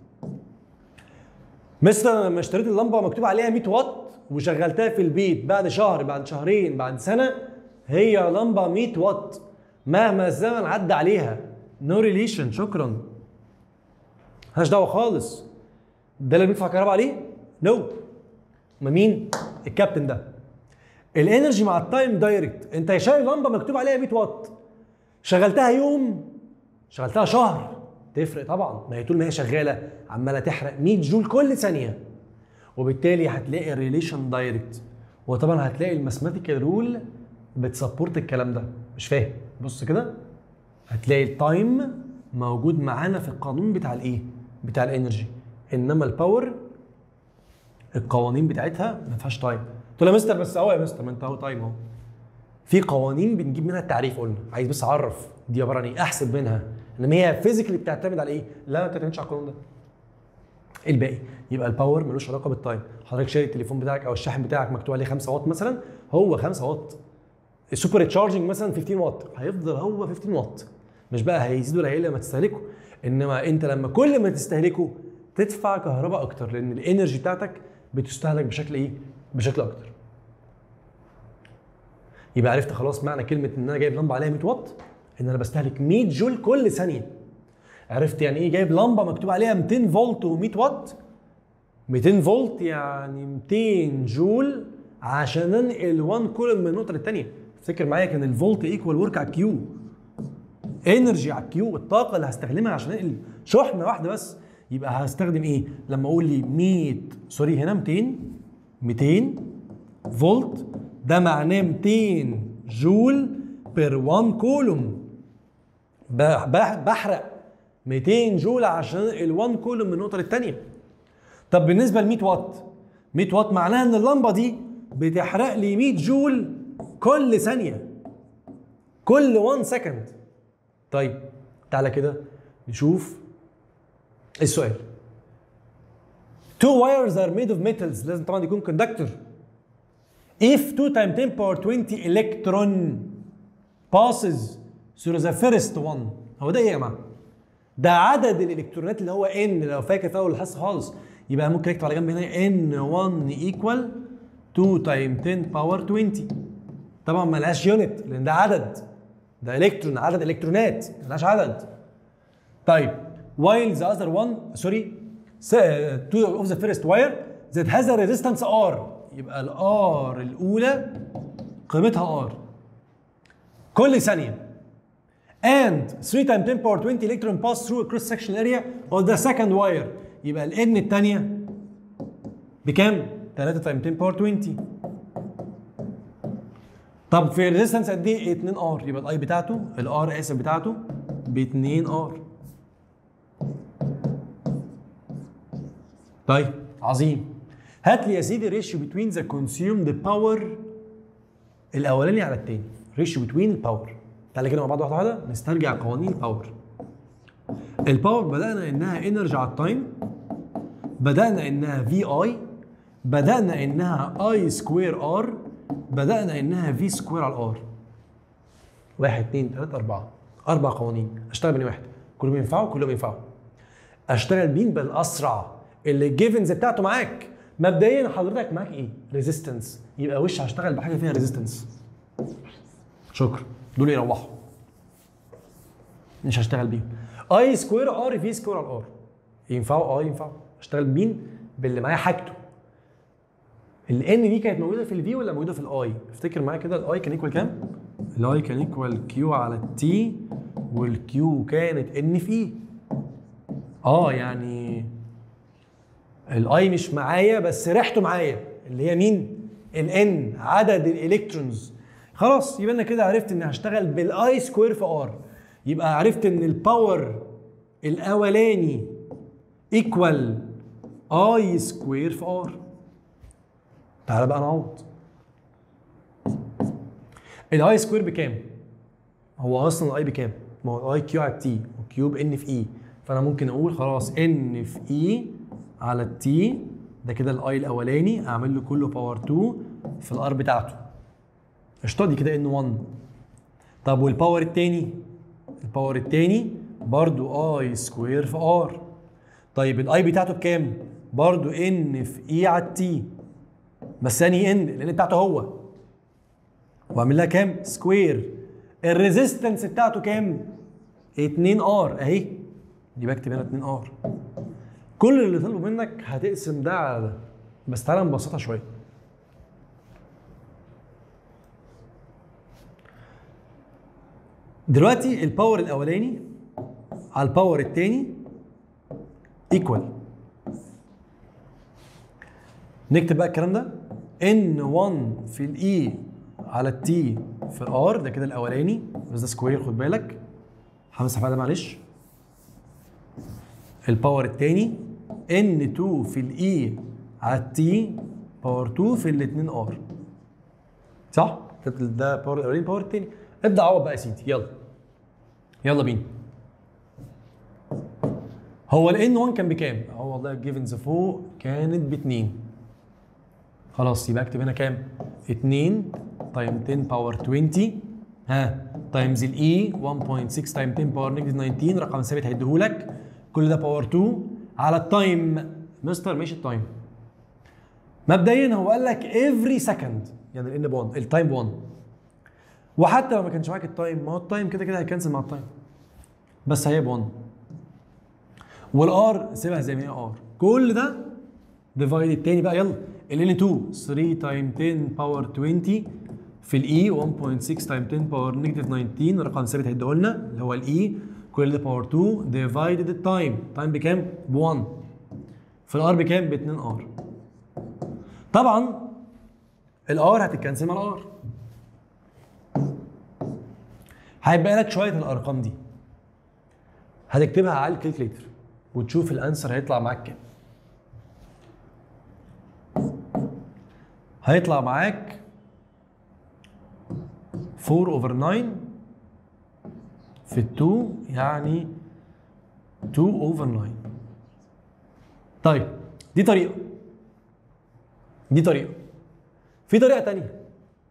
مثلا لما اشتريت اللمبه مكتوب عليها 100 واط وشغلتها في البيت بعد شهر بعد شهرين بعد سنه هي لمبه 100 واط مهما الزمن عدى عليها نو ريليشن شكرا ملهاش دعوه خالص ده اللي بندفع كهرباء عليه نو no. ما مين الكابتن ده الانرجي مع التايم دايركت انت شايل لمبه مكتوب عليها 100 واط شغلتها يوم شغلتها شهر تفرق طبعا ما هي طول ما هي شغاله عماله تحرق 100 جول كل ثانيه وبالتالي هتلاقي الريليشن دايركت وطبعا هتلاقي الماثيماتيكال رول بتسبورت الكلام ده مش فاهم بص كده هتلاقي التايم موجود معانا في القانون بتاع الايه بتاع الانرجي انما الباور القوانين بتاعتها ما فيهاش تايم قلت له يا مستر بس اهو يا مستر ما انت اهو تايم اهو في قوانين بنجيب منها التعريف قلنا عايز بس اعرف دي عباره عن ايه احسب منها انما هي فيزيكالي بتعتمد على ايه لا ما بتعتمدش على القانون ده الباقي يبقى الباور ملوش علاقه بالتايم حضرتك شاري التليفون بتاعك او الشاحن بتاعك مكتوب عليه 5 واط مثلا هو 5 واط السوبر تشارجنج مثلا 15 واط هيفضل هو 15 واط مش بقى هيزيد ولا هيقل لما تستهلكه انما انت لما كل ما تستهلكه تدفع كهرباء اكتر لان الانرجي بتاعتك بتستهلك بشكل ايه بشكل اكتر يبقى عرفت خلاص معنى كلمه ان انا جايب لمبه عليها 100 واط ان انا بستهلك 100 جول كل ثانيه عرفت يعني ايه جايب لمبه مكتوب عليها 200 فولت و100 واط 200 فولت يعني 200 جول عشان انقل 1 كولوم من نقطه للثانيه افتكر معايا كان الفولت ايكوال ورك على الكيو انرجي على الكيو الطاقه اللي هستخدمها عشان انقل شحنه واحده بس يبقى هستخدم ايه لما اقول لي 100 سوري هنا 200 200 فولت ده معناه 200 جول بير 1 كولوم بحرق 200 جول عشان ال 1 كولوم من نقطه للثانيه طب بالنسبه ل 100 واط 100 واط معناها ان اللمبه دي بتحرق لي 100 جول كل ثانيه كل 1 سكند طيب تعالى كده نشوف السؤال two wires are made of metals لازم طبعا يكون conductor if 2 times 10 power 20 electron passes through the first one هو ده ايه يا جماعه؟ ده عدد الالكترونات اللي هو ان لو فاكر في اول الحصه خالص يبقى ممكن اكتب على جنب هنا ان 1 ايكوال 2 تايم 10 باور 20 طبعا ملهاش يونت لان ده عدد ده الكترون عدد الكترونات ملهاش عدد طيب while the other one سوري two of the first wire that has a resistance R يبقى الار الاولى قيمتها R كل ثانيه and 3 times 10 power 20 electron pass through a cross sectional area of the second wire يبقى الان الثانيه بكام 3 times 10 power 20 طب في الريزستنس قد ايه 2 ار يبقى الاي بتاعته الار اسف بتاعته ب 2 ار طيب عظيم هات لي يا سيدي ريشيو بتوين ذا كونسيومد باور الاولاني على الثاني ريشيو بتوين باور تعالى كده مع بعض واحده واحده نسترجع قوانين باور الباور بدانا انها انرجي على التايم بدانا انها في اي بدانا انها اي سكوير ار بدانا انها في سكوير على الار واحد اثنين ثلاثة أربعة أربع قوانين أشتغل بني واحد كلهم ينفعوا كلهم ينفعوا أشتغل مين بالأسرع اللي الجيفنز بتاعته معاك مبدئيا حضرتك معاك ايه؟ ريزيستنس يبقى وش هشتغل بحاجه فيها ريزيستنس شكرا دول يروحوا مش هشتغل بيهم اي سكوير ار في سكوير على ار ينفعوا اه ينفعوا اشتغل بمين؟ باللي معايا حاجته الان دي كانت موجوده في الفي ولا موجوده في الاي؟ افتكر معايا كده الاي كان ايكوال كام؟ الاي كان ايكوال كيو على التي والكيو كانت ان في اي اه يعني الاي مش معايا بس ريحته معايا اللي هي مين؟ الان عدد الالكترونز خلاص يبقى انا كده عرفت اني هشتغل بالاي سكوير في ار يبقى عرفت ان الباور الاولاني ايكوال اي سكوير في ار تعالى بقى نعوض الاي سكوير بكام؟ هو اصلا الاي بكام؟ ما هو الاي كيو على التي وكيو بان في اي فانا ممكن اقول خلاص ان في اي على التي ده كده الاي الاولاني اعمل له كله باور 2 في الار بتاعته قشطه دي كده ان 1 طب والباور التاني الباور التاني برضو اي سكوير في ار طيب الاي بتاعته بكام برضو ان في اي على التي بس ثاني ان لان بتاعته هو واعمل لها كام سكوير الريزيستنس بتاعته كام 2 ار اهي دي بكتب هنا 2 ار كل اللي طلبه منك هتقسم ده على ده بس تعالى نبسطها شويه دلوقتي الباور الاولاني على الباور الثاني ايكوال نكتب بقى الكلام ده ان 1 في الاي على التي في الار ده كده الاولاني بس ده سكوير خد بالك همسح بقى ده معلش الباور الثاني ان 2 في الاي على التي باور 2 في الاثنين ار صح؟ ده باور الاولاني باور الثاني ابدا عوض بقى يا سيدي يلا يلا بينا هو ال N1 كان بكام؟ اه والله الجيفنز فوق كانت ب 2 خلاص يبقى اكتب هنا كام؟ 2 تايم 10 باور 20 ها تايمز الاي 1.6 تايم 10 باور نيجاتيف 19 رقم ثابت هيديهولك كل ده باور 2 على التايم مستر ماشي التايم مبدئيا هو قال لك افري سكند يعني الان ب 1 التايم ب 1 وحتى لو ما كانش معاك التايم ما هو التايم كده كده هيكنسل مع التايم بس هي ب 1 والار سيبها زي ما هي ار كل ده ديفايد التاني بقى يلا ال ان 2 3 تايم 10 باور 20 في الاي 1.6 تايم 10 باور نيجاتيف 19 رقم ثابت هيديه لنا اللي هو الاي كل ده باور 2 ديفايدد التايم التايم بكام؟ ب 1 في الار بكام؟ ب 2 ار طبعا الار هتتكنسل مع الار هيبقى لك شويه الارقام دي هتكتبها على الكالكليتر وتشوف الانسر هيطلع معاك كام هيطلع معاك 4 اوفر 9 في ال 2 يعني 2 اوفر 9 طيب دي طريقه دي طريقه في طريقه تانية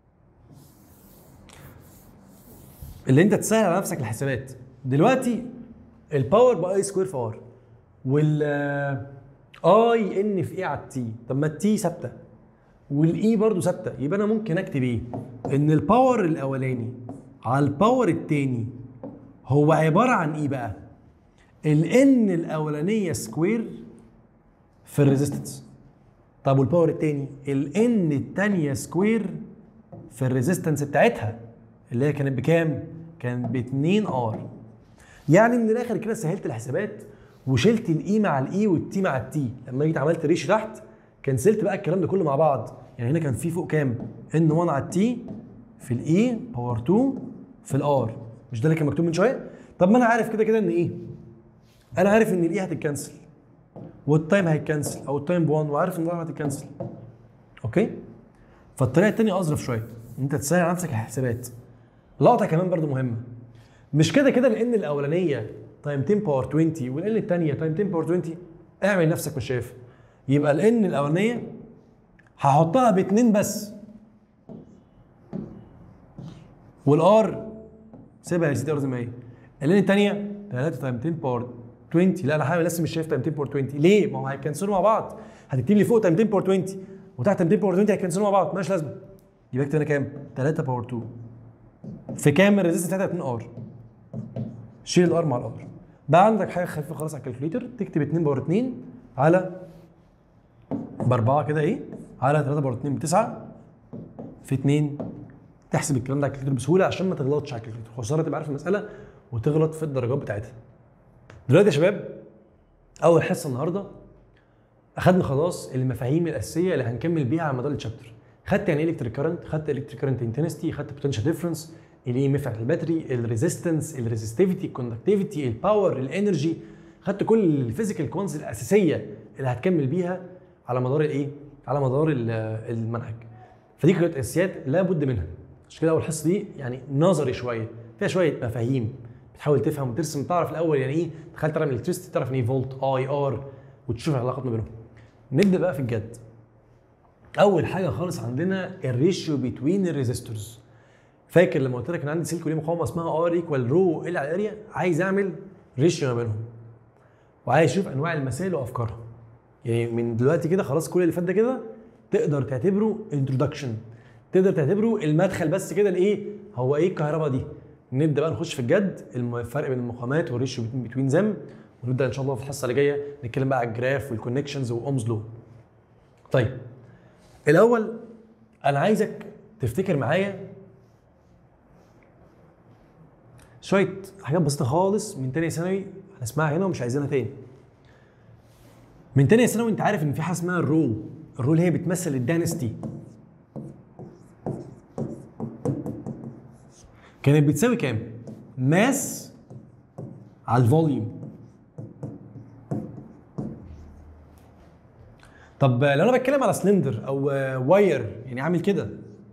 اللي انت تسهل على نفسك الحسابات دلوقتي الباور باي سكوير في ار وال اي ان في ايه على التي طب ما التي ثابته والاي برضو ثابته يبقى انا ممكن اكتب ايه ان الباور الاولاني على الباور التاني هو عباره عن ايه بقى الان الاولانيه سكوير في الريزيستنس طب والباور التاني الان التانيه سكوير في الريزيستنس بتاعتها اللي هي كانت بكام كانت ب 2 ار يعني من الاخر كده سهلت الحسابات وشلت الاي مع الاي والتي مع التي لما جيت عملت ريش تحت كنسلت بقى الكلام ده كله مع بعض يعني هنا كان في فوق كام ان 1 على التي في الاي باور 2 في الار مش ده اللي كان مكتوب من شويه طب ما انا عارف كده كده ان ايه انا عارف ان الاي هتتكنسل والتايم هيتكنسل او التايم ب 1 وعارف ان الار هتتكنسل اوكي فالطريقه الثانيه اظرف شويه ان انت تسهل على نفسك الحسابات لقطه كمان برضو مهمه مش كده كده لان الاولانيه تايم 10 باور 20 والان الثانيه تايم 10 باور 20 اعمل نفسك مش شايف يبقى الان الاولانيه هحطها باتنين بس والار سيبها يا سيدي ار زي ما هي الان الثانيه 3 تايم 10 باور 20 لا انا حاول لسه مش شايف تايم 10 باور 20 ليه؟ ما هو هيكنسلوا مع بعض هتكتب لي فوق تايم 10 باور 20 وتحت تايم 10 باور 20 هيكنسلوا مع بعض مالهاش لازمه يبقى اكتب هنا كام؟ 3 باور 2 في كام الريزيستنس بتاعتها 2 ار شيل الار مع الار بقى عندك حاجه خفيفه خالص على الكالكوليتر تكتب 2 باور 2 على باربعه كده ايه على 3 باور 2 بتسعه في 2 تحسب الكلام ده على الكالكوليتر بسهوله عشان ما تغلطش على الكالكوليتر خساره تبقى عارف المساله وتغلط في الدرجات بتاعتها دلوقتي يا شباب اول حصه النهارده اخدنا خلاص المفاهيم الاساسيه اللي هنكمل بيها على مدار الشابتر خدت يعني ايه الكتريك كارنت خدت الكتريك كارنت انتنستي خدت بوتنشال ديفرنس الاي ام اف الباتري الريزيستنس الريزستيفيتي الكوندكتيفيتي الباور الانرجي خدت كل الفيزيكال كونز الاساسيه اللي هتكمل بيها على مدار الايه على مدار المنهج فدي كانت اساسيات لابد منها عشان كده اول حصه دي يعني نظري شويه فيها شويه مفاهيم بتحاول تفهم وترسم تعرف الاول يعني ايه تخيل تعرف الكتريستي تعرف يعني ايه فولت اي ار وتشوف العلاقات ما بينهم نبدا بقى في الجد اول حاجه خالص عندنا الريشيو بتوين الريزيستورز فاكر لما قلت لك ان عندي سلك وليه مقاومه اسمها ار ايكوال رو ال على الاريا عايز اعمل ريشيو ما بينهم وعايز اشوف انواع المسائل وافكارها يعني من دلوقتي كده خلاص كل اللي فات ده كده تقدر تعتبره انتروداكشن تقدر تعتبره المدخل بس كده لايه هو ايه الكهرباء دي نبدا بقى نخش في الجد الفرق بين المقاومات والريشيو بتوين زم ونبدا ان شاء الله في الحصه اللي جايه نتكلم بقى على الجراف والكونكشنز واومز لو طيب الاول انا عايزك تفتكر معايا شويه حاجات بسيطه خالص من تانية ثانوي هنسمعها هنا ومش عايزينها تاني من تانية ثانوي انت عارف ان في حاجه اسمها الرو الرو اللي هي بتمثل الدانستي كانت بتساوي كام ماس على الفوليوم طب لو انا بتكلم على سلندر او واير يعني عامل كده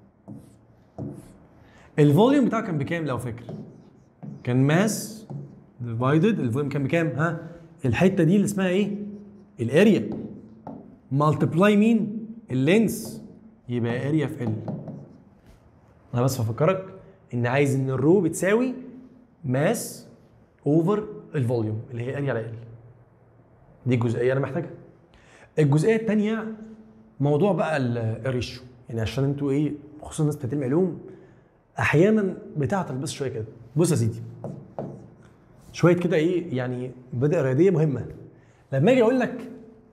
الفوليوم بتاعه كان بكام لو فاكر كان ماس ديفايدد الفوليوم كان بكام ها الحته دي اللي اسمها ايه الاريا مالتبلاي مين اللينس يبقى اريا في ال انا بس بفكرك ان عايز ان الرو بتساوي ماس اوفر الفوليوم اللي هي اريا على ال دي الجزئيه انا محتاجها الجزئيه الثانيه موضوع بقى ال- الريشيو يعني عشان انتوا ايه خصوصا الناس بتاعت علم علوم احيانا بتعطل بس شويه كده بص يا سيدي شويه كده ايه يعني مبادئ رياضيه مهمه لما اجي اقول لك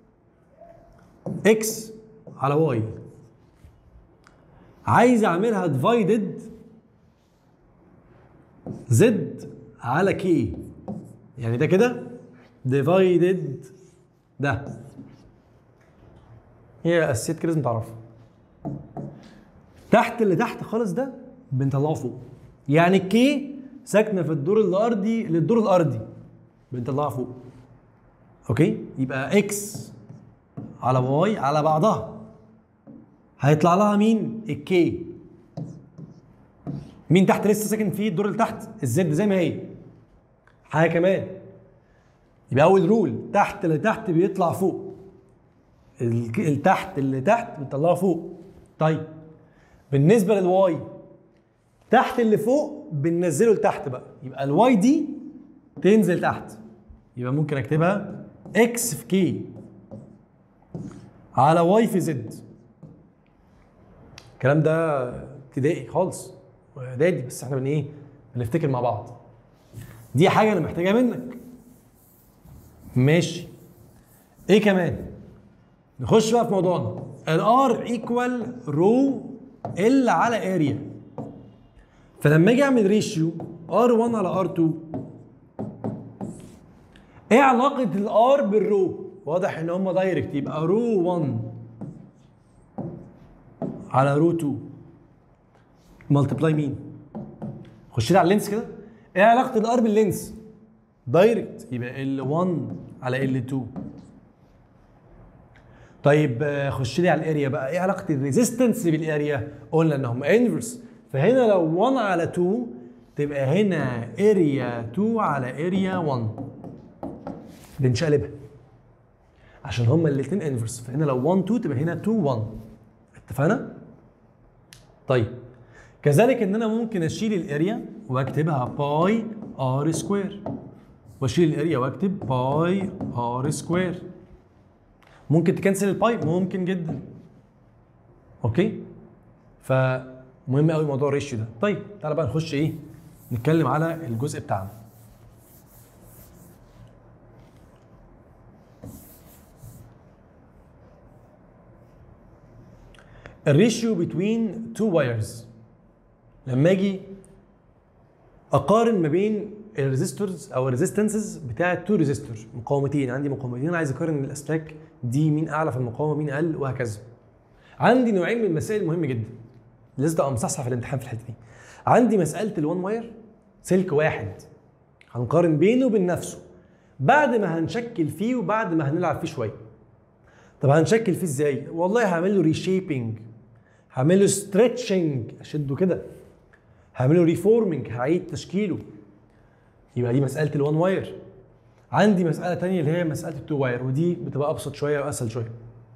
اكس على واي عايز اعملها ديفايدد زد على كي يعني ده كده ديفايدد ده هي اساسيات كده لازم تعرفها تحت اللي تحت خالص ده بنطلعه فوق يعني الكي ساكنه في الدور الارضي للدور الارضي بنطلعها فوق اوكي يبقى اكس على واي على بعضها هيطلع لها مين الكي مين تحت لسه ساكن فيه الدور اللي تحت الزد زي ما هي حاجه كمان يبقى اول رول تحت اللي تحت بيطلع فوق الك- التحت اللي تحت بنطلعه فوق طيب بالنسبه للواي تحت اللي فوق بننزله لتحت بقى يبقى الواي دي تنزل تحت يبقى ممكن اكتبها اكس في كي على واي في زد الكلام ده ابتدائي خالص واعدادي بس احنا بن ايه بنفتكر مع بعض دي حاجه انا محتاجها منك ماشي ايه كمان نخش بقى في موضوعنا الار ايكوال رو ال على اريا فلما اجي اعمل ريشيو ار1 على ار2 ايه علاقه الار بالرو واضح ان هم دايركت يبقى رو 1 على رو 2 ملتبلاي مين خش لي على اللينس كده ايه علاقه الار باللينس دايركت يبقى ال 1 على ال 2 طيب آه، خش لي على الاريا بقى ايه علاقه الريزيستنس بالاريا قلنا انهم انفرس فهنا لو 1 على 2 تبقى هنا اريا 2 على اريا 1 بنشقلبها عشان هما الاثنين انفرس فهنا لو 1 2 تبقى هنا 2 1 اتفقنا طيب كذلك ان انا ممكن اشيل الاريا واكتبها باي ار سكوير واشيل الاريا واكتب باي ار سكوير ممكن تكنسل الباي ممكن جدا اوكي فمهم قوي موضوع الريشيو ده طيب تعالى بقى نخش ايه نتكلم على الجزء بتاعنا الريشيو بين تو وايرز لما اجي اقارن ما بين الريزيستورز او الريزيستنسز بتاعه تو ريزيستور مقاومتين عندي مقاومتين عايز اقارن الاسلاك دي مين اعلى في المقاومه مين اقل وهكذا عندي نوعين من المسائل مهمه جدا لازم تبقى مصحصح في الامتحان في الحته دي عندي مساله الوان واير سلك واحد هنقارن بينه وبين نفسه بعد ما هنشكل فيه وبعد ما هنلعب فيه شويه طب هنشكل فيه ازاي والله هعمل له ريشيبنج هعمل له ستريتشنج اشده كده هعمل له ريفورمنج هعيد تشكيله يبقى دي مساله الوان واير عندي مساله تانية اللي هي مساله التو واير ودي بتبقى ابسط شويه واسهل شويه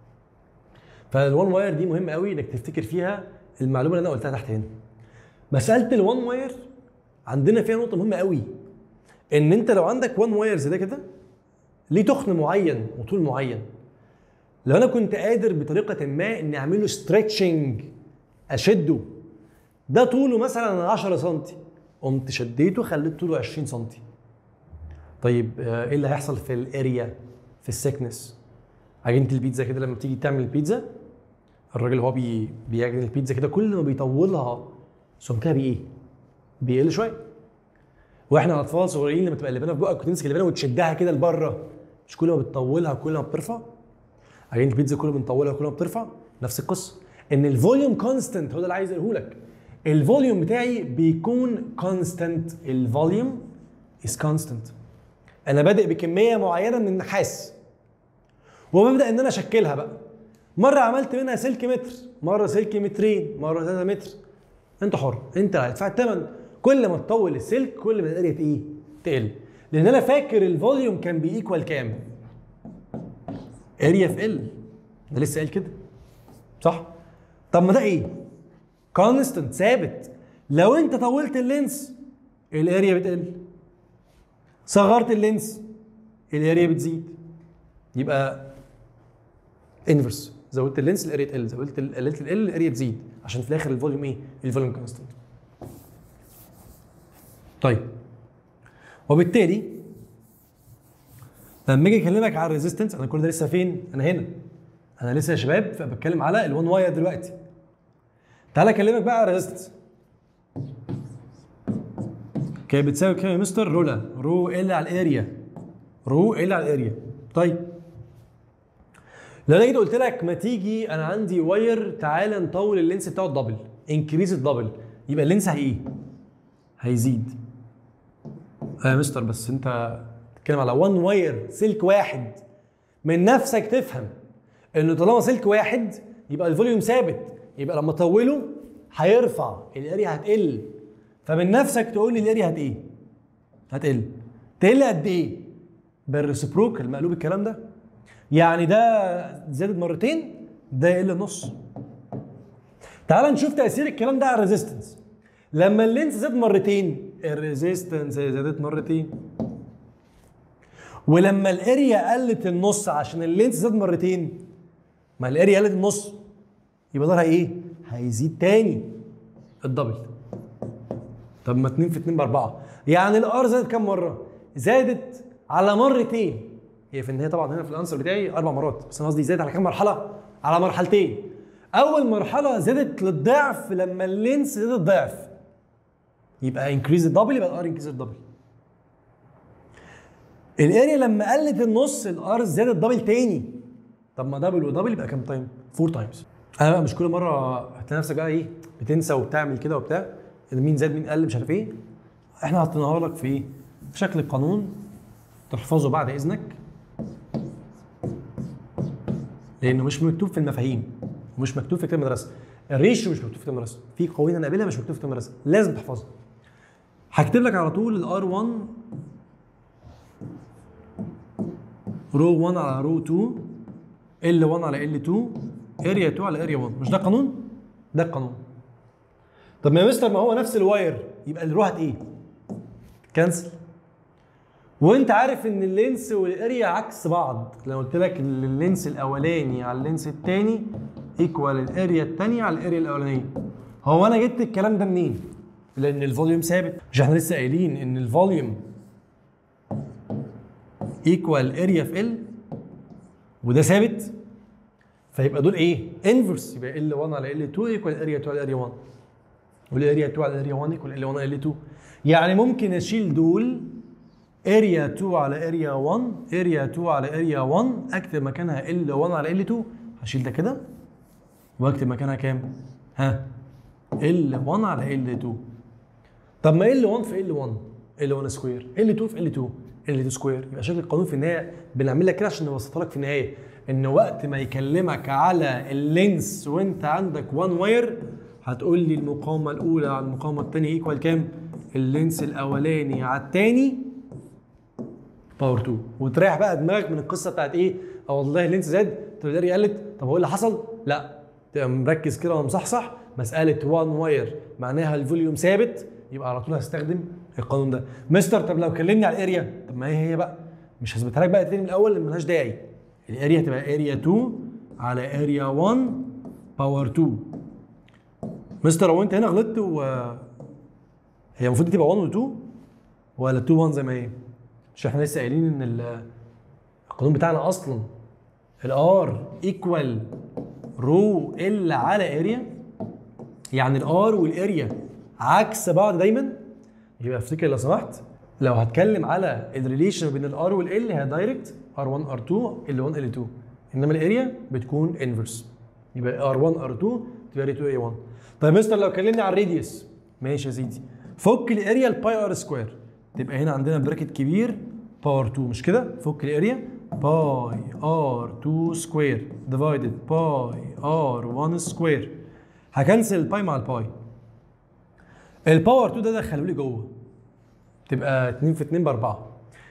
فالوان واير دي مهمه قوي انك تفتكر فيها المعلومه اللي انا قلتها تحت هنا مساله الوان واير عندنا فيها نقطه مهمه قوي ان انت لو عندك وان واير زي ده كده ليه تخن معين وطول معين لو انا كنت قادر بطريقه ما اني اعمل له ستريتشنج اشده ده طوله مثلا 10 سم قمت شديته خليت طوله 20 سم طيب آه، ايه اللي هيحصل في الاريا في السكنس عجينه البيتزا كده لما بتيجي تعمل البيتزا الراجل هو بي بيعجن البيتزا كده كل ما بيطولها سمكها بايه بيقل شويه واحنا اطفال صغيرين لما تبقى اللبانه في بقك وتمسك اللبانه وتشدها كده لبره مش كل ما بتطولها كل ما بترفع عجينه البيتزا كل ما بنطولها كل ما بترفع نفس القصه ان الفوليوم كونستنت هو ده اللي عايز اقوله لك الفوليوم بتاعي بيكون كونستنت الفوليوم از كونستنت انا بادئ بكميه معينه من النحاس وببدا ان انا اشكلها بقى مره عملت منها سلك متر مره سلك مترين مره 3 متر انت حر انت اللي هتدفع الثمن كل ما تطول السلك كل ما الاريا ايه تقل لان انا فاكر الفوليوم كان بيكوال كام اريا في ال ده لسه قايل كده صح طب ما ده ايه كونستنت ثابت لو انت طولت اللينس الاريا بتقل صغرت اللينس الاريا بتزيد يبقى انفرس زودت اللينس الاريا تقل زودت ال- قللت ال الاريا تزيد عشان في الاخر الفوليوم ايه الفوليوم كونستنت طيب وبالتالي لما اجي اكلمك على الريزيستنس انا كل ده لسه فين انا هنا انا لسه يا شباب فبتكلم على الوان واير دلوقتي تعالى اكلمك بقى على الريزيستنس كانت بتساوي كام يا مستر رولا رو ال على الاريا رو ال على الاريا طيب لو انا جيت قلت لك ما تيجي انا عندي واير تعالى نطول اللينس بتاعه الدبل انكريز الدبل يبقى اللينس هي ايه؟ هيزيد آه يا مستر بس انت بتتكلم على وان واير سلك واحد من نفسك تفهم انه طالما سلك واحد يبقى الفوليوم ثابت يبقى لما اطوله هيرفع الاريا هتقل فمن نفسك تقول لي الاريا هت ايه؟ هتقل تقل قد ايه؟ بالريسبروكال مقلوب الكلام ده يعني ده زادت مرتين ده يقل نص تعال نشوف تاثير الكلام ده على الريزيستنس لما اللينس زاد مرتين الريزيستنس زادت مرتين ولما الاريا قلت النص عشان اللينس زاد مرتين ما الاريا قلت النص يبقى ده ايه هيزيد تاني الدبل طب ما 2 في 2 باربعه يعني الار زادت كام مره زادت على مرتين هي في النهايه طبعا هنا في الانسر بتاعي اربع مرات بس انا قصدي زادت على كام مرحله على مرحلتين اول مرحله زادت للضعف لما اللينس زاد الضعف يبقى انكريز الدبل يبقى الار انكريز الدبل الاريا لما قلت النص الار زادت دبل تاني طب ما دبل ودبل يبقى كام تايم؟ فور تايمز انا بقى مش كل مره هتلاقي نفسك بقى ايه بتنسى وبتعمل كده وبتاع مين زاد مين قل مش عارف ايه احنا حطيناها لك في في شكل القانون تحفظه بعد اذنك لانه مش مكتوب في المفاهيم ومش مكتوب في كتاب المدرسه الريشيو مش مكتوب في كتاب المدرسه في قوانين هنقابلها مش مكتوب في كتاب المدرسه لازم تحفظها هكتب لك على طول الار 1 رو 1 على رو 2 ال 1 على ال 2 اريا 2 على اريا 1 مش ده قانون؟ ده القانون طب ما يا مستر ما هو نفس الواير يبقى الرو هت ايه؟ كنسل وانت عارف ان اللينس والاريا عكس بعض لو قلت لك ان اللينس الاولاني على اللينس الثاني ايكوال الاريا الثانيه على الاريا الاولانيه هو انا جبت الكلام ده منين لان الفوليوم ثابت مش احنا لسه قايلين ان الفوليوم ايكوال اريا في ال وده ثابت فيبقى دول ايه انفرس يبقى ال 1 على ال 2 ايكوال اريا 2 على اريا 1 والاريا 2 على اريا 1 ايكوال ال 1 على ال 2 يعني ممكن اشيل دول اريا 2 على اريا 1 اريا 2 على اريا 1 اكتب مكانها ال 1 على ال 2 هشيل ده كده واكتب مكانها كام؟ ها ال 1 على ال 2 طب ما ال 1 في ال 1 ال 1 سكوير ال 2 في ال 2 ال 2 سكوير يبقى شكل القانون في النهايه بنعمل لك كده عشان نبسطها لك في النهايه ان وقت ما يكلمك على اللينس وانت عندك 1 واير هتقول لي المقاومه الاولى على المقاومه الثانيه ايكوال كام؟ اللينس الاولاني على الثاني باور 2 وتريح بقى دماغك من القصه بتاعت ايه؟ اه والله اللينس زاد طب الاريا قلت طب هو اللي حصل؟ لا تبقى مركز كده ومصحصح مساله 1 واير معناها الفوليوم ثابت يبقى على طول هستخدم القانون ده مستر طب لو كلمني على الاريا طب ما هي هي بقى مش هثبتها لك بقى تاني من الاول لان ملهاش داعي الاريا هتبقى اريا 2 على اريا 1 باور 2 مستر هو انت هنا غلطت و هي المفروض تبقى 1 و 2 ولا 2 1 زي ما هي مش احنا لسه قايلين ان ال- القانون بتاعنا اصلا الار ايكوال رو ال على اريا يعني الار والاريا عكس بعض دايما يبقى افتكر لو سمحت لو هتكلم على الريليشن بين الار والال هي دايركت ار1 ار2 ال1 ال2 انما الاريا بتكون انفرس يبقى ار1 ار2 تبقى ار2 a1 طيب مستر لو كلمني على الراديوس ماشي يا سيدي فك الاريا الباي ار سكوير تبقى هنا عندنا براكت كبير باور 2 مش كده فك الاريا باي ار 2 سكوير ديفايدد باي ار 1 سكوير هكنسل الباي مع الباي الباور 2 ده دخلوا لي جوه تبقى 2 في 2 ب 4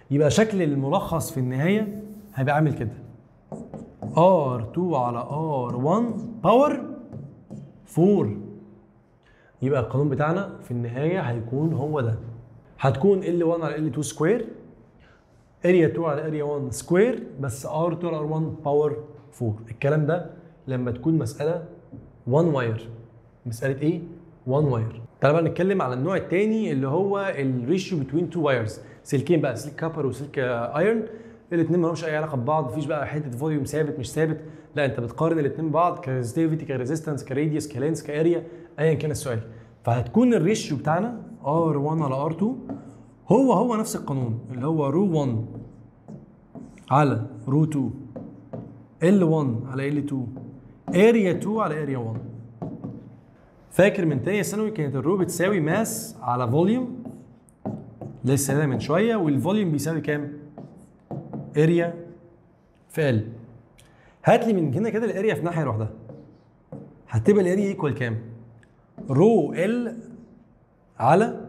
يبقى شكل الملخص في النهايه هيبقى عامل كده R2 على R1 باور 4 يبقى القانون بتاعنا في النهايه هيكون هو ده هتكون L1 على L2 سكوير اريا 2 على اريا 1 سكوير بس R2 على R1 باور 4 الكلام ده لما تكون مساله 1 واير مساله ايه 1 واير تعالى بقى نتكلم على النوع الثاني اللي هو الريشيو بتوين تو وايرز سلكين بقى سلك كابر وسلك ايرون الاثنين ما لهمش اي علاقه ببعض مفيش بقى حته فوليوم ثابت مش ثابت لا انت بتقارن الاثنين ببعض كريزستيفيتي كريزيستنس كراديوس كلينس كاريا ايا كان السؤال فهتكون الريشيو بتاعنا R1 على R2 هو هو نفس القانون اللي هو رو 1 على رو 2 L1 على L2 اريا 2 على اريا 1 فاكر من تانية ثانوي كانت الرو بتساوي ماس على فوليوم لسه قايلها من شويه والفوليوم بيساوي كام؟ اريا في ال هات لي من هنا كده الاريا في ناحيه لوحدها هتبقى الاريا ايكوال كام؟ رو ال على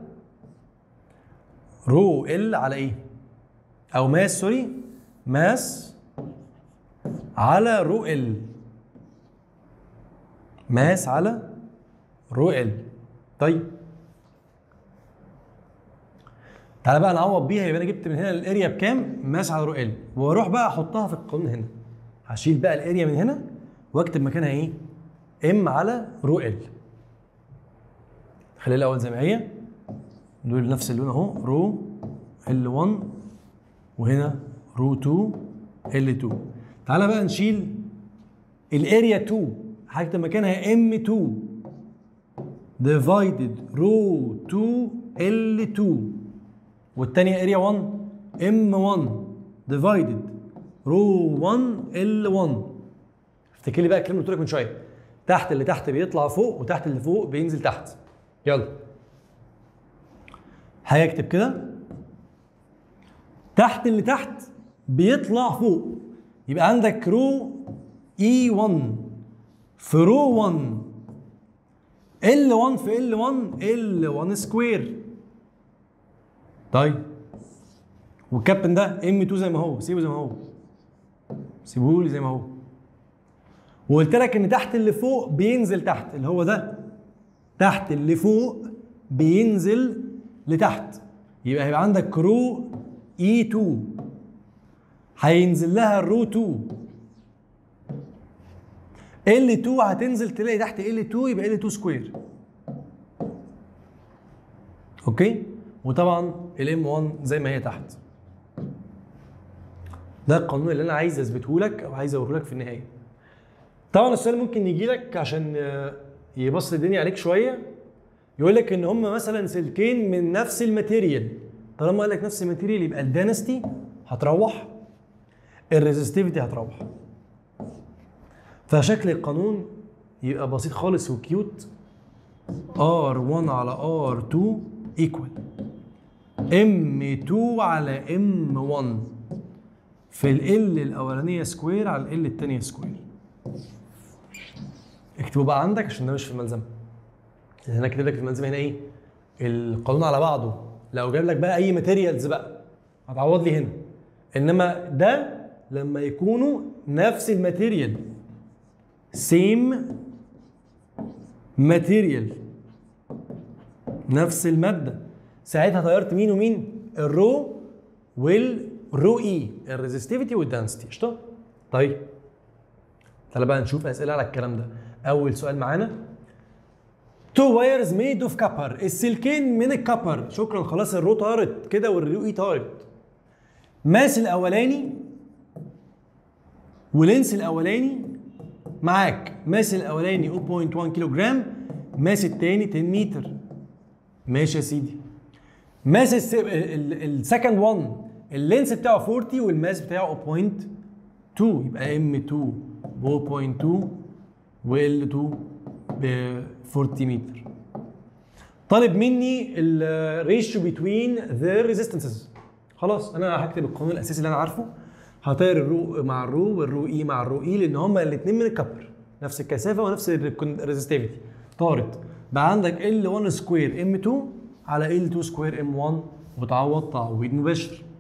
رو ال على ايه؟ او ماس سوري ماس على رو ال ماس على رو ال طيب تعالى بقى نعوض بيها يبقى انا جبت من هنا الاريا بكام ماس على رو ال واروح بقى احطها في القانون هنا هشيل بقى الاريا من هنا واكتب مكانها ايه ام على رو ال خليها الاول زي ما هي دول نفس اللون اهو رو ال 1 وهنا رو 2 ال 2 تعالى بقى نشيل الاريا 2 هكتب مكانها ام 2 divided رو 2 ال 2 والتانية اريا 1 ام 1 divided رو 1 ال 1 افتكر لي بقى الكلام اللي قلت لك من شويه تحت اللي تحت بيطلع فوق وتحت اللي فوق بينزل تحت يلا هيكتب كده تحت اللي تحت بيطلع فوق يبقى عندك رو اي 1 في رو 1 ال 1 في ال 1 ال 1 سكوير طيب والكابتن ده ام 2 زي ما هو سيبه زي ما هو سيبه لي زي ما هو وقلت لك ان تحت اللي فوق بينزل تحت اللي هو ده تحت اللي فوق بينزل لتحت يبقى هيبقى عندك رو اي 2 هينزل لها الرو 2 ال 2 هتنزل تلاقي تحت ال 2 يبقى ال 2 سكوير اوكي وطبعا الام 1 زي ما هي تحت ده القانون اللي انا عايز اثبته لك او عايز اوريه لك في النهايه طبعا السؤال ممكن يجي لك عشان آه، يبسط الدنيا عليك شويه يقول لك ان هم مثلا سلكين من نفس الماتيريال طالما قال لك نفس الماتيريال يبقى الدانستي هتروح الريزستيفيتي هتروح فشكل القانون يبقى بسيط خالص وكيوت R1 على R2 equal M2 على M1 في ال L الأولانية سكوير على ال L التانية سكوير اكتبه بقى عندك عشان ده مش في الملزمة لأن أنا كاتب لك في الملزمة هنا إيه؟ القانون على بعضه لو جاب لك بقى أي ماتيريالز بقى هتعوض لي هنا إنما ده لما يكونوا نفس الماتيريال سيم ماتيريال نفس الماده ساعتها طيرت مين ومين الرو والرو اي الريزستيفيتي والدنسيتي قشطه طيب تعالى بقى نشوف اسئله على الكلام ده اول سؤال معانا تو وايرز ميد اوف كابر السلكين من الكابر شكرا خلاص الرو طارت كده والرو اي طارت ماس الاولاني ولينس الاولاني معاك ماس الاولاني 0.1 كيلو جرام ماس التاني 10 متر ماشي يا سيدي ماس الس- ال- السكند 1 اللينس بتاعه 40 والماس بتاعه 0.2 يبقى ام 2 ب 0.2 وال 2 ب 40 متر طالب مني الريشيو بتوين ذا ريزيستنسز خلاص انا هكتب القانون الاساسي اللي انا عارفه هطير الرو مع الرو والرو اي مع الرو اي لان هما الاثنين من الكبر نفس الكثافه ونفس الريزستيفيتي طارت بقى عندك ال 1 سكوير ام 2 على ال 2 سكوير ام 1 وتعوض تعويض مباشر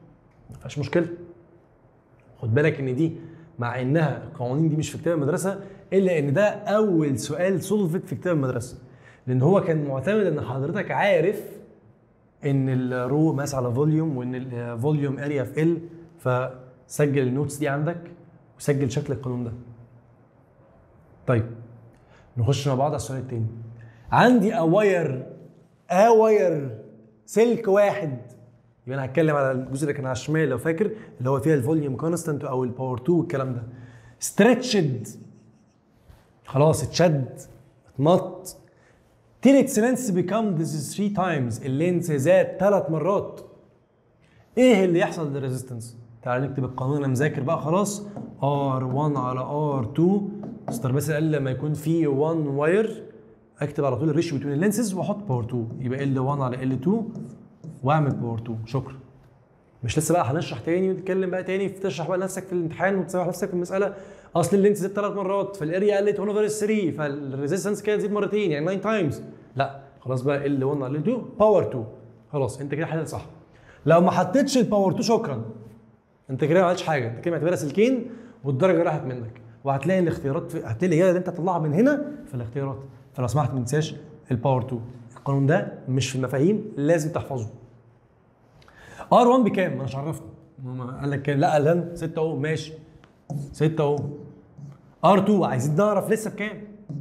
ما فيهاش مشكله خد بالك ان دي مع انها القوانين دي مش في كتاب المدرسه الا ان ده اول سؤال سولفت في كتاب المدرسه لان هو كان معتمد ان حضرتك عارف ان الرو ماس على فوليوم وان الفوليوم اريا في ال فسجل النوتس دي عندك وسجل شكل القانون ده طيب نخش مع بعض على السؤال التاني عندي اواير اواير سلك واحد يبقى انا هتكلم على الجزء اللي كان على الشمال لو فاكر اللي هو فيها الفوليوم كونستانت او الباور 2 والكلام ده ستريتشد خلاص اتشد اتمط till its length become this three times اللينس زاد ثلاث مرات ايه اللي يحصل للريزيستنس تعال نكتب القانون انا مذاكر بقى خلاص R1 على R2 ستار بس قال لما يكون في 1 واير اكتب على طول الريشيو بين اللينسز واحط باور 2 يبقى L1 على L2 واعمل باور 2 شكرا مش لسه بقى هنشرح تاني ونتكلم بقى تاني تشرح بقى نفسك في الامتحان وتسوح نفسك في المساله اصل اللينس زاد ثلاث مرات فالاريا قلت 1 اوفر 3 فالريزيستنس كانت تزيد مرتين يعني 9 تايمز لا خلاص بقى ال 1 على ال 2 باور 2 خلاص انت كده حلل صح لو ما حطيتش الباور 2 شكرا انت كده ما عملتش حاجه انت كده معتبرها سلكين والدرجه راحت منك وهتلاقي الاختيارات في... هتلاقي الاجابه اللي انت هتطلعها من هنا في الاختيارات فلو سمحت ما تنساش الباور 2 القانون ده مش في المفاهيم لازم تحفظه ار 1 بكام؟ ما مش عرفني قال لك كام؟ لا قال 6 اهو ماشي 6 اهو ار 2 عايزين نعرف لسه بكام؟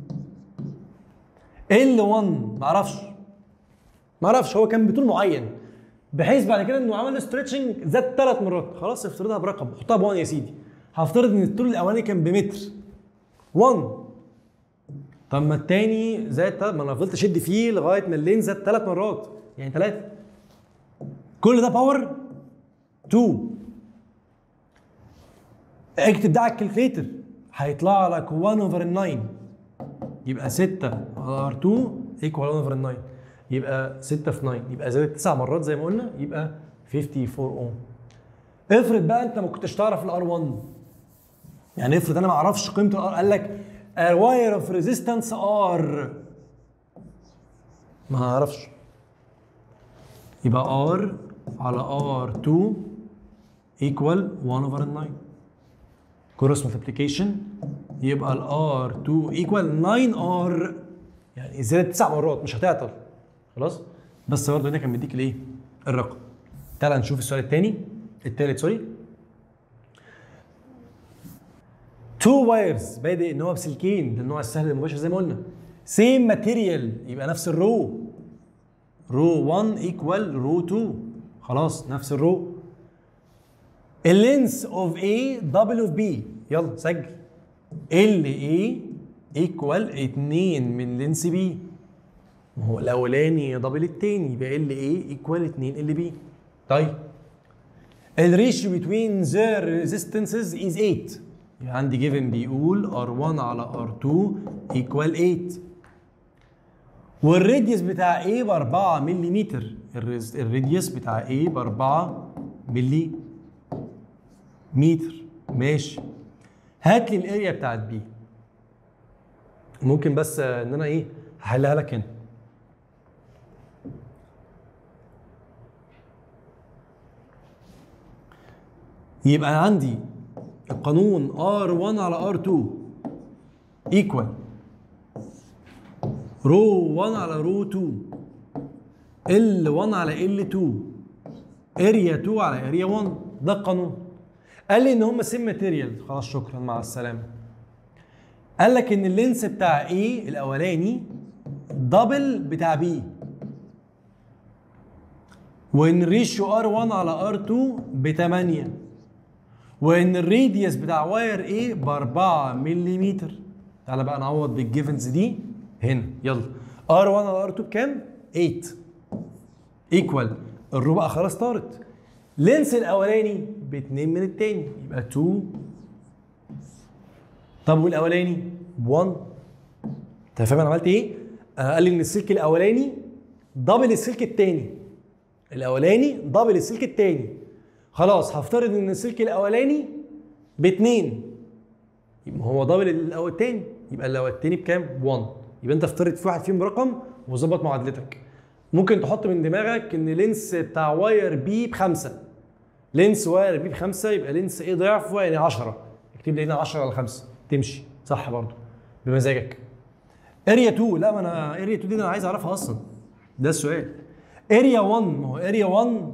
ال 1 ما اعرفش ما اعرفش هو كان بطول معين بحيث بعد كده انه عمل ستريتشنج زاد ثلاث مرات خلاص افترضها برقم حطها ب 1 يا سيدي هفترض ان الطول الاولاني كان بمتر 1 طب ما التاني زاد ما انا فضلت اشد فيه لغايه ما اللين زاد ثلاث مرات يعني ثلاثه كل ده باور 2 اكتب ده على الكالكليتر هيطلع لك 1 اوفر 9 يبقى 6 على ار 2 ايكوال 1 اوفر 9 يبقى 6 في 9 يبقى زادت 9 مرات زي ما قلنا يبقى 54 اوم افرض بقى انت ما كنتش تعرف الار 1 يعني افرض انا ما اعرفش قيمه الار قال لك واير اوف ريزيستنس ار ما اعرفش يبقى ار على ار 2 ايكوال 1 اوفر 9 كروس ملتبليكيشن يبقى الار 2 ايكوال 9 ار يعني زادت تسع مرات مش هتعطل خلاص بس برضه هنا كان بيديك الايه الرقم تعال نشوف السؤال الثاني الثالث سوري تو وايرز بادئ ان هو بسلكين ده النوع السهل المباشر زي ما قلنا سيم ماتيريال يبقى نفس الرو رو 1 ايكوال رو 2 خلاص نفس الرو اللينس اوف A دبل اوف B يلا سجل ال A ايكوال 2 من لينس B ما هو الاولاني دبل التاني يبقى ال A ايكوال 2 ال B طيب الريشيو بتوين ذا ريزيستنسز از 8 يبقى عندي جيفن بيقول R1 على R2 ايكوال 8 والراديوس بتاع A ب 4 ملم الراديوس بتاع A ب 4 ملي متر ماشي هات لي الاريا بتاعت بي ممكن بس ان انا ايه هحلها لك هنا يبقى عندي القانون R1 على R2 equal رو 1 على رو 2 L1 على L2 اريا 2 على اريا 1 ده القانون قال لي ان هم سيم ماتيريال خلاص شكرا مع السلامه قال لك ان اللينس بتاع A الاولاني دبل بتاع B وان الريشيو R1 على R2 ب 8 وان الراديوس بتاع واير A ب 4 ملم تعالى بقى نعوض بالجيفنز دي هنا يلا R1 على R2 بكام؟ 8 ايكوال الرو بقى خلاص طارت لينس الاولاني ب 2 من التاني يبقى 2 طب والاولاني ب 1 انت فاهم انا عملت ايه؟ آه قال لي ان السلك الاولاني دبل السلك التاني الاولاني دبل السلك التاني خلاص هفترض ان السلك الاولاني باتنين يبقى هو دبل الاول التاني يبقى لو التاني بكام؟ ب 1 يبقى انت افترض في واحد فيهم برقم وظبط معادلتك ممكن تحط من دماغك ان لينس بتاع واير بي بخمسه لينس واير بي بخمسه يبقى لينس ايه ضعفه يعني 10 اكتب لي هنا 10 على 5 تمشي صح برضه بمزاجك اريا 2 لا ما انا اريا 2 دي انا عايز اعرفها اصلا ده السؤال اريا 1 ما هو اريا 1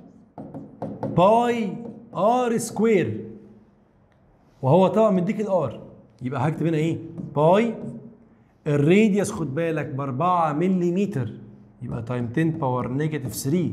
باي ار سكوير وهو طبعا مديك الار يبقى هكتب هنا ايه باي الراديوس خد بالك ب 4 ملم يبقى تايم 10 باور نيجاتيف 3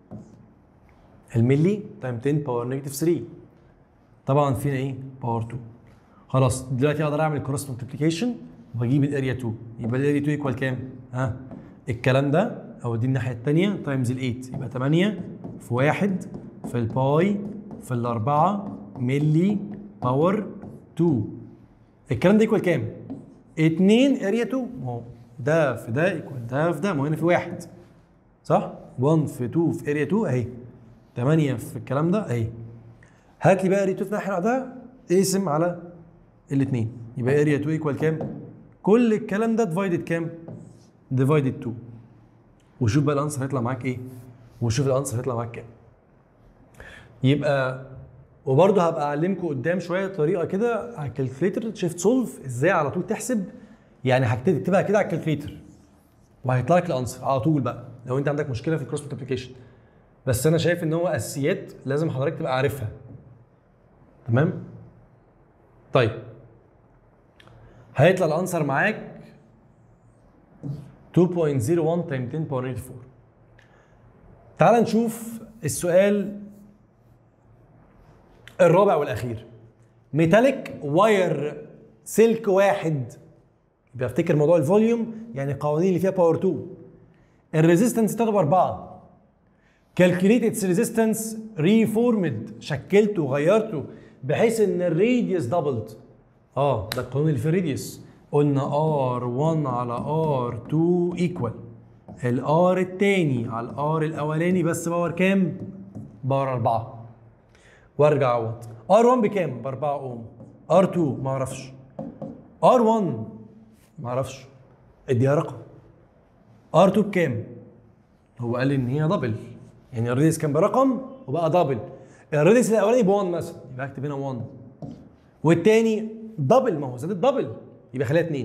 الملي تايم 10 باور نيجاتيف 3 طبعا فينا ايه باور 2 خلاص دلوقتي اقدر اعمل كروس ملتبليكيشن واجيب الاريا 2 يبقى الاريا 2 ايكوال كام؟ ها الكلام ده او دي الناحيه الثانيه تايمز ال 8 يبقى 8 في 1 في الباي في الأربعة ملي باور 2 الكلام ده ايكوال كام؟ 2 اريا 2 ما هو ده في ده ايكوال ده في ده ما هو هنا في واحد صح؟ 1 في 2 في اريا 2 اهي 8 في الكلام ده اهي هات لي بقى اريا 2 في الناحيه اللي بعدها اقسم على الاثنين يبقى اريا 2 ايكوال كام؟ كل الكلام ده ديفايدد كام؟ ديفايدد 2 وشوف بقى الانسر هيطلع معاك ايه؟ وشوف الانسر هيطلع معاك كام؟ يبقى وبرضه هبقى اعلمكم قدام شويه طريقه كده على الكالكليتر شيفت سولف ازاي على طول تحسب يعني هتكتبها كده على الكالكليتر وهيطلع لك الانسر على طول بقى لو انت عندك مشكله في الكروس ملتبليكيشن بس انا شايف ان هو اساسيات لازم حضرتك تبقى عارفها تمام طيب هيطلع الانسر معاك 2.01 تايم 10 باور 4 تعال نشوف السؤال الرابع والاخير ميتاليك واير سلك واحد يبقى افتكر موضوع الفوليوم يعني القوانين اللي فيها باور 2 الريزيستنس بتاعته باربعه كالكوليت اتس ريزيستنس ريفورمد شكلته وغيرته بحيث ان الراديوس دبلد اه ده القانون اللي فيه الراديوس قلنا R1 على R2 ايكوال الار التاني على الار الاولاني بس باور كام؟ باور 4 وارجع اعوض R1 بكام؟ ب 4 اوم R2 ما اعرفش R1 ما اعرفش اديها رقم R2 بكام؟ هو قال لي ان هي دبل يعني الريديوس كان برقم وبقى دبل الريديوس الاولاني ب 1 مثلا يبقى اكتب هنا 1 والتاني دبل ما هو زاد الدبل يبقى خليها 2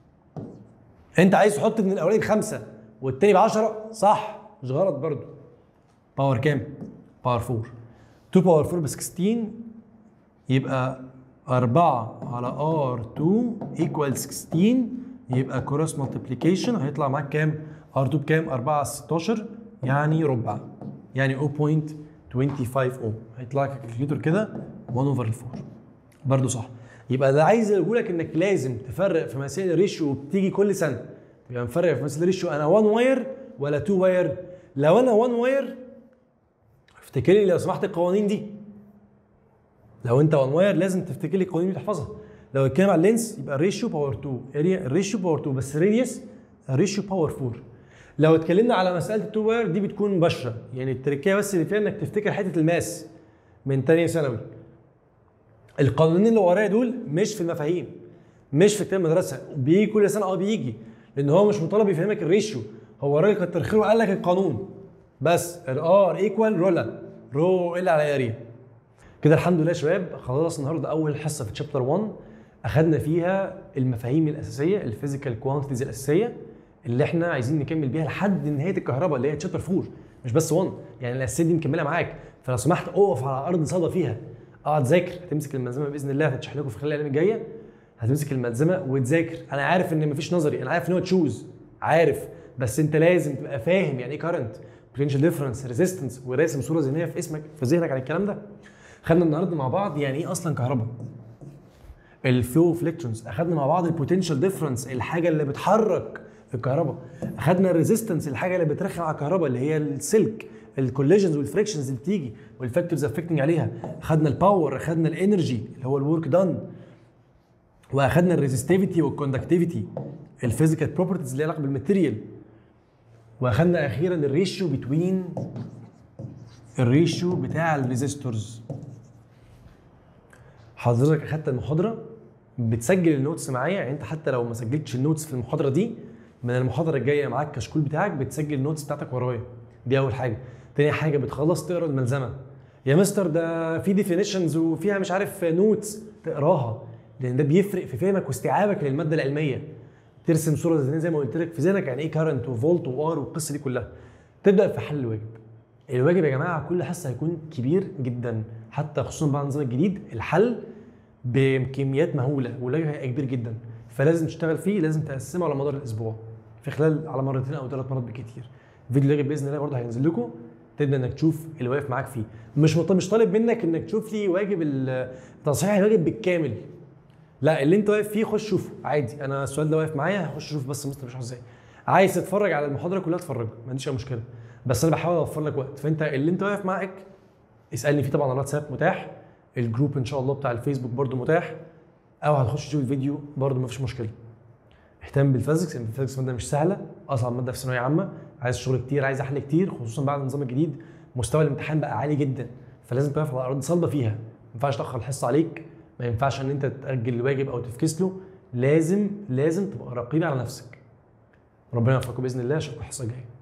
انت عايز تحط من الاولاني بخمسه والتاني ب 10 صح مش غلط برضو باور كام؟ باور 4 2 باور 4 ب 16 يبقى 4 على R2 equal 16 يبقى كروس مالتيبليكيشن هيطلع معاك كام؟ R2 بكام؟ 4 على 16 يعني ربع يعني 0.25 اوم هيطلع لك الكالكوليتر كده 1 اوفر 4 برضه صح يبقى ده عايز اقول لك انك لازم تفرق في مسائل الريشيو بتيجي كل سنه يبقى مفرق في مسائل الريشيو انا 1 واير ولا 2 واير لو انا 1 واير افتكر لي لو سمحت القوانين دي لو انت 1 واير لازم تفتكر لي القوانين دي تحفظها لو اتكلم على اللينس يبقى الريشيو باور 2 اريا الريشيو باور 2 بس راديوس الريشيو باور 4 لو اتكلمنا على مساله التو واير دي بتكون مباشره يعني التركيه بس اللي فيها انك تفتكر حته الماس من ثانيه ثانوي القانونين اللي ورايا دول مش في المفاهيم مش في كتاب المدرسه بيجي كل سنه اه بيجي لان هو مش مطالب يفهمك الريشيو هو الراجل كتر خيره قال لك القانون بس الار ايكوال رولا رو ال على اريا كده الحمد لله يا شباب خلاص النهارده اول حصه في تشابتر 1 اخدنا فيها المفاهيم الاساسيه الفيزيكال كوانتيتيز الاساسيه اللي احنا عايزين نكمل بيها لحد نهايه الكهرباء اللي هي تشابتر 4 مش بس 1 يعني الاساسيه دي مكمله معاك فلو سمحت اقف على ارض صدى فيها اقعد ذاكر هتمسك الملزمه باذن الله هتشرح لكم في خلال الايام الجايه هتمسك الملزمه وتذاكر انا عارف ان مفيش نظري انا عارف ان هو تشوز عارف بس انت لازم تبقى فاهم يعني ايه كارنت بوتنشال ديفرنس ريزيستنس وراسم صوره ذهنيه في اسمك في ذهنك عن الكلام ده خدنا النهارده مع بعض يعني ايه اصلا كهرباء الفلو اوف الكترونز اخدنا مع بعض البوتنشال ديفرنس الحاجه اللي بتحرك الكهرباء اخدنا الريزيستنس الحاجه اللي بترخم على الكهرباء اللي هي السلك الكوليجنز والفريكشنز اللي بتيجي والفاكتورز افكتنج عليها اخدنا الباور اخدنا الانرجي اللي هو الورك دان واخدنا الريزستيفيتي والكوندكتيفيتي الفيزيكال بروبرتيز اللي لها علاقه بالماتيريال واخدنا اخيرا الريشيو بتوين الريشيو بتاع الريزيستورز حضرتك اخدت المحاضره بتسجل النوتس معايا يعني انت حتى لو ما سجلتش النوتس في المحاضره دي من المحاضره الجايه معاك كشكول بتاعك بتسجل النوتس بتاعتك ورايا دي اول حاجه تاني حاجه بتخلص تقرا الملزمه يا مستر ده في ديفينيشنز وفيها مش عارف نوتس تقراها لان ده بيفرق في فهمك واستيعابك للماده العلميه ترسم صوره ذهنيه زي ما قلت لك في ذهنك يعني ايه كارنت وفولت وار والقصه دي كلها تبدا في حل الواجب الواجب يا جماعه كل حصه هيكون كبير جدا حتى خصوصا بعد النظام الجديد الحل بكميات مهوله والواجب هيبقى كبير جدا فلازم تشتغل فيه لازم تقسمه على مدار الاسبوع في خلال على مرتين او ثلاث مرات بالكتير فيديو الواجب باذن الله برضه هينزل لكم تبدا انك تشوف اللي واقف معاك فيه مش مط- مش طالب منك انك تشوف لي واجب ال- تصحيح الواجب بالكامل لا اللي انت واقف فيه خش شوفه عادي انا السؤال ده واقف معايا هخش اشوف بس مستر بيشرح ازاي عايز تتفرج على المحاضره كلها اتفرج ما عنديش اي مشكله بس انا بحاول اوفر لك وقت فانت اللي انت واقف معاك اسالني فيه طبعا على الواتساب متاح الجروب ان شاء الله بتاع الفيسبوك برضو متاح او هتخش تشوف الفيديو برضو مفيش مشكله اهتم بالفيزيكس لان الفيزيكس ماده مش سهله اصعب ماده في ثانويه عامه عايز شغل كتير عايز احل كتير خصوصا بعد النظام الجديد مستوى الامتحان بقى عالي جدا فلازم تقف على ارض صلبه فيها ما ينفعش تاخر الحصه عليك ما ينفعش ان انت تاجل الواجب او تفكس له لازم لازم تبقى رقيب على نفسك ربنا يوفقكم باذن الله اشوفكم الحصه الجايه